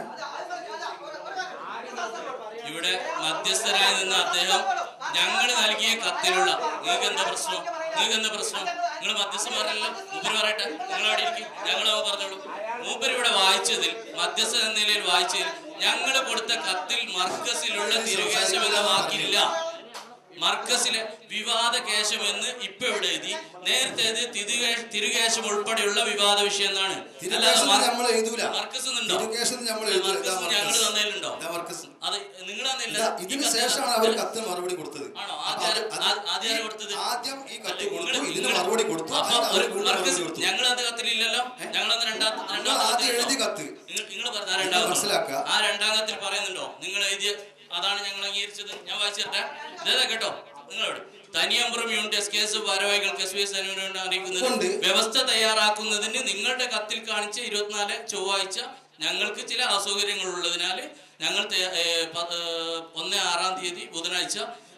ഇവിടെ മധ്യസ്ഥനായി നിന്ന അദ്ദേഹം ഞങ്ങൾ നൽകിയ കത്തിലുള്ള നിങ്ങൾക്ക് എന്താ പ്രശ്നം നിങ്ങൾക്ക് എന്താ പ്രശ്നം നിങ്ങൾ മധ്യസ്ഥന്മാരല്ല മൂപ്പര് പറയട്ടെ നിങ്ങൾ അവിടെ ഇരിക്കും ഞങ്ങൾ പറഞ്ഞോളൂ മൂപ്പര് ഇവിടെ വായിച്ചതിൽ മധ്യസ്ഥ എന്ന നിലയിൽ വായിച്ചതിൽ ഞങ്ങൾ കൊടുത്ത കത്തിൽ മർക്കസിലുള്ള തിരുകേശം എന്ന വാക്കില്ല മർക്കസിലെ വിവാദ കേശം എന്ന് ഇപ്പൊ ഇവിടെ എഴുതി നേരത്തെ ഇത് തിരുകേ- തിരുകേശം ഉൾപ്പെടെയുള്ള വിവാദ വിഷയം എന്നാണ് തിരുകേശം നമ്മൾ എഴുതൂല മർക്കസ് എന്നുണ്ടോ തിരുകേശം നമ്മൾ എഴുതൂല ഇതാ ഞങ്ങൾ മർക്കസ്. തന്നതിലുണ്ടോ ഇതാ മർക്കസ്. അത് നിങ്ങൾ തന്നില്ല ഇതാ, ഈ ഇതിന് കത്ത് ശേഷമാണ് അവർ കത്ത് മറുപടി കൊടുത്തത് ആണോ? അപ്പൊ ആദ്യം- അത് അത് ആ- ആദ്യം ആരാ കൊടുത്തത്? ആദ്യം ഈ കത്ത് അല്ല, കൊടുത്തു നിങ്ങള് ഇതിന് നിങ്ങള് മറുപടി കൊടുത്തു അപ്പൊ അതിന് അവർ ഒരു വീണ്ടും മർക്കസ് മറുപടി കൊടുത്തു ഞങ്ങൾ അത് കത്തിലില്ലല്ലോ ഞങ്ങൾ അന്ന് രണ്ടാം രണ്ടാം ആദ്യം കത്തിലുണ്ടോ? എഴുതി കത്ത്. നിങ്ങൾ നിങ്ങൾ പറഞ്ഞ ആ നിങ്ങൾ രണ്ടാം കത്ത്. മനസ്സിലാക്കുക. ആ രണ്ടാം കത്തിൽ പറയുന്നുണ്ടോ നിങ്ങൾ എഴുതിയ അതാണ് ഞങ്ങൾ അംഗീകരിച്ചത് ഞാൻ വായിച്ചു തരട്ടെ ഇതേതാ കേട്ടോ നിങ്ങളോട് തനിയമ്പുറം യൂണിറ്റ് എസ് കെ എസ് ഭാരവാഹികൾക്ക് എസ് വി എസ് ഉണ്ട്. അറിയിക്കുന്നത് വ്യവസ്ഥ തയ്യാറാക്കുന്നതിന് നിങ്ങളുടെ കത്തിൽ കാണിച്ച ഇരുപത്തിനാല് ചൊവ്വാഴ്ച ഞങ്ങൾക്ക് ചില അസൗകര്യങ്ങൾ ഉള്ളതിനാൽ ഞങ്ങൾ തയ്യ- ഏ, പ- ഏ, ഒന്ന് ആറാം തീയതി ബുധനാഴ്ച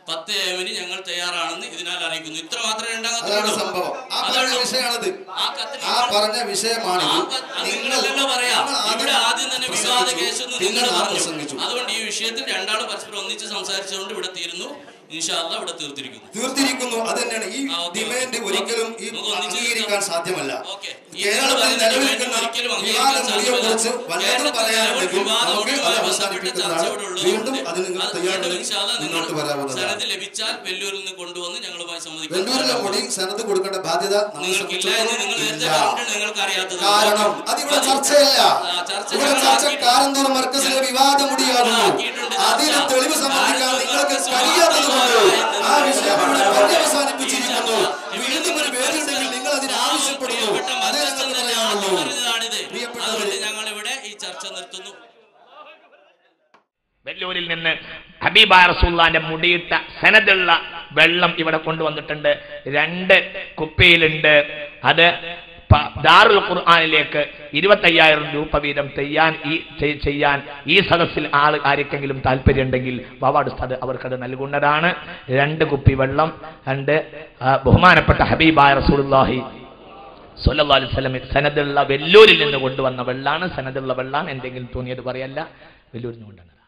പത്ത് എമ്മിന് ഞങ്ങൾ തയ്യാറാണെന്ന് ഇതിനാൽ അറിയിക്കുന്നു ഇത്ര മാത്രമേ അതാണ് ഉണ്ടാകത്തുള്ളൂ സംഭവം ആ പറഞ്ഞ വിഷയമാണത് ആ കത്ത് ആ പറഞ്ഞ വിഷയമാണ് ആ ക- അത് നിങ്ങളല്ലല്ലോ പറയാ ഇവിടെ ആദ്യം തന്നെ വിവാദ കേസെന്ന് പിന്നെ നിങ്ങൾ ഞാൻ പറഞ്ഞു പ്രസംഗിച്ചു അതുകൊണ്ട് ഈ വിഷയത്തിൽ രണ്ടാളും പരസ്പരം ഒന്നിച്ച് സംസാരിച്ചുകൊണ്ട് ഇവിടെ തീരുന്നു ഇൻഷാല്ല ഇവിടെ തീർത്തിരിക്കുന്നു തീർത്തിരിക്കുന്നു അത് തന്നെയാണ് ഈ ആ, ഓക്കേ, ഡിമാൻഡ് ഓക്കേ. ഒരിക്കലും ഈ നമുക്ക് ഒന്നിച്ച് അംഗീകരിക്കാൻ തീർക്കാം. സാധ്യമല്ല ഓക്കേ. ഈ കേരളത്തിൽ നിങ്ങൾ പറയുന്ന നിലനിൽക്കുന്ന ഡിമാൻഡ് ഒരിക്കലും വിവാദ അംഗീകരിക്കാൻ മുടിയെ കുറിച്ച് സാധ്യമല്ല. വല്ലതും കേരളത്തിൽ പറയാനുണ്ടെങ്കിൽ വിവാദ നമുക്ക് മുടിയുമായി അത് ബന്ധപ്പെട്ട അവസാനിപ്പിക്കുന്നതാണ് ചർച്ച ഇവിടെ ഉള്ളത് വീണ്ടും കൊണ്ട് അത് നിങ്ങൾ അത് വീണ്ടും തയ്യാറായി ഇൻഷാ അല്ലാ നിങ്ങൾ മുന്നോട്ട് വരാവുന്നതാണ് സനത് ലഭിച്ചാൽ വെല്ലൂരിൽ നിന്ന് കൊണ്ടുവന്ന് ഞങ്ങളുമായി വെല്ലൂരിലെ മുടി സംബന്ധിക്കും സനത് കൊടുക്കേണ്ട ബാധ്യത നമ്മെ നിങ്ങൾക്കില്ല എന്ന് നിങ്ങൾ നേരത്തെ സംബന്ധിച്ചിടത്തോളം പറഞ്ഞിട്ട് നിങ്ങൾക്ക് അറിയാത്തത് കാരണം അതിവിടെ ചർച്ചയല്ല ആ, ചർച്ച ഇവിടെ ഞങ്ങൾ ചർച്ച ആക്കിയിട്ടുണ്ട്. കാരന്തൂർ മർക്കസിലെ വിവാദ മുടിയാകുന്നു ആക്കിയിട്ടുണ്ട് ചർച്ച. അതിന് തെളിവ് സമർപ്പിക്കാൻ കാരന്തൂർ നിങ്ങൾക്ക് മർക്കസ് കഴിയാത്തത് കൊണ്ട് മാത്രമല്ല ആ എന്ന് വിഷയം ഇവിടെ നിങ്ങൾ പര്യവസാനിപ്പിച്ചിരിക്കുന്നു ഈ വീണ്ടും ഒരു വേദിയുണ്ടെങ്കിൽ നിങ്ങൾ അതിന് ആവശ്യപ്പെടുന്നു പ്രിയപ്പെട്ട അതേ മധ്യസ്ഥൻ ഞങ്ങൾക്ക് തന്നെ ആദ്യം പറയാനുള്ളൂ പറഞ്ഞതാണിത് പ്രിയപ്പെട്ടവരെ. അതുകൊണ്ട് ഞങ്ങൾ ഇവിടെ ഈ ചർച്ച നിർത്തുന്നു വെല്ലൂരിൽ നിന്ന് ഹബീബായ റസൂല്ലാന്റെ മുടിയിട്ട സനതുള്ള വെള്ളം ഇവിടെ കൊണ്ടുവന്നിട്ടുണ്ട് രണ്ട് കുപ്പിയിലുണ്ട് അത് പ- ദാറുൽ ഖുർആാനിലേക്ക് ഇരുപത്തയ്യായിരം രൂപ വീതം ചെയ്യാൻ ഈ ചെയ്- ചെയ്യാൻ ഈ സദസ്സിൽ ആൾ ആർക്കെങ്കിലും താല്പര്യമുണ്ടെങ്കിൽ വാവാടുസ്താദ് അവർക്കത് നൽകുന്നതാണ് രണ്ട് കുപ്പി വെള്ളം രണ്ട് ആ, ബഹുമാനപ്പെട്ട ഹബീബായ റസൂലുള്ളാഹി സല്ലല്ലാഹു അലൈഹി വസല്ലം സനദുള്ള വെല്ലൂരിൽ നിന്ന് കൊണ്ടുവന്ന വെള്ളാണ് സനദുള്ള വെള്ളാണ് എന്തെങ്കിലും തോന്നിയത് പറയല്ല വെല്ലൂരിൽ നിന്ന് കൊണ്ടുവന്നത്